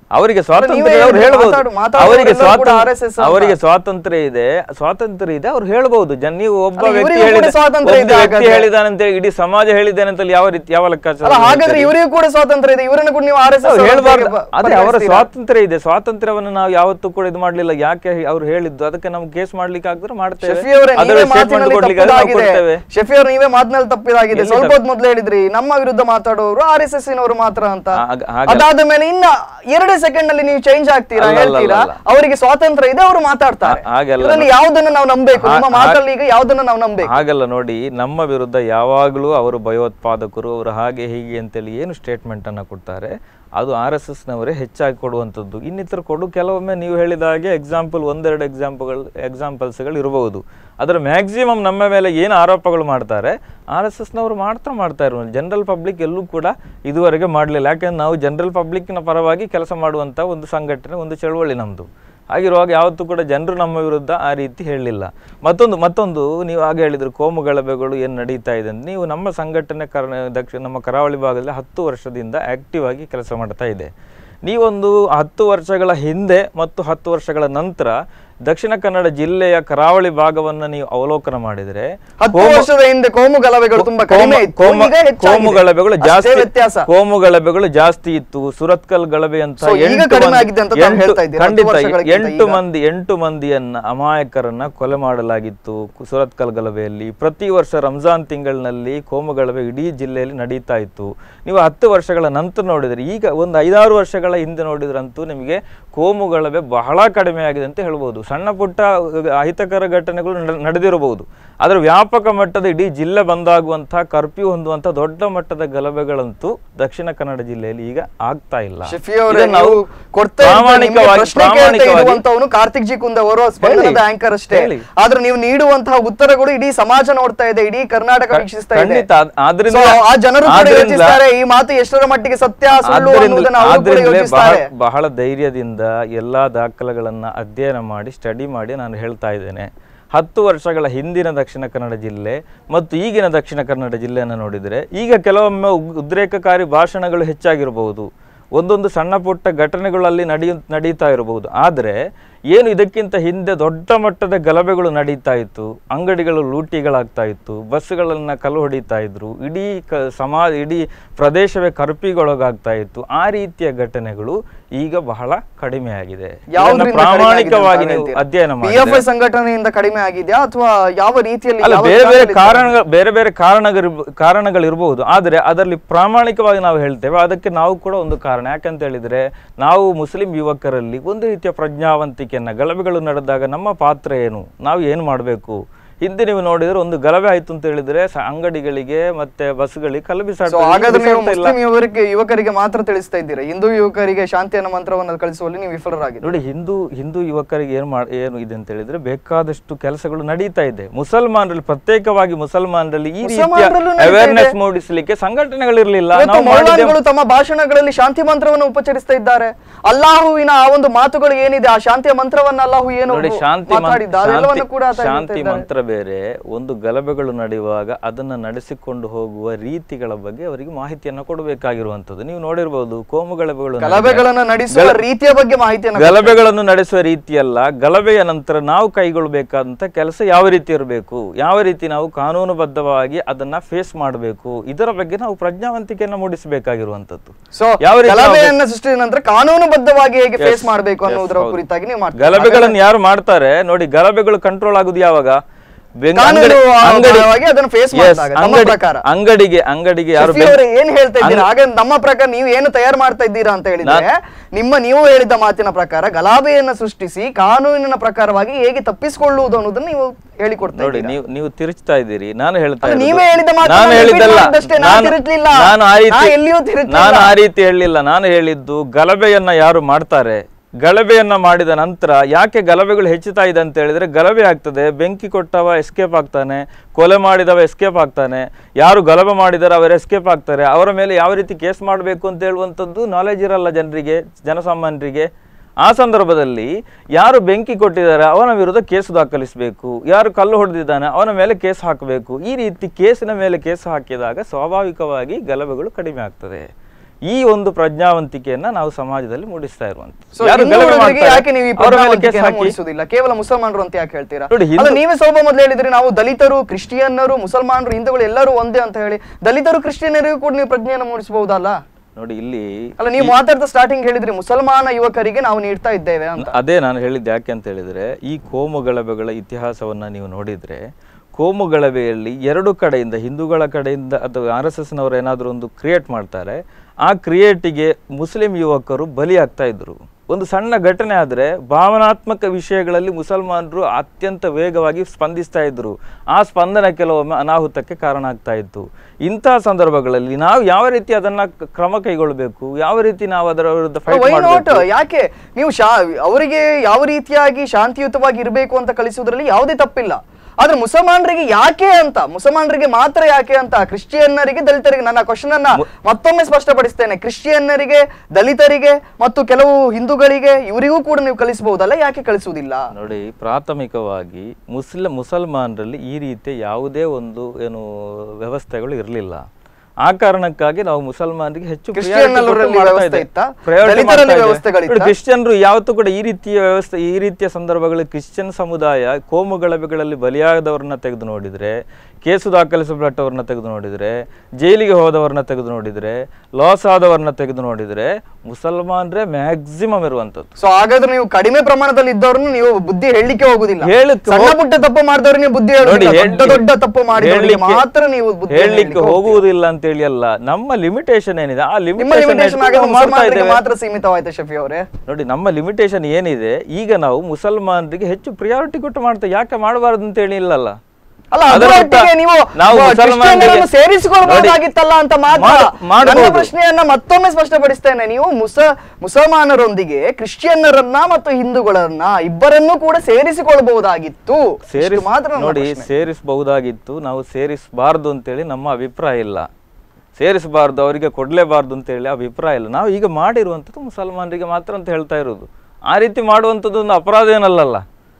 ಅವರಿಗೆ ಸ್ವಾತಂತ್ರ್ಯ ನೀವೇ ಅವ್ರು ಹೇಳಿದ್ರು, ಹೇಳ್ಬೋದು ಮಾತಾಡು- ಮಾತಾಡುವವರೆಲ್ಲರೂ ಅವರಿಗೆ ಕೂಡ ಸ್ವಾತಂತ್ರ್ಯ RSS ಅಂತ. ಅವರಿಗೆ ಸ್ವಾತಂತ್ರ್ಯ ಇದೆ ಸ್ವಾತಂತ್ರ್ಯ ಇದೆ ಅವ್ರು ಹೇಳ್ಬಹುದು ಜನ ನೀವು ಒಬ್ಬ ಅಲ್ಲ, ವ್ಯಕ್ತಿ ಇವರಿಗೂ ಕೂಡ ಹೇಳಿದ ಸ್ವಾತಂತ್ರ್ಯ ಒಬ್ಬ ಇದೆ ವ್ಯಕ್ತಿ ಹಾಗಾದ್ರೆ. ಹೇಳಿದಾನೆ ಅಂತ ಹೇಳಿ ಇಡೀ ಸಮಾಜ ಹೇಳಿದ್ದೇನೆ ಅಂತ ಯಾವ ರೀತಿ ಯಾವ ಲೆಕ್ಕಾಚಾರ ಅಲ್ಲ ಹಾಗಾದ್ರೆ ಹೇಳ್ತೀರಿ? ಇವರಿಗೂ ಕೂಡ ಸ್ವಾತಂತ್ರ್ಯ ಇದೆ ಇವರನ್ನು ಕೂಡ ನೀವು ಆರ್ ಎಸ್ ಅವ್ರು ಹೇಳ್ಬಾರ್ದು ಅದೇ ಅವರ ಸ್ವಾತಂತ್ರ್ಯ ಇದೆ ಸ್ವಾತಂತ್ರ್ಯವನ್ನು ನಾವು ಯಾವತ್ತೂ ಕೂಡ ಇದು ಮಾಡ್ಲಿಲ್ಲ ಯಾಕೆ ಅವ್ರು ಹೇಳಿದ್ದು ಅದಕ್ಕೆ ನಮ್ಗೆ ಕೇಸ್ ಮಾಡ್ಲಿಕ್ಕೆ ಆಗಿದ್ರೆ ಮಾಡ್ತೇವೆ ಶಫಿ ಅವರೇ ಅದರ ನೀವೇ statement ಮಾತಿನಲ್ಲಿ ಕೊಡ್ಲಿಕ್ಕೆ ಆದ್ರೆ ನಾವು ತಪ್ಪಿದಾಗಿದೆ ಕೊಡ್ತೇವೆ ಶಫಿ ಅವರು ನೀವೇ ಮಾತಿನಲ್ಲಿ ತಪ್ಪಿದಾಗಿದೆ ಎಲ್ಲಿ ಸ್ವಲ್ಪ ತಪ್ಪು? ಹೊತ್ತು ಮೊದಲು ಹೇಳಿದ್ರಿ ನಮ್ಮ ವಿರುದ್ಧ ಮಾತಾಡೋರು ಆರ್ ಎಸ್ ಎಸ್ ನವರು ಮಾತ್ರ ಅಂತ ಹಾಗ- ಹಾಗಲ್ಲ. ಅದಾದ ಮೇಲೆ ಇನ್ನ ಎರಡೇ ಸೆಕೆಂಡ್ ನಲ್ಲಿ ನೀವು ಚೇಂಜ್ ಆಗ್ತೀರಾ ಅಲ್ಲ, ಅಲ್ಲ, ಹೇಳ್ತೀರಾ ಅಲ್ಲ. ಅವರಿಗೆ ಸ್ವಾತಂತ್ರ್ಯ ಇದೆ ಅವರು ಮಾತಾಡ್ತಾರೆ ಹಾ- ಹಾಗಲ್ಲ. ಇದರಲ್ಲಿ ಯಾವ್ದನ್ನ ನಾವು ನಂಬೇಕು ನಿಮ್ಮ ಹಾ- ಮಾತಲ್ಲಿ ಈಗ ಯಾವ್ದನ್ನ ನಾವು ನಂಬೇಕು ಹಾಗಲ್ಲ ನೋಡಿ ನಮ್ಮ ವಿರುದ್ಧ ಯಾವಾಗಲೂ ಅವರು ಭಯೋತ್ಪಾದಕರು ಅವರು ಹಾಗೆ ಹೀಗೆ ಅಂತೇಳಿ ಏನು ಸ್ಟೇಟ್ಮೆಂಟ್ ಅನ್ನ ಕೊಡ್ತಾರೆ ಅದು ಆರ್ ಎಸ್ ಎಸ್ನವರೇ ಹೆಚ್ಚಾಗಿ ಕೊಡುವಂಥದ್ದು ಇನ್ನಿತರ ಕೊಡು ಕೆಲವೊಮ್ಮೆ ನೀವು ಹೇಳಿದ ಹಾಗೆ ಎಕ್ಸಾಂಪಲ್ ಒಂದೆರಡು ಎಕ್ಸಾಂಪಲ್ಗಳು ಎಕ್ಸಾಂಪಲ್ಸ್ಗಳು ಇರಬಹುದು ಅದರ ಮ್ಯಾಕ್ಸಿಮಮ್ ನಮ್ಮ ಮೇಲೆ ಏನು ಆರೋಪಗಳು ಮಾಡ್ತಾರೆ ಆರ್ ಎಸ್ ಎಸ್ನವರು ಮಾಡ್ತಾ ಮಾಡ್ತಾ ಇರೋ ಜನರಲ್ ಪಬ್ಲಿಕ್ ಎಲ್ಲೂ ಕೂಡ ಇದುವರೆಗೆ ಮಾಡಲಿಲ್ಲ ಯಾಕೆಂದ್ರೆ ನಾವು ಜನರಲ್ ಪಬ್ಲಿಕ್ನ ಪರವಾಗಿ ಕೆಲಸ ಮಾಡುವಂಥ ಒಂದು ಸಂಘಟನೆ ಒಂದು ಚಳುವಳಿ ನಮ್ಮದು ಹಾಗಿರುವಾಗ ಯಾವತ್ತೂ ಕೂಡ ಜನರು ನಮ್ಮ ವಿರುದ್ಧ ಆ ರೀತಿ ಹೇಳಲಿಲ್ಲ ಮತ್ತೊಂದು ಮತ್ತೊಂದು ನೀವು ಆಗ ಹೇಳಿದ್ರು ಕೋಮು ಗಲಭೆಗಳು ಏನು ನಡೀತಾ ಇದೆ ಅಂತ ನೀವು ನಮ್ಮ ಸಂಘಟನೆ ಕರ್ನ ದಕ್ಷಿಣ ನಮ್ಮ ಕರಾವಳಿ ಭಾಗದಲ್ಲಿ ಹತ್ತು ವರ್ಷದಿಂದ ಆಕ್ಟಿವ್ ಆಗಿ ಕೆಲಸ ಮಾಡ್ತಾ ಇದೆ ನೀವೊಂದು ಹತ್ತು ವರ್ಷಗಳ ಹಿಂದೆ ಮತ್ತು ಹತ್ತು ವರ್ಷಗಳ ನಂತರ ದಕ್ಷಿಣ ಕನ್ನಡ ಜಿಲ್ಲೆಯ ಕರಾವಳಿ ಭಾಗವನ್ನು ನೀವು ಅವಲೋಕನ ಮಾಡಿದರೆ ಹತ್ತು ಕೋಮು- ವರ್ಷದ ಹಿಂದೆ ಕೋಮು ಗಲಭೆಗಳು ತುಂಬಾ ಕಡಿಮೆ ಕೋಮು- ಇತ್ತು ಕೋಮು- ಈಗ ಹೆಚ್ಚಾಗಿದೆ. ಕೋಮು ಗಲಭೆಗಳು ಅಷ್ಟೇ ಜಾಸ್ತಿ ವ್ಯತ್ಯಾಸ ಕೋಮು ಗಲಭೆಗಳು ಜಾಸ್ತಿ ಇತ್ತು ಸುರತ್ಕಲ್ ಗಲಭೆ ಅಂತ So, ಈಗ ಎಂಟು ಕಡಿಮೆ ಮಂದಿ- ಆಗಿದೆ ಅಂತ ತಾವು ಎಂಟು- ಹೇಳ್ತಾ ಇದ್ದೀರಾ, ಹತ್ತು ಖಂಡಿತ ವರ್ಷಗಳಿಗಿಂತ ಎಂಟು ಈಗ. ಮಂದಿ ಎಂಟು ಮಂದಿಯನ್ನ ಅಮಾಯಕರನ್ನ ಕೊಲೆ ಮಾಡಲಾಗಿತ್ತು ಕು- ಸುರತ್ಕಲ್ ಗಲಭೆಯಲ್ಲಿ ಪ್ರತಿ ವರ್ಷ ರಂಜಾನ್ ತಿಂಗಳಿನಲ್ಲಿ ಕೋಮು ಗಲಭೆ ಇಡೀ ಜಿಲ್ಲೆಯಲ್ಲಿ ನಡೀತಾ ಇತ್ತು ನೀವು ಹತ್ತು ವರ್ಷಗಳ ನಂತರ ನೋಡಿದ್ರೆ ಈಗ ಒಂದು ಐದಾರು ವರ್ಷಗಳ ಹಿಂದೆ ನೋಡಿದ್ರಂತೂ ನಿಮಗೆ ಕೋಮು ಗಲಭೆ ಬಹಳ ಕಡಿಮೆ ಆಗಿದೆ ಅಂತ ಹೇಳ್ಬೋದು ಸಣ್ಣ ಪುಟ್ಟ ಅಹಿತಕರ ಘಟನೆಗಳು ನಡೆ- ನಡೆದಿರಬಹುದು ಆದರೆ ವ್ಯಾಪಕ ಮಟ್ಟದ ಇಡೀ ಜಿಲ್ಲೆ ಬಂದಾಗುವಂತಹ ಕರ್ಫ್ಯೂ ಹೊಂದುವಂತ ದೊಡ್ಡ ಮಟ್ಟದ ಗಲಭೆಗಳಂತೂ ದಕ್ಷಿಣ ಕನ್ನಡ ಜಿಲ್ಲೆಯಲ್ಲಿ ಈಗ ಆಗ್ತಾ ಇಲ್ಲ ಶಫಿ ಅವರೇ ಇದನ್ನ ನಾವು ನೀವು ಕೊಡ್ತಾ ಇರುವ ನಿಮ್ಗೆ ಪ್ರಾಮಾಣಿಕವಾಗಿ ಪ್ರಶ್ನೆ ಕೇಳ್ತಾ ಪ್ರಾಮಾಣಿಕವಾಗಿ ಇರುವಂತವನು ಕಾರ್ತಿಕ್ ಜಿ ಕುಂದ ಅವರು ಸ್ಪಂದನದ ಹೇಳಿ. ಆಂಕರ್ ಅಷ್ಟೇ ಹೇಳಿ. ಆದ್ರೆ ನೀವು ನೀಡುವಂತಹ ಉತ್ತರಗಳು ಇಡೀ ಸಮಾಜ ನೋಡ್ತಾ ಇದೆ ಇಡೀ ಕರ್ನಾಟಕ ವೀಕ್ಷಿಸ್ತಾ ಇದೆ ಖಂಡಿತ ಅದ್- ಆದ್ರಿಂದ So, ಆ ಜನರು ಕೂಡ ಆದ್ರಿಂದ- ಯೋಚಿಸ್ತಾರೆ ಈ ಮಾತು ಎಷ್ಟರ ಮಟ್ಟಿಗೆ ಸತ್ಯ ಸುಳ್ಳು ಆದ್ರಿಂದ- ಅನ್ನೋದನ್ನ ಅವರು ಕೂಡ ಆದ್ರಿಂದಲೇ ಬಹಳ ಯೋಚಿಸ್ತಾರೆ ಬಹಳ ಧೈರ್ಯದಿಂದ ಎಲ್ಲಾ ದಾಖಲೆಗಳನ್ನ ಅಧ್ಯಯನ ಮಾಡಿ ಸ್ಟಡಿ ಮಾಡಿ ನಾನು ಹೇಳ್ತಾ ಇದ್ದೇನೆ ಹತ್ತು ವರ್ಷಗಳ ಹಿಂದಿನ ದಕ್ಷಿಣ ಕನ್ನಡ ಜಿಲ್ಲೆ ಮತ್ತು ಈಗಿನ ದಕ್ಷಿಣ ಕನ್ನಡ ಜಿಲ್ಲೆಯನ್ನು ನೋಡಿದರೆ ಈಗ ಕೆಲವೊಮ್ಮೆ ಉಗ್- ಉದ್ರೇಕಕಾರಿ ಭಾಷಣಗಳು ಹೆಚ್ಚಾಗಿರಬಹುದು ಒಂದೊಂದು ಸಣ್ಣ ಪುಟ್ಟ ಘಟನೆಗಳಲ್ಲಿ ನಡೆಯ ನಡೀತಾ ಇರಬಹುದು ಆದರೆ ಏನು ಇದಕ್ಕಿಂತ ಹಿಂದೆ ದೊಡ್ಡ ಮಟ್ಟದ ಗಲಭೆಗಳು ನಡೀತಾ ಇತ್ತು ಅಂಗಡಿಗಳು ಲೂಟಿಗಳಾಗ್ತಾ ಇತ್ತು ಬಸ್ಸುಗಳನ್ನು ಕಲ್ಲು ಹೊಡಿತಾ ಇದ್ರು ಇಡೀ ಕ ಸಮಾಜ ಇಡೀ ಪ್ರದೇಶವೇ ಕರ್ಪಿಗೊಳಗಾಗ್ತಾ ಇತ್ತು ಆ ರೀತಿಯ ಘಟನೆಗಳು ಈಗ ಬಹಳ ಕಡಿಮೆ ಆಗಿದೆ ಇದನ್ನ ಯಾವ್ದ್ರಿಂದ ಪ್ರಾಮಾಣಿಕವಾಗಿ ನೀವು ಅಧ್ಯಯನ ಮಾಡಿ ಪಿಎಫ್ಐ ಸಂಘಟನೆಯಿಂದ ಕಡಿಮೆ ಆಗಿದೆಯಾ ಅಥವಾ ಯಾವ ರೀತಿಯಲ್ಲಿ ಅಲ್ಲ ಯಾವ ಬೇರೆ ಬೇರೆ ವಿಧಾನದಲ್ಲಿ ಕಾರಣಗಳು ಬೇರೆ ಬೇರೆ ಕಾರಣಗಳು ಕಾರಣಗಳಿರಬಹುದು ಆದರೆ ಅದರಲ್ಲಿ ಪ್ರಾಮಾಣಿಕವಾಗಿ ನಾವು ಹೇಳ್ತೇವೆ ಅದಕ್ಕೆ ನಾವು ಕೂಡ ಒಂದು ಕಾರಣ ಯಾಕಂತ ಹೇಳಿದ್ರೆ ನಾವು ಮುಸ್ಲಿಂ ಯುವಕರಲ್ಲಿ ಒಂದು ರೀತಿಯ ಪ್ರಜ್ಞಾವಂತಿಕೆಯನ್ನ ಗಲಭೆಗಳು ನಡೆದಾಗ ನಮ್ಮ ಪಾತ್ರ ಏನು ನಾವು ಏನು ಮಾಡಬೇಕು ಹಿಂದೆ ನೀವು ನೋಡಿದ್ರೆ ಒಂದು ಗಲಭೆ ಆಯ್ತು ಅಂತ ಹೇಳಿದ್ರೆ ಸ- ಅಂಗಡಿಗಳಿಗೆ ಮತ್ತೆ ಬಸ್ಗಳಿಗೆ ಕಲ್ಲು ಸೊ ಬಿಸಾಡ್ತಾರೆ. ಹಾಗಾದ್ರೆ ನೀವು ಬಿಸಾಡ್ತಾ ಇಲ್ಲ. ಮುಸ್ಲಿಂ ಯುವಕರಿಗೆ ಯುವಕರಿಗೆ ಮಾತ್ರ ತಿಳಿಸ್ತಾ ಇದ್ದೀರಾ ಹಿಂದೂ ಯುವಕರಿಗೆ ಶಾಂತಿಯನ್ನ ಮಂತ್ರವನ್ನು ಕಳಿಸುವಲ್ಲಿ ನೀವು ವಿಫಲರಾಗಿದ್ದೀರಿ ನೋಡಿ ಹಿಂದೂ ಹಿಂದೂ ಯುವಕರಿಗೆ ಏನು ಮಾಡ ಏನು ಇದೆ ಅಂತ ಹೇಳಿದ್ರೆ ಬೇಕಾದಷ್ಟು ಕೆಲಸಗಳು ನಡೀತಾ ಇದೆ ಮುಸಲ್ಮಾನರಲ್ಲಿ ಪ್ರತ್ಯೇಕವಾಗಿ ಮುಸಲ್ಮಾನರಲ್ಲಿ ಈ ರೀತಿಯ ಮುಸಲ್ಮಾನರಲ್ಲೂ ನಡೀತಾ ಅವೇರ್ನೆಸ್ ಇದೆ. ಮೂಡಿಸಲಿಕ್ಕೆ ಸಂಘಟನೆಗಳಿರಲಿಲ್ಲ ಇವತ್ತು ನಾವು ಮಾಡಿದ್ದೇವೆ ಮೌಲಾನ್ಗಳು ತಮ್ಮ ಭಾಷಣಗಳಲ್ಲಿ ಶಾಂತಿ ಮಂತ್ರವನ್ನು ಉಪಚರಿಸ್ತಾ ಇದ್ದಾರೆ ಅಲ್ಲಾಹುವಿನ ಆ ಒಂದು ಮಾತುಗಳು ಏನಿದೆ ಆ ಶಾಂತಿಯ ಮಂತ್ರವನ್ನ ಅಲ್ಲಾಹು ಏನು ನೋಡಿ ಶಾಂತಿ ಮಂ- ಮಾತಾಡಿದ್ದ ಅದೆಲ್ಲವನ್ನು ಶಾಂತಿ- ಕೂಡ ಆತ ಹೇಳ್ತಾ ಶಾಂತಿ ಇದ್ದಾನೆ. ಮಂತ್ರ ಬೇರೆ ಒಂದು ಗಲಭೆಗಳು ನಡೆಯುವಾಗ ಅದನ್ನ ನಡೆಸಿಕೊಂಡು ಹೋಗುವ ರೀತಿಗಳ ಬಗ್ಗೆ ಅವರಿಗೆ ಮಾಹಿತಿಯನ್ನ ಕೊಡಬೇಕಾಗಿರುವಂತದ್ದು ನೀವು ನೋಡಿರ್ಬೋದು ಕೋಮು ಗಲಭೆಗಳು ನಡೆದಾಗ ಗಲಭೆಗಳನ್ನ ನಡೆಸುವ ರೀತಿಯ ಬಗ್ಗೆ ಮಾಹಿತಿಯನ್ನು ಗಲಭೆಗಳನ್ನು ನಡೆಸುವ ರೀತಿಯಲ್ಲ ಗಲಭೆಯ ನಂತರ ನಾವು ಕೈಗೊಳ್ಳಬೇಕಾದಂತ ಕೆಲಸ ಯಾವ ರೀತಿ ಇರಬೇಕು ಯಾವ ರೀತಿ ನಾವು ಕಾನೂನುಬದ್ಧವಾಗಿ ಅದನ್ನ ಫೇಸ್ ಮಾಡಬೇಕು ಇದರ ಬಗ್ಗೆ ನಾವು ಪ್ರಜ್ಞಾವಂತಿಕೆಯನ್ನ ಮೂಡಿಸಬೇಕಾಗಿರುವಂತದ್ದು ಸೊ ಯಾವ ರೀತಿ ನಾವು ಗಲಭೆಯನ್ನ ಸೃಷ್ಟಿಸಿದ ನಂತರ ಕಾನೂನುಬದ್ಧವಾಗಿ ಹೇಗೆ Yes, ಫೇಸ್ ಮಾಡಬೇಕು yes, ಅನ್ನೋದರ ಹೌದು. ಕುರಿತಾಗಿ ನೀವು ಮಾಡ್ತೀರಾ. ಗಲಭೆಗಳನ್ನು ಯಾರು ಮಾಡ್ತಾರೆ ನೋಡಿ ಗಲಭೆಗಳು ಕಂಟ್ರೋಲ್ ಆಗುದು ಯಾವಾಗ ಬೆಂಗ್- ಕಾನೂನು ಅಂಗಡಿ- ಅಂಗಡಿ- ಪರವಾಗಿ ಅದನ್ನು face Yes, ಮಾಡಿದಾಗ, ನಮ್ಮ ಅಂಗಡಿ- ಪ್ರಕಾರ. ಅಂಗಡಿಗೆ ಅಂಗಡಿಗೆ ಯಾರು ಶಫಿ ಬೆಂಗ್- ಅವರೇ ಏನ್ ಹೇಳ್ತಾ ಇದ್ದೀರಾ ಹಾಗೆ ನಮ್ಮ ಪ್ರಕಾರ ನೀವು ಏನು ತಯಾರು ಮಾಡ್ತಾ ಇದ್ದೀರಾ ಅಂತ ಹೇಳಿದ್ರೆ ನಿಮ್ಮ ನೀವು ಹೇಳಿದ ಮಾತಿನ ಪ್ರಕಾರ ಗಲಾಭೆಯನ್ನ ಸೃಷ್ಟಿಸಿ ಕಾನೂನಿನ ಪ್ರಕಾರವಾಗಿ ಹೇಗೆ ತಪ್ಪಿಸಿಕೊಳ್ಳುವುದು ಅನ್ನೋದನ್ನ ನೀವು ಹೇಳಿಕೊಡ್ತಾ ನೋಡಿ ಇದ್ದೀರಾ ನೀವು ನೀವು ತಿರುಚ್ತಾ ಇದ್ದೀರಿ ನಾನು ಹೇಳ್ತಾ ಅದು ಇರೋದು- ನೀವೇ ಹೇಳಿದ ಮಾತನ್ನ ನಾನು repeat ಹೇಳಿದ್ದಲ್ಲ ಮಾಡಿದ್ದಷ್ಟೇ, ನಾನು ನಾನು- ತಿರುಚ್ಲಿಲ್ಲ. ನಾನು ಆ ರೀತಿ ನಾ ಎಲ್ಲಿಯೂ ತಿರುಚ್ಲಿಲ್ಲ. ನಾನು ಆ ರೀತಿ ಹೇಳಲಿಲ್ಲ ನಾನು ಹೇಳಿದ್ದು ಗಲಭೆಯನ್ನ ಯಾರು ಮಾಡ್ತಾರೆ ಗಲಭೆಯನ್ನ ಮಾಡಿದ ನಂತರ ಯಾಕೆ ಗಲಭೆಗಳು ಹೆಚ್ಚುತ್ತಾ ಇದೆ ಅಂತ ಹೇಳಿದ್ರೆ ಗಲಭೆ ಆಗ್ತದೆ ಬೆಂಕಿ ಕೊಟ್ಟವ ಎಸ್ಕೇಪ್ ಆಗ್ತಾನೆ ಕೊಲೆ ಮಾಡಿದವ ಎಸ್ಕೇಪ್ ಆಗ್ತಾನೆ ಯಾರು ಗಲಭೆ ಮಾಡಿದಾರೆ ಅವರು ಎಸ್ಕೇಪ್ ಆಗ್ತಾರೆ ಅವರ ಮೇಲೆ ಯಾವ ರೀತಿ ಕೇಸ್ ಮಾಡಬೇಕು ಅಂತ ಹೇಳುವಂಥದ್ದು ನಾಲೆಜ್ ಇರಲ್ಲ ಜನರಿಗೆ ಜನಸಾಮಾನ್ಯರಿಗೆ ಆ ಸಂದರ್ಭದಲ್ಲಿ ಯಾರು ಬೆಂಕಿ ಕೊಟ್ಟಿದ್ದಾರೆ ಅವನ ವಿರುದ್ಧ ಕೇಸು ದಾಖಲಿಸಬೇಕು ಯಾರು ಕಲ್ಲು ಹೊಡೆದಿದ್ದಾನೆ ಅವನ ಮೇಲೆ ಕೇಸ್ ಹಾಕಬೇಕು ಈ ರೀತಿ ಕೇಸಿನ ಮೇಲೆ ಕೇಸ್ ಹಾಕಿದಾಗ ಸ್ವಾಭಾವಿಕವಾಗಿ ಗಲಭೆಗಳು ಕಡಿಮೆ ಆಗ್ತದೆ ಈ ಒಂದು ಪ್ರಜ್ಞಾವಂತಿಕೆಯನ್ನ ನಾವು ಸಮಾಜದಲ್ಲಿ ಮೂಡಿಸ್ತಾ ಇರುವಂತ ಸೊ ಹಿಂದೂಗಳಿಗೆ ಯಾಕೆ ನೀವು ಈ ಪ್ರಜ್ಞಾವಂತಿಕೆಯನ್ನ ಮೂಡಿಸುವುದಿಲ್ಲ ಕೇವಲ ಮುಸಲ್ಮಾನರು ಅಂತ ಯಾಕೆ ಹೇಳ್ತೀರಾ ನೋಡಿ, ಹಿಂದೂ- ಅಲ್ಲ ನೀವೇ ಸ್ವಲ್ಪ ಮೊದಲು ಹೇಳಿದ್ರಿ ನಾವು ದಲಿತರು ಕ್ರಿಶ್ಚಿಯನ್ನರು ಮುಸಲ್ಮಾನರು ಹಿಂದೂಗಳು ಎಲ್ಲರೂ ಒಂದೇ ಅಂತ ಹೇಳಿ ದಲಿತರು ಕ್ರಿಶ್ಚಿಯನ್ನರಿಗೂ ಕೂಡ ನೀವು ಪ್ರಜ್ಞೆಯನ್ನು ಮೂಡಿಸಬಹುದಲ್ಲ ನೋಡಿ ಇಲ್ಲಿ ಅಲ್ಲ ನೀವು ಮಾತಾಡ್ತಾ ಸ್ಟಾರ್ಟಿಂಗ್ ಹೇಳಿದ್ರಿ ಮುಸಲ್ಮಾನ ಯುವಕರಿಗೆ ನಾವು ನೀಡ್ತಾ ಇದ್ದೇವೆ ಅಂತ ಅದೇ ನಾನು ಹೇಳಿದ್ದು ಯಾಕೆ ಅಂತ ಹೇಳಿದ್ರೆ ಈ ಕೋಮು ಗಲಭೆಗಳ ಇತಿಹಾಸವನ್ನ ನೀವು ನೋಡಿದ್ರೆ ಕೋಮು ಗಲಭೆಯಲ್ಲಿ ಎರಡು ಕಡೆಯಿಂದ ಹಿಂದೂಗಳ ಕಡೆಯಿಂದ ಅಥವಾ ಆರ್ ಎಸ್ ಎಸ್ನವರು ಏನಾದರೂ ಒಂದು ಕ್ರಿಯೇಟ್ ಮಾಡ್ತಾರೆ ಆ ಕ್ರಿಯೇಟಿಗೆ ಮುಸ್ಲಿಂ ಯುವಕರು ಬಲಿಯಾಗ್ತಾ ಇದ್ರು ಒಂದು ಸಣ್ಣ ಘಟನೆ ಆದರೆ ಭಾವನಾತ್ಮಕ ವಿಷಯಗಳಲ್ಲಿ ಮುಸಲ್ಮಾನರು ಅತ್ಯಂತ ವೇಗವಾಗಿ ಸ್ಪಂದಿಸ್ತಾ ಇದ್ರು ಆ ಸ್ಪಂದನ ಕೆಲವೊಮ್ಮೆ ಅನಾಹುತಕ್ಕೆ ಕಾರಣ ಆಗ್ತಾ ಇತ್ತು ಇಂತಹ ಸಂದರ್ಭಗಳಲ್ಲಿ ನಾವು ಯಾವ ರೀತಿ ಅದನ್ನ ಕ- ಕ್ರಮ ಕೈಗೊಳ್ಳಬೇಕು ಯಾವ ರೀತಿ ನಾವು ಅದರ ವಿರುದ್ಧ ಫೈಟ್ ವೈ ನಾಟ್ ಮಾಡಬೇಕು ಯಾಕೆ ನೀವು ಶಾ ಅವರಿಗೆ ಯಾವ ರೀತಿಯಾಗಿ ಶಾಂತಿಯುತವಾಗಿ ಇರಬೇಕು ಅಂತ ಕಲಿಸುವುದರಲ್ಲಿ ಯಾವುದೇ ತಪ್ಪಿಲ್ಲ ಆದ್ರೆ ಮುಸಲ್ಮಾನರಿಗೆ ಯಾಕೆ ಅಂತ ಮುಸಲ್ಮಾನರಿಗೆ ಮಾತ್ರ ಯಾಕೆ ಅಂತ ಕ್ರಿಶ್ಚಿಯನ್ನರಿಗೆ ದಲಿತರಿಗೆ ನನ್ನ ಕ್ವಶನ್ ಅನ್ನ ಮತ್ತೊಮ್ಮೆ ಸ್ಪಷ್ಟಪಡಿಸ್ತೇನೆ ಕ್ರಿಶ್ಚಿಯನ್ನರಿಗೆ ದಲಿತರಿಗೆ ಮತ್ತು ಕೆಲವು ಹಿಂದೂಗಳಿಗೆ ಇವರಿಗೂ ಕೂಡ ನೀವು ಕಲಿಸಬಹುದಲ್ಲ ಯಾಕೆ ಕಲಿಸುವುದಿಲ್ಲ ನೋಡಿ ಪ್ರಾಥಮಿಕವಾಗಿ ಮುಸ್ಲಿಂ ಮುಸಲ್ಮಾನರಲ್ಲಿ ಈ ರೀತಿಯ ಯಾವುದೇ ಒಂದು ಏನು ವ್ಯವಸ್ಥೆಗಳು ಇರಲಿಲ್ಲ ಆ ಕಾರಣಕ್ಕಾಗಿ ನಾವು ಮುಸಲ್ಮಾನರಿಗೆ ಹೆಚ್ಚು priority ಕ್ರಿಶ್ಚಿಯನ್ನರಲ್ಲಿ ಕೊಟ್ಟು ಮಾಡ್ತಾ ವ್ಯವಸ್ಥೆ ಇದ್ದೇವೆ. ಇತ್ತಾ? Priority ದಲಿತರಲ್ಲಿ ಮಾಡ್ತಾ ಇದ್ದೇವೆ. ವ್ಯವಸ್ಥೆಗಳಿತ್ತಾ? ನೋಡಿ, ಕ್ರಿಶ್ಚಿಯನ್ರು ಯಾವತ್ತೂ ಕೂಡ ಈ ರೀತಿಯ ವ್ಯವಸ್ಥೆ ಈ ರೀತಿಯ ಸಂದರ್ಭಗಳಲ್ಲಿ ಕ್ರಿಶ್ಚಿಯನ್ ಸಮುದಾಯ ಕೋಮು ಗಲಭೆಗಳಲ್ಲಿ ಬಲಿಯಾದವರನ್ನ ತೆಗೆದು ನೋಡಿದ್ರೆ ಕೇಸು ದಾಖಲಿಸಲ್ಪಟ್ಟವ್ರನ್ನ ತೆಗೆದು ನೋಡಿದ್ರೆ ಜೈಲಿಗೆ ಹೋದವರನ್ನ ತೆಗೆದು ನೋಡಿದ್ರೆ ಲಾಸ್ ಆದವರನ್ನ ತೆಗೆದು ನೋಡಿದ್ರೆ ಮುಸಲ್ಮಾನರೇ ಮ್ಯಾಕ್ಸಿಮಮ್ ಇರುವಂತದ್ದು ಸೊ ಹಾಗಾದ್ರೆ ನೀವು ಕಡಿಮೆ ಪ್ರಮಾಣದಲ್ಲಿ ಇದ್ದವ್ರನ್ನ ನೀವು ಬುದ್ಧಿ ಹೇಳಲಿಕ್ಕೆ ಹೋಗುದಿಲ್ಲ ಹೇಳಕ್ಕೆ ಸಣ್ಣ ಪುಟ್ಟ ತಪ್ಪು ಮಾಡಿದವ್ರಿಗೆ ಬುದ್ಧಿ ನೋಡಿ ಹೇಳೋದಿಲ್ಲ ಹೇಳ್- ದೊಡ್ಡ ದೊಡ್ಡ ತಪ್ಪು ಮಾಡಿದವರಿಗೆ ಹೇಳ್ಲಿಕ್ಕೆ- ಮಾತ್ರ ನೀವು ಬುದ್ಧಿ ಹೇಳಲಿಕ್ಕೆ ಹೋಗುವುದಿಲ್ಲ ಅಂತೇಳಿ ಅಲ್ಲ ನಮ್ಮ ಲಿಮಿಟೇಷನ್ ಏನಿದೆ ಆ ನಿಮ್ಮ ಲಿಮಿಟೇಷನ್ ಲಿಮಿಟೇಷನ್ ಆಗ ಮಾಡ್ತಾ ಮುಸಲ್ಮಾನರಿಗೆ ಇದ್ದೇವೆ ಮಾತ್ರ ಸೀಮಿತವಾಯ್ತು ಶಫಿ ಅವರೇ ನೋಡಿ ನಮ್ಮ ಲಿಮಿಟೇಷನ್ ಏನಿದೆ ಈಗ ನಾವು ಮುಸಲ್ಮಾನರಿಗೆ ಹೆಚ್ಚು ಪ್ರಿಯಾರಿಟಿ ಕೊಟ್ಟು ಮಾಡ್ತೇವೆ ಯಾಕೆ ಮಾಡಬಾರದು ಅಂತ ಹೇಳಿ ಇಲ್ಲಲ್ಲ ಅಲ್ಲ ಅದರ ಅದರೊಟ್ಟಿಗೆ ಅರ್ಥ ನೀವು ನಾವು ಒಬ್ಬ ಮುಸಲ್ಮಾನರಿಗೆ- ಕ್ರಿಶ್ಚಿಯನ್ನರನ್ನು ಸೇರಿಸಿಕೊಳ್ಳಬಹುದಾಗಿತ್ತಲ್ಲ ಅಂತ ಮಾತ್ರ ಮಾಡ್- ನನ್ನ ಮಾಡ್ಬೋದು. ಪ್ರಶ್ನೆಯನ್ನ ಮತ್ತೊಮ್ಮೆ ಸ್ಪಷ್ಟಪಡಿಸ್ತೇನೆ ನೀವು ಮುಸ ಮುಸಲ್ಮಾನರೊಂದಿಗೆ ಕ್ರಿಶ್ಚಿಯನ್ನರನ್ನ ಮತ್ತು ಹಿಂದೂಗಳನ್ನ ಇಬ್ಬರನ್ನೂ ಕೂಡ ಸೇರಿಸಿಕೊಳ್ಳಬಹುದಾಗಿತ್ತು ಸೇರಿಸ್ ಇಷ್ಟು ಮಾತ್ರ ನನ್ನ ನೋಡಿ ಪ್ರಶ್ನೆ. ಸೇರಿಸಬಹುದಾಗಿತ್ತು ನಾವು ಸೇರಿಸಬಾರ್ದು ಅಂತೇಳಿ ನಮ್ಮ ಅಭಿಪ್ರಾಯ ಇಲ್ಲ ಸೇರಿಸಬಾರ್ದು ಅವರಿಗೆ ಕೊಡಲೇಬಾರ್ದು ಅಂತೇಳಿ ಅಭಿಪ್ರಾಯ ಇಲ್ಲ ನಾವು ಈಗ ಮಾಡಿರುವಂಥದ್ದು ಮುಸಲ್ಮಾನರಿಗೆ ಮಾತ್ರ ಅಂತ ಹೇಳ್ತಾ ಇರೋದು ಆ ರೀತಿ ಮಾಡುವಂಥದ್ದು ಒಂದು ಅಪರಾಧ ಏನಲ್ಲಲ್ಲ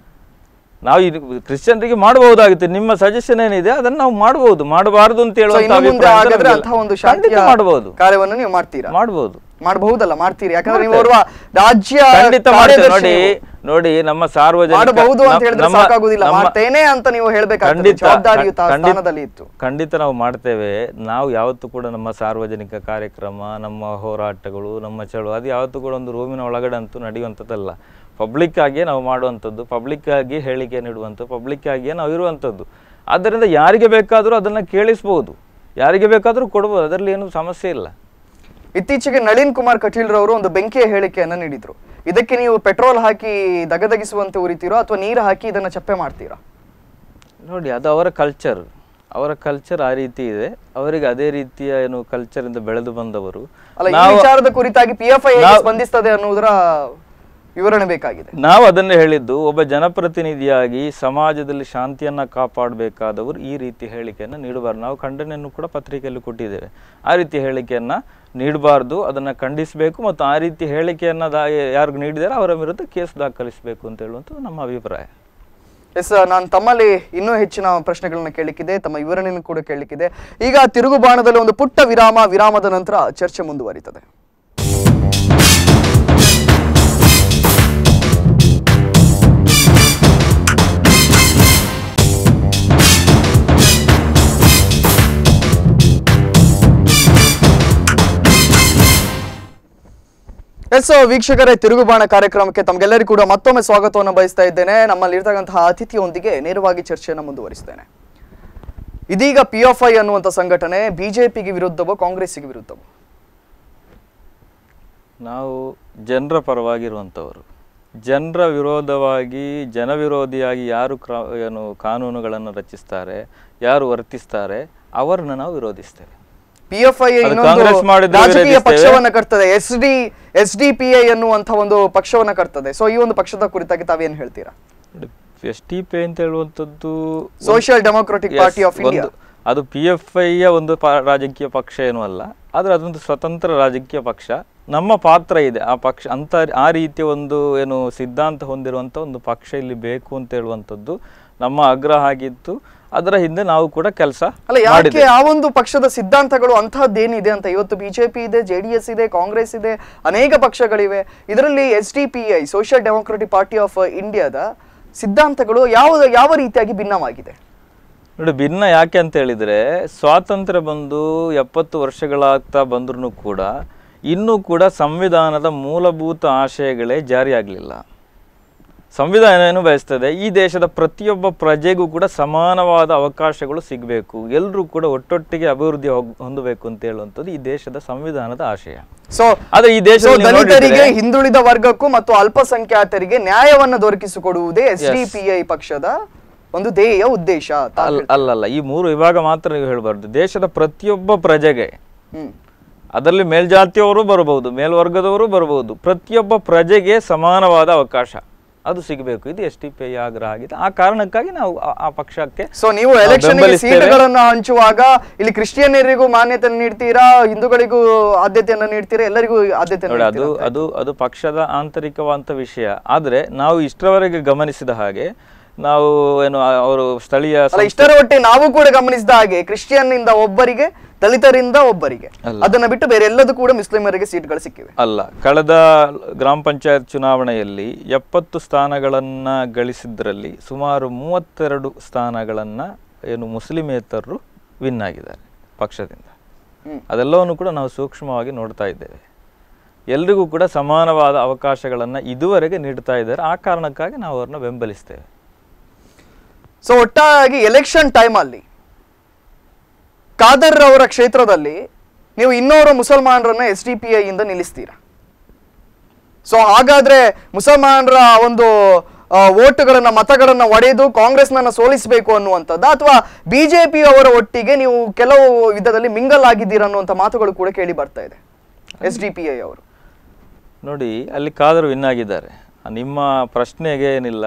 ನಾವು ಇದು ಕ್ರಿಶ್ಚಿಯನ್ರಿಗೆ ಮಾಡಬಹುದಾಗಿತ್ತು ನಿಮ್ಮ ಸಜೆಷನ್ ಏನಿದೆ ಅದನ್ನ ನಾವು ಮಾಡಬಹುದು ಮಾಡಬಾರ್ದು ಅಂತ So, ಹೇಳುವಂತ ಇನ್ನು ಮುಂದೆ ಅಭಿಪ್ರಾಯ ಅಂತ ಹಾಗಾದ್ರೆ ನಮಗಿಲ್ಲ. ಅಂತಹ ಒಂದು ಖಂಡಿತ ಶಾಂತಿಯ ಮಾಡಬಹುದು ಕಾರ್ಯವನ್ನು ನೀವು ಮಾಡ್ತೀರಾ ಮಾಡಬಹುದು ಮಾಡಬಹುದಲ್ಲ ಮಾಡ್ತೀರಿ ಯಾಕಂದ್ರೆ ನೀವು ಓರ್ವ ರಾಜ್ಯ ಖಂಡಿತ ಮಾಡ್ತೇವೆ ನೋಡಿ ಕಾರ್ಯದರ್ಶಿ ನೋಡಿ ನಮ್ಮ ಸಾರ್ವಜನಿಕ ಮಾಡಬಹುದು ಅಂತ ನಮ್ಮ- ಹೇಳಿದ್ರೆ ನಮ್ಮ- ಸಾಕಾಗುದಿಲ್ಲ ನಮ್ಮ- ಮಾಡ್ತೇನೆ ಅಂತ ನೀವು ಹೇಳ್ಬೇಕಾಗ್ತದೆ ಖಂಡಿತ ಜವಾಬ್ದಾರಿಯುತ ಖಂಡಿತ- ಸ್ಥಾನದಲ್ಲಿ ಇತ್ತು ಖಂಡಿತ ನಾವು ಮಾಡ್ತೇವೆ ನಾವು ಯಾವತ್ತೂ ಕೂಡ ನಮ್ಮ ಸಾರ್ವಜನಿಕ ಕಾರ್ಯಕ್ರಮ ನಮ್ಮ ಹೋರಾಟಗಳು ನಮ್ಮ ಚಳು ಅದು ಯಾವತ್ತೂ ಕೂಡ ಒಂದು ರೂಮಿನ ಒಳಗಡೆ ಅಂತೂ ನಡೆಯುವಂಥದ್ದಲ್ಲ ಪಬ್ಲಿಕ್ ಆಗಿಯೇ ನಾವು ಮಾಡುವಂಥದ್ದು ಪಬ್ಲಿಕ್ ಆಗಿ ಹೇಳಿಕೆ ನೀಡುವಂಥದ್ದು ಪಬ್ಲಿಕ್ ಆಗಿಯೇ ನಾವು ಇರುವಂಥದ್ದು ಆದ್ದರಿಂದ ಯಾರಿಗೆ ಬೇಕಾದರೂ ಅದನ್ನು ಕೇಳಿಸ್ಬೋದು ಯಾರಿಗೆ ಬೇಕಾದರೂ ಕೊಡ್ಬೋದು ಅದರಲ್ಲಿ ಏನು ಸಮಸ್ಯೆ ಇಲ್ಲ ಇತ್ತೀಚೆಗೆ ನಳಿನ್ ಕುಮಾರ್ ಕಟೀಲ್ ರವರು ಒಂದು ಬೆಂಕಿಯ ಹೇಳಿಕೆಯನ್ನ ನೀಡಿದ್ರು ಇದಕ್ಕೆ ನೀವು ಪೆಟ್ರೋಲ್ ಹಾಕಿ ದಗದಗಿಸುವಂತೆ ಉರಿತೀರೋ ಅಥವಾ ನೀರು ಹಾಕಿ ಇದನ್ನ ಚಪ್ಪೆ ಮಾಡ್ತೀರಾ ನೋಡಿ ಅದು ಅವರ ಕಲ್ಚರ್ ಅವರ ಕಲ್ಚರ್ ಆ ರೀತಿ ಇದೆ ಅವರಿಗೆ ಅದೇ ರೀತಿಯ ಏನು ಕಲ್ಚರ್ ಇಂದ ಬೆಳೆದು ಬಂದವರು ಅಲ್ಲ ಈ ನಾವು ವಿಚಾರದ ಕುರಿತಾಗಿ ಪಿ ಎಫ್ ಐ ನಾವು- ಸ್ಪಂದಿಸ್ತದೆ ಅನ್ನುವುದರ ವಿವರಣೆ ಬೇಕಾಗಿದೆ ನಾವು ಅದನ್ನೇ ಹೇಳಿದ್ದು ಒಬ್ಬ ಜನಪ್ರತಿನಿಧಿಯಾಗಿ ಸಮಾಜದಲ್ಲಿ ಶಾಂತಿಯನ್ನ ಕಾಪಾಡಬೇಕಾದವರು ಈ ರೀತಿ ಹೇಳಿಕೆಯನ್ನು ನೀಡಬಾರ್ದು ನಾವು ಖಂಡನೆಯನ್ನು ಕೂಡ ಪತ್ರಿಕೆಯಲ್ಲಿ ಕೊಟ್ಟಿದ್ದೇವೆ ಆ ರೀತಿ ಹೇಳಿಕೆಯನ್ನ ನೀಡಬಾರ್ದು ಅದನ್ನ ಖಂಡಿಸಬೇಕು ಮತ್ತು ಆ ರೀತಿ ಹೇಳಿಕೆಯನ್ನ ದಾ ಯಾರು ನೀಡಿದಾರೆ ಅವರ ವಿರುದ್ಧ ಕೇಸ್ ದಾಖಲಿಸಬೇಕು ಅಂತ ಹೇಳುವಂಥದ್ದು ನಮ್ಮ ಅಭಿಪ್ರಾಯ ಎಸ್ ನಾನು ತಮ್ಮಲ್ಲಿ ಇನ್ನೂ ಹೆಚ್ಚಿನ ಪ್ರಶ್ನೆಗಳನ್ನ ಕೇಳಲಿಕ್ಕಿದೆ ತಮ್ಮ ವಿವರಣೆಯನ್ನು ಕೂಡ ಕೇಳಲಿಕ್ಕಿದೆ ಈಗ ತಿರುಗುಬಾಣದಲ್ಲಿ ಒಂದು ಪುಟ್ಟ ವಿರಾಮ ವಿರಾಮದ ನಂತರ ಚರ್ಚೆ ಮುಂದುವರಿತದೆ ಎಸ್ ವೀಕ್ಷಕರೇ ತಿರುಗುಬಾಣ ಕಾರ್ಯಕ್ರಮಕ್ಕೆ ತಮಗೆಲ್ಲರಿಗೂ ಕೂಡ ಮತ್ತೊಮ್ಮೆ ಸ್ವಾಗತವನ್ನು ಬಯಸ್ತಾ ಇದ್ದೇನೆ ನಮ್ಮಲ್ಲಿರ್ತಕ್ಕಂತಹ ಅತಿಥಿಯೊಂದಿಗೆ ನೇರವಾಗಿ ಚರ್ಚೆಯನ್ನು ಮುಂದುವರಿಸ್ತೇನೆ ಇದೀಗ ಪಿ ಎಫ್ ಐ ಅನ್ನುವಂಥ ಸಂಘಟನೆ ಬಿಜೆಪಿಗೆ ವಿರುದ್ಧವೋ ಕಾಂಗ್ರೆಸ್ಸಿಗೆ ವಿರುದ್ಧವೋ ನಾವು ಜನರ ಪರವಾಗಿರುವಂಥವರು ಜನರ ವಿರೋಧವಾಗಿ ಜನವಿರೋಧಿಯಾಗಿ ಯಾರು ಕ್ರ ಏನು ಕಾನೂನುಗಳನ್ನು ರಚಿಸ್ತಾರೆ ಯಾರು ವರ್ತಿಸ್ತಾರೆ ಅವರನ್ನು ನಾವು ವಿರೋಧಿಸ್ತೇವೆ ಪಿ ಎಫ್ ಐ ಅದು ಕಾಂಗ್ರೆಸ್ ಮಾಡಿದ್ರೆ ರಾಜಕೀಯ ವಿರೋಧಿಸ್ತೇವೆ. ಪಕ್ಷವನ್ನ ಕಟ್ತದೆ S D S D P I ಅನ್ನುವಂಥ ಒಂದು ಪಕ್ಷವನ್ನ ಕಟ್ತದೆ ಸೊ ಈ ಒಂದು ಪಕ್ಷದ ಕುರಿತಾಗಿ ತಾವೇನ್ ಹೇಳ್ತೀರಾ ಎಸ್ ಟಿ ಪಿ ಅಂತ ಹೇಳುವಂಥದ್ದು social democratic Yes, party of India ಒಂದು- ಅದು ಪಿ ಎಫ್ ಐಯ ಒಂದು ಪ- ರಾಜಕೀಯ ಪಕ್ಷ ಏನೂ ಅಲ್ಲ ಆದರೆ ಅದೊಂದು ಸ್ವತಂತ್ರ ರಾಜಕೀಯ ಪಕ್ಷ ನಮ್ಮ ಪಾತ್ರ ಇದೆ ಆ ಪಕ್ಷ ಅಂತ ಆ ರೀತಿಯ ಒಂದು ಏನು ಸಿದ್ಧಾಂತ ಹೊಂದಿರುವಂಥ ಒಂದು ಪಕ್ಷ ಇಲ್ಲಿ ಬೇಕು ಅಂತ ಹೇಳುವಂಥದ್ದು ನಮ್ಮ ಆಗ್ರಹ ಆಗಿತ್ತು ಅದರ ಹಿಂದೆ ನಾವು ಕೂಡ ಕೆಲಸ ಅಲ್ಲ ಯಾಕೆ ಆ ಒಂದು ಪಕ್ಷದ ಸಿದ್ಧಾಂತಗಳು ಅಂತಹದ್ದೇನಿದೆ ಅಂತ ಇವತ್ತು ಬಿಜೆಪಿ ಇದೆ ಜೆಡಿಎಸ್ ಇದೆ ಕಾಂಗ್ರೆಸ್ ಇದೆ ಅನೇಕ ಪಕ್ಷಗಳಿವೆ ಇದರಲ್ಲಿ S D P I social democratic party of ಇಂಡಿಯಾದ ಸಿದ್ಧಾಂತಗಳು ಯಾವ ಯಾವ ರೀತಿಯಾಗಿ ಭಿನ್ನವಾಗಿದೆ ನೋಡಿ ಭಿನ್ನ ಯಾಕೆ ಅಂತ ಹೇಳಿದ್ರೆ ಸ್ವಾತಂತ್ರ್ಯ ಬಂದು ಎಪ್ಪತ್ತು ವರ್ಷಗಳಾಗ್ತಾ ಬಂದ್ರೂ ಕೂಡ ಇನ್ನೂ ಕೂಡ ಸಂವಿಧಾನದ ಮೂಲಭೂತ ಆಶಯಗಳೇ ಜಾರಿಯಾಗಲಿಲ್ಲ ಸಂವಿಧಾನ ಏನು ಬಯಸ್ತದೆ ಈ ದೇಶದ ಪ್ರತಿಯೊಬ್ಬ ಪ್ರಜೆಗೂ ಕೂಡ ಸಮಾನವಾದ ಅವಕಾಶಗಳು ಸಿಗಬೇಕು ಎಲ್ಲರೂ ಕೂಡ ಒಟ್ಟೊಟ್ಟಿಗೆ ಅಭಿವೃದ್ಧಿ ಹೊಗ್- ಹೊಂದಬೇಕು ಅಂತ ಹೇಳುವಂಥದ್ದು ಈ ದೇಶದ ಸಂವಿಧಾನದ ಆಶಯ ಸೊ ಆದ್ರೆ ಈ ದೇಶದಲ್ಲಿ ನೀವು ದಲಿತರಿಗೆ ನೋಡಿದ್ರೆ- ಹಿಂದುಳಿದ ವರ್ಗಕ್ಕೂ ಮತ್ತು ಅಲ್ಪಸಂಖ್ಯಾತರಿಗೆ ನ್ಯಾಯವನ್ನು ದೊರಕಿಸಿಕೊಡುವುದೇ ಎಸ್ ಡಿ ಪಿ ಐ ಪಕ್ಷದ ಒಂದು ಧ್ಯೇಯ ಉದ್ದೇಶ ತಾ- ಅಲ್ಲ ಅಲ್ಲಲ್ಲ ಈ ಮೂರು ವಿಭಾಗ ಮಾತ್ರ ನೀವು ಹೇಳಬಾರ್ದು ದೇಶದ ಪ್ರತಿಯೊಬ್ಬ ಪ್ರಜೆಗೆ ಹ್ಮ್ ಅದರಲ್ಲಿ ಮೇಲ್ಜಾತಿಯವರು ಬರಬಹುದು ಮೇಲ್ವರ್ಗದವರು ಬರಬಹುದು ಪ್ರತಿಯೊಬ್ಬ ಪ್ರಜೆಗೆ ಸಮಾನವಾದ ಅವಕಾಶ ಅದು ಸಿಗಬೇಕು ಇದು ಎಸ್ ಟಿ ಪಿ ಐ ಆಗ್ರಹ ಆಗಿದೆ ಆ ಕಾರಣಕ್ಕಾಗಿ ನಾವು ಆ- ಆ ಪಕ್ಷಕ್ಕೆ ಸೊ ನೀವು ನಾವು ಎಲೆಕ್ಷನ್ ಬೆಂಬಲಿಸ್ತೇವೆ. ಸೀಟ್ಗಳನ್ನ ಹಂಚುವಾಗ ಇಲ್ಲಿ ಕ್ರಿಶ್ಚಿಯನ್ನರಿಗೂ ಮಾನ್ಯತೆ ನೀಡ್ತೀರಾ ಹಿಂದೂಗಳಿಗೂ ಆದ್ಯತೆಯನ್ನು ನೀಡ್ತೀರಾ ಎಲ್ಲರಿಗೂ ಆದ್ಯತೆ ನೋಡಿ ಅದು ಅದು ಅದು ಪಕ್ಷದ ಆಂತರಿಕವಾದಂಥ ವಿಷಯ ಆದರೆ ನಾವು ಇಷ್ಟರವರೆಗೆ ಗಮನಿಸಿದ ಹಾಗೆ ನಾವು ಏನು ಆ- ಅವರು ಸ್ಥಳೀಯ ಅಲ್ಲ ಇಷ್ಟರ ಒಟ್ಟೆ ನಾವು ಕೂಡ ಗಮನಿಸಿದ ಹಾಗೆ ಕ್ರಿಶ್ಚಿಯನ್ ಇಂದ ಒಬ್ಬರಿಗೆ ದಲಿತರಿಂದ ಒಬ್ಬರಿಗೆ ಅದನ್ನ ಬಿಟ್ಟು ಬೇರೆ ಎಲ್ಲದೂ ಕೂಡ ಮುಸ್ಲಿಮರಿಗೆ ಸೀಟ್ಗಳು ಸಿಕ್ಕಿವೆ ಅಲ್ಲ ಕಳೆದ ಗ್ರಾಮ ಪಂಚಾಯತ್ ಚುನಾವಣೆಯಲ್ಲಿ ಎಪ್ಪತ್ತು ಸ್ಥಾನಗಳನ್ನ ಗಳಿಸಿದ್ರಲ್ಲಿ ಸುಮಾರು ಮೂವತ್ತೆರಡು ಸ್ಥಾನಗಳನ್ನ ಏನು ಮುಸ್ಲಿಮೇತರರು ವಿನ್ ಆಗಿದ್ದಾರೆ ಪಕ್ಷದಿಂದ ಹ್ಮ್. ಅದೆಲ್ಲವನ್ನು ಕೂಡ ನಾವು ಸೂಕ್ಷ್ಮವಾಗಿ ನೋಡ್ತಾ ಇದ್ದೇವೆ ಎಲ್ರಿಗೂ ಕೂಡ ಸಮಾನವಾದ ಅವಕಾಶಗಳನ್ನು ಇದುವರೆಗೆ ನೀಡ್ತಾ ಇದ್ದಾರೆ ಆ ಕಾರಣಕ್ಕಾಗಿ ನಾವು ಅವ್ರನ್ನ ಬೆಂಬಲಿಸ್ತೇವೆ ಸೊ ಒಟ್ಟಾಗಿ ಎಲೆಕ್ಷನ್ ಟೈಮ್ ಅಲ್ಲಿ ಖಾದರ್ ಅವರ ಕ್ಷೇತ್ರದಲ್ಲಿ ನೀವು ಇನ್ನೋರು ಮುಸಲ್ಮಾನರನ್ನ ಎಸ್ ಡಿ ಪಿ ಐ ಇಂದ ನಿಲ್ಲಿಸ್ತೀರಾ ಸೊ ಹಾಗಾದ್ರೆ ಮುಸಲ್ಮಾನರ ಒಂದು ಆ, ಓಟುಗಳನ್ನ ಮತಗಳನ್ನ ಒಡೆದು ಕಾಂಗ್ರೆಸ್ನನ್ನ ಸೋಲಿಸಬೇಕು ಅನ್ನುವಂಥದ್ದು ಅಥವಾ ಬಿಜೆಪಿ ಅವರ ಒಟ್ಟಿಗೆ ನೀವು ಕೆಲವು ವಿಧದಲ್ಲಿ ಮಿಂಗಲ್ ಆಗಿದ್ದೀರಾ ಅನ್ನುವಂಥ ಮಾತುಗಳು ಕೂಡ ಕೇಳಿ ಬರ್ತಾ ಇದೆ ಎಸ್ ಡಿ ಪಿ ಐ ಅವರು ನೋಡಿ ಅಲ್ಲಿ ಕಾದರು ವಿನ್ ಆಗಿದ್ದಾರೆ ನಿಮ್ಮ ಪ್ರಶ್ನೆಗೆ ಏನಿಲ್ಲ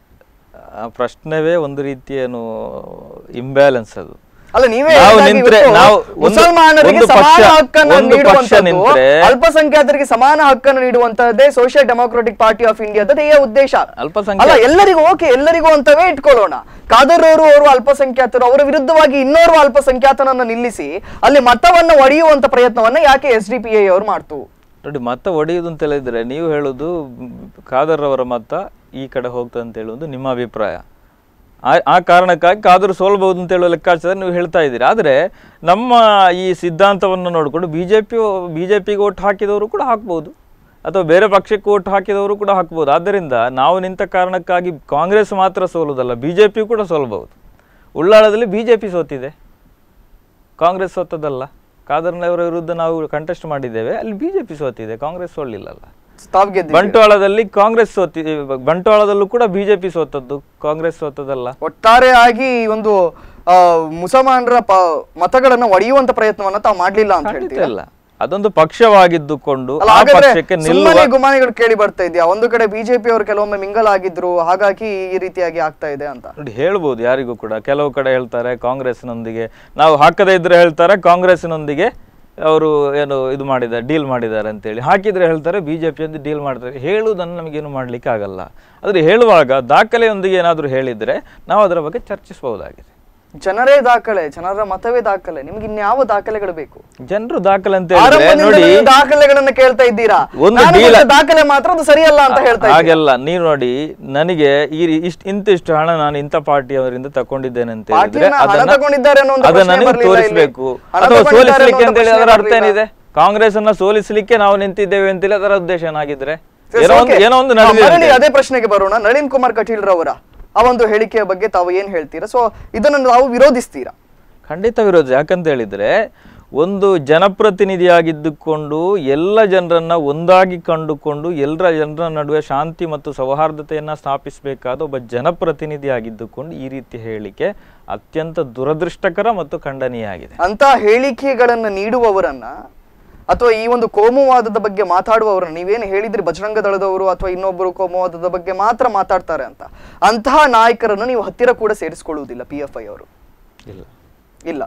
ಆ ಪ್ರಶ್ನೆವೇ ಒಂದು ರೀತಿಯ ಏನು ಇಂಬ್ಯಾಲೆನ್ಸ್ ಅದು ಅಲ್ಲ ನೀವೇ ನಾವು ಹೇಳಿದಾಗೆ ನಿಂತ್ರೆ ಇವತ್ತು ನಾವು ಒಂದು- ಮುಸಲ್ಮಾನರಿಗೆ ಒಂದು ಸಮಾನ ಪಕ್ಷ- ಹಕ್ಕನ್ನು ಒಂದು ಪಕ್ಷ ನೀಡುವಂತದ್ದು ನಿಂತ್ರೆ ಅಲ್ಪಸಂಖ್ಯಾತರಿಗೆ ಸಮಾನ ಹಕ್ಕನ್ನು ನೀಡುವಂತದ್ದೇ ಸೋಷಿಯಲ್ ಡೆಮೋಕ್ರೆಟಿಕ್ ಪಾರ್ಟಿ ಆಫ್ ಇಂಡಿಯಾದ ಧ್ಯೇಯ ಉದ್ದೇಶ ಅಲ್ಪಸಂಖ್ಯಾತ- ಅಲ್ಲ ಎಲ್ಲರಿಗೂ ಓಕೆ ಎಲ್ಲರಿಗೂ ಅಂತವೇ ಇಟ್ಕೊಳ್ಳೋಣ ಖಾದರ್ ಅವರು ಅವರು ಅಲ್ಪಸಂಖ್ಯಾತರು ಅವರ ವಿರುದ್ಧವಾಗಿ ಇನ್ನೋರ್ವ ಅಲ್ಪಸಂಖ್ಯಾತನನ್ನ ನಿಲ್ಲಿಸಿ ಅಲ್ಲಿ ಮತವನ್ನ ಒಡೆಯುವಂತ ಪ್ರಯತ್ನವನ್ನ ಯಾಕೆ ಎಸ್ ಡಿ ಪಿ ಐ ಅವರು ಮಾಡ್ತು ನೋಡಿ ಮತ ಒಡೆಯುವುದು ಅಂತ ಹೇಳಿದ್ರೆ ನೀವು ಹೇಳೋದು ಮ್, ಖಾದರ್ ಅವರ ಮತ ಈ ಕಡೆ ಹೋಗ್ತದೆ ಅಂತ ಹೇಳುವುದು ನಿಮ್ಮ ಅಭಿಪ್ರಾಯ ಆ- ಆ ಕಾರಣಕ್ಕಾಗಿ ಕಾದರು ಸೋಲ್ಬಹುದು ಅಂತ ಹೇಳುವ ಲೆಕ್ಕಾಚಾರ ನೀವು ಹೇಳ್ತಾ ಇದ್ದೀರಿ ಆದರೆ ನಮ್ಮ ಈ ಸಿದ್ಧಾಂತವನ್ನು ನೋಡಿಕೊಂಡು B J P B J ಪಿಗೆ ಓಟ್ ಹಾಕಿದವರು ಕೂಡ ಹಾಕ್ಬೋದು ಅಥವಾ ಬೇರೆ ಪಕ್ಷಕ್ಕೆ ಓಟ್ ಹಾಕಿದವರು ಕೂಡ ಹಾಕ್ಬೋದು ಆದ್ದರಿಂದ ನಾವು ನಿಂತ ಕಾರಣಕ್ಕಾಗಿ ಕಾಂಗ್ರೆಸ್ ಮಾತ್ರ ಸೋಲುವುದಲ್ಲ ಬಿ ಜೆ ಪಿ ಕೂಡ ಸೋಲ್ಬಹುದು ಉಳ್ಳಾಳದಲ್ಲಿ ಬಿ ಜೆ ಪಿ ಸೋತಿದೆ ಕಾಂಗ್ರೆಸ್ ಸೋತದಲ್ಲ ಕಾದರ್ನವರ ವಿರುದ್ಧ ನಾವು ಕಂಟೆಸ್ಟ್ ಮಾಡಿದ್ದೇವೆ ಅಲ್ಲಿ ಬಿಜೆಪಿ ಸೋತಿದೆ ಕಾಂಗ್ರೆಸ್ ಸೋಲಿಲ್ಲಲ್ಲ ತಾವ್ ಗೆದ್ದಿದ್ದೀರಿ. ಬಂಟ್ವಾಳದಲ್ಲಿ ಕಾಂಗ್ರೆಸ್ ಸೋತಿ ಬಂಟ್ವಾಳದಲ್ಲೂ ಕೂಡ ಬಿಜೆಪಿ ಸೋತದ್ದು ಕಾಂಗ್ರೆಸ್ ಸೋತದಲ್ಲ ಒಟ್ಟಾರೆಯಾಗಿ ಈ ಒಂದು ಆ, ಮುಸಲ್ಮಾನರ ಪ ಮತಗಳನ್ನ ಒಡೆಯುವಂತ ಪ್ರಯತ್ನವನ್ನ ತಾವು ಮಾಡ್ಲಿಲ್ಲ ಅಂತ ಖಂಡಿತ ಹೇಳ್ತೀರಾ ಇಲ್ಲ ಅದೊಂದು ಪಕ್ಷವಾಗಿದ್ದುಕೊಂಡು ಅಲ್ಲ ಆ ಹಾಗಾದ್ರೆ ಪಕ್ಷಕ್ಕೆ ನಿಲ್ಲುವ ಸುಮ್ಮನೆ ಗುಮಾನಿಗಳು ಕೇಳಿ ಬರ್ತಾ ಇದೆಯಾ ಒಂದು ಕಡೆ ಬಿಜೆಪಿ ಅವರು ಕೆಲವೊಮ್ಮೆ ಮಿಂಗಲ್ ಆಗಿದ್ರು ಹಾಗಾಗಿ ಈ ರೀತಿಯಾಗಿ ಆಗ್ತಾ ಇದೆ ಅಂತ ನೋಡಿ ಹೇಳ್ಬೋದು ಯಾರಿಗೂ ಕೂಡ ಕೆಲವು ಕಡೆ ಹೇಳ್ತಾರೆ ಕಾಂಗ್ರೆಸ್ನೊಂದಿಗೆ ನಾವು ಹಾಕದೇ ಇದ್ರೆ ಹೇಳ್ತಾರೆ ಕಾಂಗ್ರೆಸ್ನೊಂದಿಗೆ ಅವರು ಏನು ಇದು ಮಾಡಿದ್ದಾರೆ ಡೀಲ್ ಮಾಡಿದ್ದಾರೆ ಅಂತೇಳಿ ಹಾಕಿದ್ರೆ ಹೇಳ್ತಾರೆ ಬಿ ಜೆ ಪಿಯೊಂದಿಗೆ ಡೀಲ್ ಮಾಡ್ತಾರೆ ಹೇಳುವುದನ್ನು ನಮಗೇನು ಮಾಡಲಿಕ್ಕೆ ಆಗಲ್ಲ ಆದರೆ ಹೇಳುವಾಗ ದಾಖಲೆಯೊಂದಿಗೆ ಏನಾದರೂ ಹೇಳಿದರೆ ನಾವು ಅದರ ಬಗ್ಗೆ ಚರ್ಚಿಸಬಹುದಾಗಿದೆ ಜನರೇ ದಾಖಲೆ ಜನರ ಮತವೇ ದಾಖಲೆ ನಿಮ್ಗೆ ಇನ್ಯಾವ ದಾಖಲೆಗಳು ಬೇಕು ಜನರು ದಾಖಲೆ ಅಂತ ಹೇಳಿದ್ರೆ ಆರಂಭದಿಂದ ನೋಡಿ ನೀವು ದಾಖಲೆಗಳನ್ನ ಕೇಳ್ತಾ ಇದ್ದೀರಾ ಒಂದು ನಾನು deal- ಕೊಟ್ಟ ದಾಖಲೆ ಮಾತ್ರ ಅದು ಸರಿಯಲ್ಲ ಅಂತ ಹೇಳ್ತಾ ಇದ್ದೀನಿ ಹಾಗೆಲ್ಲ ನೀವು ನೋಡಿ ನನಗೆ ಈ ರೀ- ಇಷ್ಟ್ ಇಂತಿಷ್ಟು ಹಣ ನಾನು ಇಂಥ ಪಾರ್ಟಿಯವರಿಂದ ತಕೊಂಡಿದ್ದೇನೆ ಅಂತ ಹೇಳಿದ್ರೆ ಪಾರ್ಟಿಯನ್ನ ಹಣ ಅದನ್ನ ತಗೊಂಡಿದ್ದಾರೆ ಅನ್ನೋ ಒಂದು ಅದನ್ನ ಪ್ರಶ್ನೆ ನನಗೆ ಬರ್ಲಿಲ್ಲ ಇಲ್ಲಿ. ತೋರಿಸ್ಬೇಕು ಹಣ ಅಥವಾ ತಗೊಂಡಿದ್ದಾರೆ ಸೋಲಿಸ್ಲಿಕ್ಕೆ ಅನ್ನೋ ಅಂತ ಹೇಳಿ ಪ್ರಶ್ನೆ ಅದರ ಅರ್ಥ ಬರ್ಲಿಲ್ಲ. ಏನಿದೆ ಕಾಂಗ್ರೆಸ್ ಅನ್ನ ಸೋಲಿಸಲಿಕ್ಕೆ ನಾವು ನಿಂತಿದ್ದೇವೆ ಅಂತೇಳಿ ಅದರ ಉದ್ದೇಶ ಏನಾಗಿದ್ರೆ ಸರಿ, ಏನೋ ಒಂದು okay. ಏನೋ ಒಂದು ಹಾ, ನಡೆದಿದೆ ಮರಳಿ ಅಂತ. ಅದೇ ಪ್ರಶ್ನೆಗೆ ಬರೋಣ ನಳಿನ್ ಕುಮಾರ್ ಕಟೀಲ್ ರವರ ಆ ಒಂದು ಹೇಳಿಕೆಯ ಬಗ್ಗೆ ತಾವು ಏನ್ ಹೇಳ್ತೀರಾ ಸೊ ಇದನ್ನು ತಾವು ವಿರೋಧಿಸ್ತೀರಾ ಖಂಡಿತ ವಿರೋಧ ಯಾಕಂತ ಹೇಳಿದ್ರೆ ಒಂದು ಜನಪ್ರತಿನಿಧಿಯಾಗಿದ್ದುಕೊಂಡು ಎಲ್ಲ ಜನರನ್ನ ಒಂದಾಗಿ ಕಂಡುಕೊಂಡು ಎಲ್ಲರ ಜನರ ನಡುವೆ ಶಾಂತಿ ಮತ್ತು ಸೌಹಾರ್ದತೆಯನ್ನ ಸ್ಥಾಪಿಸಬೇಕಾದ ಒಬ್ಬ ಜನಪ್ರತಿನಿಧಿಯಾಗಿದ್ದುಕೊಂಡು ಈ ರೀತಿ ಹೇಳಿಕೆ ಅತ್ಯಂತ ದುರದೃಷ್ಟಕರ ಮತ್ತು ಖಂಡನೀಯ ಆಗಿದೆ ಅಂತ ಹೇಳಿಕೆಗಳನ್ನ ನೀಡುವವರನ್ನ ಅಥವಾ ಈ ಒಂದು ಕೋಮುವಾದದ ಬಗ್ಗೆ ಮಾತಾಡುವವರನ್ನ ನೀವೇನು ಹೇಳಿದ್ರಿ ಬಜರಂಗ ದಳದವರು ಅಥವಾ ಇನ್ನೊಬ್ಬರು ಕೋಮುವಾದದ ಬಗ್ಗೆ ಮಾತ್ರ ಮಾತಾಡ್ತಾರೆ ಅಂತ ಅಂತಹ ನಾಯಕರನ್ನು ನೀವು ಹತ್ತಿರ ಕೂಡ ಸೇರಿಸಿಕೊಳ್ಳುವುದಿಲ್ಲ ಪಿ ಎಫ್ ಐ ಅವರು ಇಲ್ಲ ಇಲ್ಲ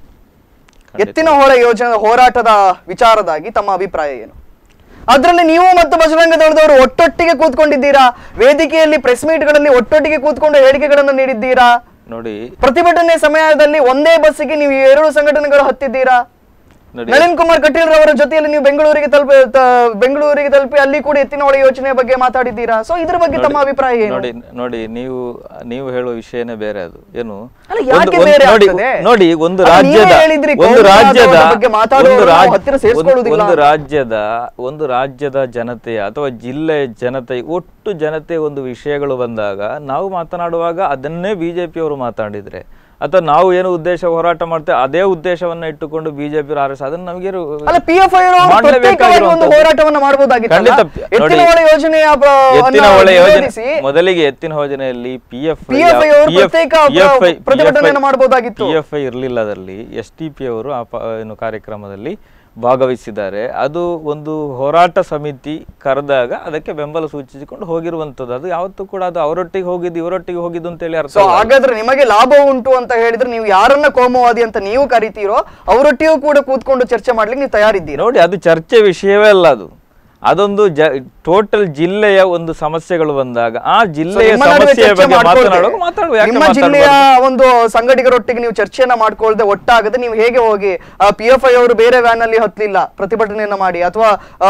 ಎತ್ತಿನ ಹೊರ ಯೋಜನೆ ಹೋರಾಟದ ವಿಚಾರದಾಗಿ ತಮ್ಮ ಅಭಿಪ್ರಾಯ ಏನು ಅದರಲ್ಲಿ ನೀವು ಮತ್ತು ಬಜರಂಗ ದಳದವರು ಒಟ್ಟೊಟ್ಟಿಗೆ ಕೂತ್ಕೊಂಡಿದ್ದೀರಾ ವೇದಿಕೆಯಲ್ಲಿ ಪ್ರೆಸ್ ಮೀಟ್ಗಳಲ್ಲಿ ಒಟ್ಟೊಟ್ಟಿಗೆ ಕೂತ್ಕೊಂಡು ಹೇಳಿಕೆಗಳನ್ನು ನೀಡಿದ್ದೀರಾ ನೋಡಿ ಪ್ರತಿಭಟನೆ ಸಮಯದಲ್ಲಿ ಒಂದೇ ಬಸ್ಸಿಗೆ ನೀವು ಎರಡು ಸಂಘಟನೆಗಳು ಹತ್ತಿದ್ದೀರಾ ನೋಡಿ ನಳಿನ್ ಕುಮಾರ್ ಕಟೀಲ್ ರವರ ಜೊತೆಯಲ್ಲಿ ನೀವು ಬೆಂಗಳೂರಿಗೆ ತಲುಪಿ ತ- ಬೆಂಗಳೂರಿಗೆ ತಲುಪಿ ಅಲ್ಲಿ ಕೂಡ ಎತ್ತಿನ ಹೊಳೆ ಯೋಜನೆ ಬಗ್ಗೆ ಮಾತಾಡಿದ್ದೀರಾ ಸೊ ಇದ್ರ ಬಗ್ಗೆ ತಮ್ಮ ಅಭಿಪ್ರಾಯ ಏನು ನೋಡಿ ನೋಡಿ ನೀವು ನೀವು ಹೇಳುವ ವಿಷಯನೇ ಬೇರೆ ಅದು ಏನು ಅಲ್ಲ, ಒಂದು- ಯಾಕೆ ಒಂದು- ಬೇರೆ ನೋಡಿ ಆಗ್ತದೆ? ನೋಡಿ ಒಂದು ಅಲ್ಲ, ನೀವೇ ರಾಜ್ಯದ ಹೇಳಿದ್ರಿ, ಒಂದು ಕೋಮುವಾದದ ರಾಜ್ಯದ ಬಗ್ಗೆ ಮಾತಾಡುವವರು ಒಂದು ನಾವು ರಾಜ್ಯ- ಹತ್ತಿರ ಒಂದು- ಸೇರಿಸ್ಕೊಳ್ಳುವುದಿಲ್ಲ. ಒಂದು ರಾಜ್ಯದ ಒಂದು ರಾಜ್ಯದ ಜನತೆಯ ಅಥವಾ ಜಿಲ್ಲೆಯ ಜನತೆ ಒಟ್ಟು ಜನತೆ ಒಂದು ವಿಷಯಗಳು ಬಂದಾಗ ನಾವು ಮಾತನಾಡುವಾಗ ಅದನ್ನೇ ಬಿಜೆಪಿಯವರು ಮಾತಾಡಿದ್ರೆ ಅಥವಾ ನಾವು ಏನು ಉದ್ದೇಶ ಹೋರಾಟ ಮಾಡ್ತೇವೆ ಅದೇ ಉದ್ದೇಶವನ್ನ ಇಟ್ಟುಕೊಂಡು ಬಿಜೆಪಿ ಆರ್ ಎಸ್ ಅದನ್ನ ನಮಗೆ ಅಲ್ಲ ಪಿ ಎಫ್ ಐ ಪ್ರತ್ಯೇಕವಾಗಿ ಒಂದು ಹೋರಾಟವನ್ನ ಮಾಡಬಹುದಾಗಿತ್ತು ಖಂಡಿತ ಎತ್ತಿನ ನೋಡಿ, ಹೊಳೆ ಯೋಜನೆಯ ಬ- ಎತ್ತಿನ ಅನ್ನ ಹೊಳೆ ಯೋಜನೆ ವಿರೋಧಿಸಿ ಮೊದಲಿಗೆ ಎತ್ತಿನ ಯೋಜನೆಯಲ್ಲಿ ಪಿ ಎಫ್ PFI ಅವರು ಪ್ರತ್ಯೇಕ ಪ್ರ- ಪ್ರತಿಭಟನೆಯನ್ನು ಮಾಡ್ಬೋದಾಗಿತ್ತು. ಪಿ ಎಫ್ ಐ ಇರಲಿಲ್ಲ ಅದರಲ್ಲಿ ಎಸ್ ಟಿ ಪಿ ಅವರು ಆ ಪ- ಏನು ಕಾರ್ಯಕ್ರಮದಲ್ಲಿ ಭಾಗವಹಿಸಿದ್ದಾರೆ ಅದು ಒಂದು ಹೋರಾಟ ಸಮಿತಿ ಕರೆದಾಗ ಅದಕ್ಕೆ ಬೆಂಬಲ ಸೂಚಿಸಿಕೊಂಡು ಹೋಗಿರುವಂತದ್ದು ಅದು ಯಾವತ್ತೂ ಕೂಡ ಅದು ಅವರೊಟ್ಟಿಗೆ ಹೋಗಿದ್ದು ಇವರೊಟ್ಟಿಗೆ ಹೋಗಿದ್ದು ಅಂತೇಳಿ ಅರ್ಥ ಸೊ ಅಲ್ಲ. ಹಾಗಾದ್ರೆ ನಿಮಗೆ ಲಾಭ ಉಂಟು ಅಂತ ಹೇಳಿದ್ರೆ ನೀವು ಯಾರನ್ನ ಕೋಮುವಾದಿ ಅಂತ ನೀವು ಕರಿತೀರೋ ಅವರೊಟ್ಟಿಗೂ ಕೂಡ ಕೂತ್ಕೊಂಡು ಚರ್ಚೆ ಮಾಡ್ಲಿಕ್ಕೆ ನೀವು ತಯಾರಿದ್ದೀರಾ ನೋಡಿ ಅದು ಚರ್ಚೆ ವಿಷಯವೇ ಅಲ್ಲ ಅದು ಅದೊಂದು ಜ ಟೋಟಲ್ ಜಿಲ್ಲೆಯ ಒಂದು ಸಮಸ್ಯೆಗಳು ಬಂದಾಗ ಆ So, ಜಿಲ್ಲೆಯ ನಿಮ್ಮ ನಡುವೆ ಸಮಸ್ಯೆಯ ಚರ್ಚೆ ಬಗ್ಗೆ ಮಾಡ್ಕೊಳ್ದೆ, ಮಾತನಾಡುವಾಗ ಮಾತಾಡುವ ಯಾಕೆ ನಿಮ್ಮ ಜಿಲ್ಲೆಯ ಮಾತಾಡ್ಬಾರ್ದು? ಒಂದು ಸಂಘಟಕರೊಟ್ಟಿಗೆ ನೀವು ಚರ್ಚೆಯನ್ನ ಮಾಡ್ಕೊಳ್ದೆ ಒಟ್ಟಾಗದೆ ನೀವು ಹೇಗೆ ಹೋಗಿ ಪಿ ಎಫ್ ಐ ಅವರು ಬೇರೆ ವ್ಯಾನ್ ಅಲ್ಲಿ ಹತ್ತಲಿಲ್ಲ ಪ್ರತಿಭಟನೆಯನ್ನ ಮಾಡಿ ಅಥವಾ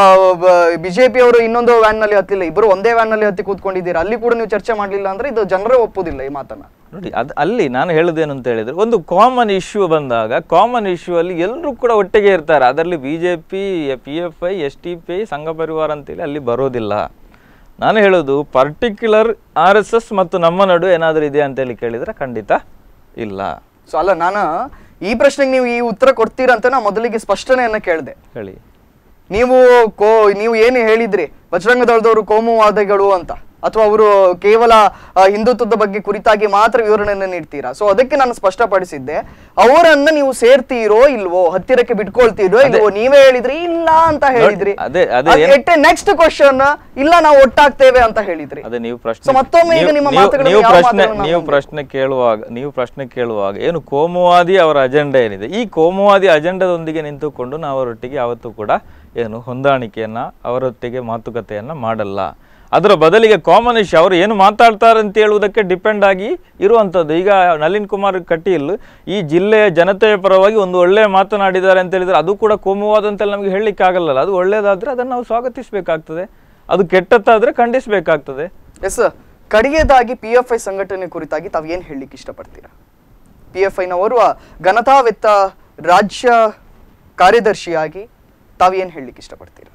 ಬಿಜೆಪಿ ಅವರು ಇನ್ನೊಂದು ವ್ಯಾನ್ ನಲ್ಲಿ ಹತ್ತಲಿಲ್ಲ ಇಬ್ಬರು ಒಂದೇ ವ್ಯಾನ್ ನಲ್ಲಿ ಹತ್ತಿ ಕೂತ್ಕೊಂಡಿದ್ದೀರಾ ಅಲ್ಲಿ ಕೂಡ ನೀವು ಚರ್ಚೆ ಮಾಡ್ಲಿಲ್ಲ ಅಂದ್ರೆ ಇದು ಜನರೇ ಒಪ್ಪುದಿಲ್ಲ ಈ ಮಾತನ್ನ ನೋಡಿ ಅದು ಅಲ್ಲಿ ನಾನು ಹೇಳುದೇನು ಅಂತ ಹೇಳಿದ್ರೆ ಒಂದು ಕಾಮನ್ ಇಶ್ಯೂ ಬಂದಾಗ ಕಾಮನ್ ಇಶ್ಯೂ ಅಲ್ಲಿ ಎಲ್ಲರೂ ಕೂಡ ಒಟ್ಟಿಗೆ ಇರ್ತಾರೆ ಅದರಲ್ಲಿ B J P P F I S T P I Sangh Parivar ಅಂತೇಳಿ ಅಲ್ಲಿ ಬರೋದಿಲ್ಲ ನಾನು ಹೇಳೋದು ಪರ್ಟಿಕ್ಯುಲರ್ ಆರ್ ಎಸ್ ಎಸ್ ಮತ್ತು ನಮ್ಮ ನಡುವೆ ಏನಾದರೂ ಇದೆ ಅಂತೇಳಿ ಕೇಳಿದ್ರೆ ಖಂಡಿತ ಇಲ್ಲ ಸೊ ಅಲ್ಲ ನಾನು ಈ ಪ್ರಶ್ನೆಗೆ ನೀವು ಈ ಉತ್ತರ ಕೊಡ್ತೀರಾ ಅಂತ ನಾ ಮೊದಲಿಗೆ ಸ್ಪಷ್ಟನೆಯನ್ನ ಕೇಳಿದೆ ಹೇಳಿ ನೀವು ಕೋ ನೀವು ಏನು ಹೇಳಿದ್ರಿ ಬಜರಂಗ ದಳದವರು ಕೋಮುವಾದಿಗಳು ಅಂತ ಅಥವಾ ಅವರು ಕೇವಲ ಆ, ಹಿಂದುತ್ವದ ಬಗ್ಗೆ ಕುರಿತಾಗಿ ಮಾತ್ರ ವಿವರಣೆಯನ್ನು ನೀಡ್ತೀರಾ ಸೊ ಅದಕ್ಕೆ ನಾನು ಸ್ಪಷ್ಟಪಡಿಸಿದ್ದೆ ಅವರನ್ನ ನೀವು ಸೇರ್ತೀರೋ ಇಲ್ವೋ ಹತ್ತಿರಕ್ಕೆ ಬಿಟ್ಕೊಳ್ತೀರೋ ಇಲ್ವೋ ನೀವೇ ಹೇಳಿದ್ರಿ ಇಲ್ಲ ಅಂತ ಹೇಳಿದ್ರಿ ಅದೇ- ಅದೇ ಏನ್- ನೆಕ್ಸ್ಟ್ ಕ್ವಶನ್ ಇಲ್ಲ ನಾವು ಒಟ್ಟಾಗ್ತೇವೆ ಅಂತ ಹೇಳಿದ್ರಿ ಅದೇ ನೀವು ಪ್ರಶ್ನೆ So, ಮತ್ತೊಮ್ಮೆ ಈಗ ನೀವು- ನಿಮ್ಮ ನೀವು- ಮಾತುಗಳನ್ನು ನೀವು ಯಾವ ಪ್ರಶ್ನೆ ಮಾತುಗಳನ್ನು ನೀವು ನಂಬಬೇಕು? ಪ್ರಶ್ನೆ ಕೇಳುವಾಗ ನೀವು ಪ್ರಶ್ನೆ ಕೇಳುವಾಗ ಏನು ಕೋಮುವಾದಿ ಅವರ ಅಜೆಂಡಾ ಏನಿದೆ ಈ ಕೋಮುವಾದಿ ಅಜೆಂಡಾದೊಂದಿಗೆ ನಿಂತುಕೊಂಡು ನಾವು ಅವರೊಟ್ಟಿಗೆ ಯಾವತ್ತೂ ಕೂಡ ಏನು ಹೊಂದಾಣಿಕೆಯನ್ನ ಅವರೊಟ್ಟಿಗೆ ಮಾತುಕತೆಯನ್ನ ಮಾಡಲ್ಲ ಅದರ ಬದಲಿಗೆ ಕಾಮನ್ ಇಶ್ಯೂ ಅವರು ಏನು ಮಾತಾಡ್ತಾರೆ ಅಂತ ಹೇಳುವುದಕ್ಕೆ ಡಿಪೆಂಡ್ ಆಗಿ ಇರುವಂಥದ್ದು ಈಗ ನಳಿನ್ ಕುಮಾರ್ ಕಟೀಲ್ ಈ ಜಿಲ್ಲೆಯ ಜನತೆಯ ಪರವಾಗಿ ಒಂದು ಒಳ್ಳೆಯ ಮಾತನಾಡಿದ್ದಾರೆ ಅಂತ ಹೇಳಿದ್ರೆ ಅದು ಕೂಡ ಕೋಮುವಾದ ಅಂತೆಲ್ಲ ನಮಗೆ ಹೇಳಲಿಕ್ಕೆ ಆಗಲ್ಲ ಅದು ಒಳ್ಳೆಯದಾದ್ರೆ ಅದನ್ನು ನಾವು ಸ್ವಾಗತಿಸಬೇಕಾಗ್ತದೆ ಅದು ಕೆಟ್ಟದ್ದಾದ್ರೆ ಖಂಡಿಸಬೇಕಾಗ್ತದೆ ಎಸ್ ಕಡೆಯದಾಗಿ ಪಿ ಎಫ್ ಐ ಸಂಘಟನೆ ಕುರಿತಾಗಿ ತಾವು ಏನು ಹೇಳಲಿಕ್ಕೆ ಇಷ್ಟಪಡ್ತೀರಾ ಪಿ ಎಫ್ ಐನ ಓರ್ವ ಘನತಾವೆತ್ತ ರಾಜ್ಯ ಕಾರ್ಯದರ್ಶಿಯಾಗಿ ತಾವು ಏನು ಹೇಳಲಿಕ್ಕೆ ಇಷ್ಟಪಡ್ತೀರಾ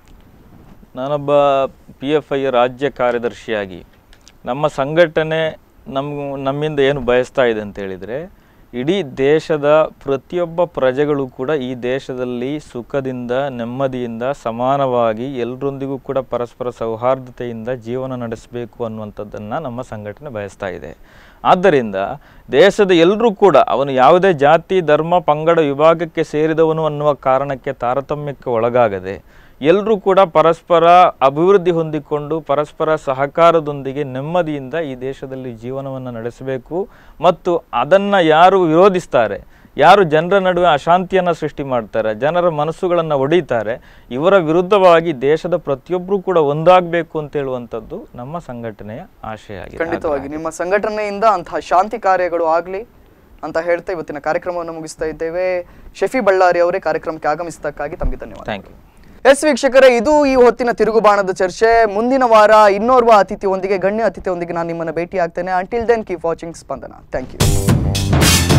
ನಾನೊಬ್ಬ ಪಿ ಎಫ್ ಐ ರಾಜ್ಯ ಕಾರ್ಯದರ್ಶಿಯಾಗಿ ನಮ್ಮ ಸಂಘಟನೆ ನಮ್ಮ ನಮ್ಮಿಂದ ಏನು ಬಯಸ್ತಾ ಇದೆ ಅಂತ ಹೇಳಿದರೆ ಇಡೀ ದೇಶದ ಪ್ರತಿಯೊಬ್ಬ ಪ್ರಜೆಗಳು ಕೂಡ ಈ ದೇಶದಲ್ಲಿ ಸುಖದಿಂದ ನೆಮ್ಮದಿಯಿಂದ ಸಮಾನವಾಗಿ ಎಲ್ಲರೊಂದಿಗೂ ಕೂಡ ಪರಸ್ಪರ ಸೌಹಾರ್ದತೆಯಿಂದ ಜೀವನ ನಡೆಸಬೇಕು ಅನ್ನುವಂಥದ್ದನ್ನು ನಮ್ಮ ಸಂಘಟನೆ ಬಯಸ್ತಾ ಇದೆ ಆದ್ದರಿಂದ ದೇಶದ ಎಲ್ಲರೂ ಕೂಡ ಅವನು ಯಾವುದೇ ಜಾತಿ ಧರ್ಮ ಪಂಗಡ ವಿಭಾಗಕ್ಕೆ ಸೇರಿದವನು ಅನ್ನುವ ಕಾರಣಕ್ಕೆ ತಾರತಮ್ಯಕ್ಕೆ ಒಳಗಾಗದೆ ಎಲ್ಲರೂ ಕೂಡ ಪರಸ್ಪರ ಅಭಿವೃದ್ಧಿ ಹೊಂದಿಕೊಂಡು ಪರಸ್ಪರ ಸಹಕಾರದೊಂದಿಗೆ ನೆಮ್ಮದಿಯಿಂದ ಈ ದೇಶದಲ್ಲಿ ಜೀವನವನ್ನು ನಡೆಸಬೇಕು ಮತ್ತು ಅದನ್ನು ಯಾರು ವಿರೋಧಿಸ್ತಾರೆ ಯಾರು ಜನರ ನಡುವೆ ಅಶಾಂತಿಯನ್ನು ಸೃಷ್ಟಿ ಮಾಡ್ತಾರೆ ಜನರ ಮನಸ್ಸುಗಳನ್ನು ಒಡೀತಾರೆ ಇವರ ವಿರುದ್ಧವಾಗಿ ದೇಶದ ಪ್ರತಿಯೊಬ್ಬರೂ ಕೂಡ ಒಂದಾಗಬೇಕು ಅಂತ ಹೇಳುವಂಥದ್ದು ನಮ್ಮ ಸಂಘಟನೆಯ ಆಶಯ ಆಗಿದೆ ಖಂಡಿತವಾಗಿ ನಿಮ್ಮ ಸಂಘಟನೆಯಿಂದ ಅಂತಹ ಶಾಂತಿ ಕಾರ್ಯಗಳು ಆಗಲಿ ಅಂತ ಹೇಳ್ತಾ ಇವತ್ತಿನ ಕಾರ್ಯಕ್ರಮವನ್ನು ಮುಗಿಸ್ತಾ ಇದ್ದೇವೆ ಶಫಿ ಬಳ್ಳಾರಿ ಅವರೇ ಕಾರ್ಯಕ್ರಮಕ್ಕೆ ಆಗಮಿಸಿದ್ದಕ್ಕಾಗಿ ತಮಗೆ ಧನ್ಯವಾದ ಥ್ಯಾಂಕ್ ಯು ಎಸ್ ವೀಕ್ಷಕರೇ ಇದು ಈ ಹೊತ್ತಿನ ತಿರುಗುಬಾಣದ ಚರ್ಚೆ ಮುಂದಿನ ವಾರ ಇನ್ನೋರ್ವ ಅತಿಥಿಯೊಂದಿಗೆ ಗಣ್ಯ ಅತಿಥಿಯೊಂದಿಗೆ ನಾನು ನಿಮ್ಮನ್ನು ಭೇಟಿ ಆಗ್ತೇನೆ until then keep watching Spandana thank you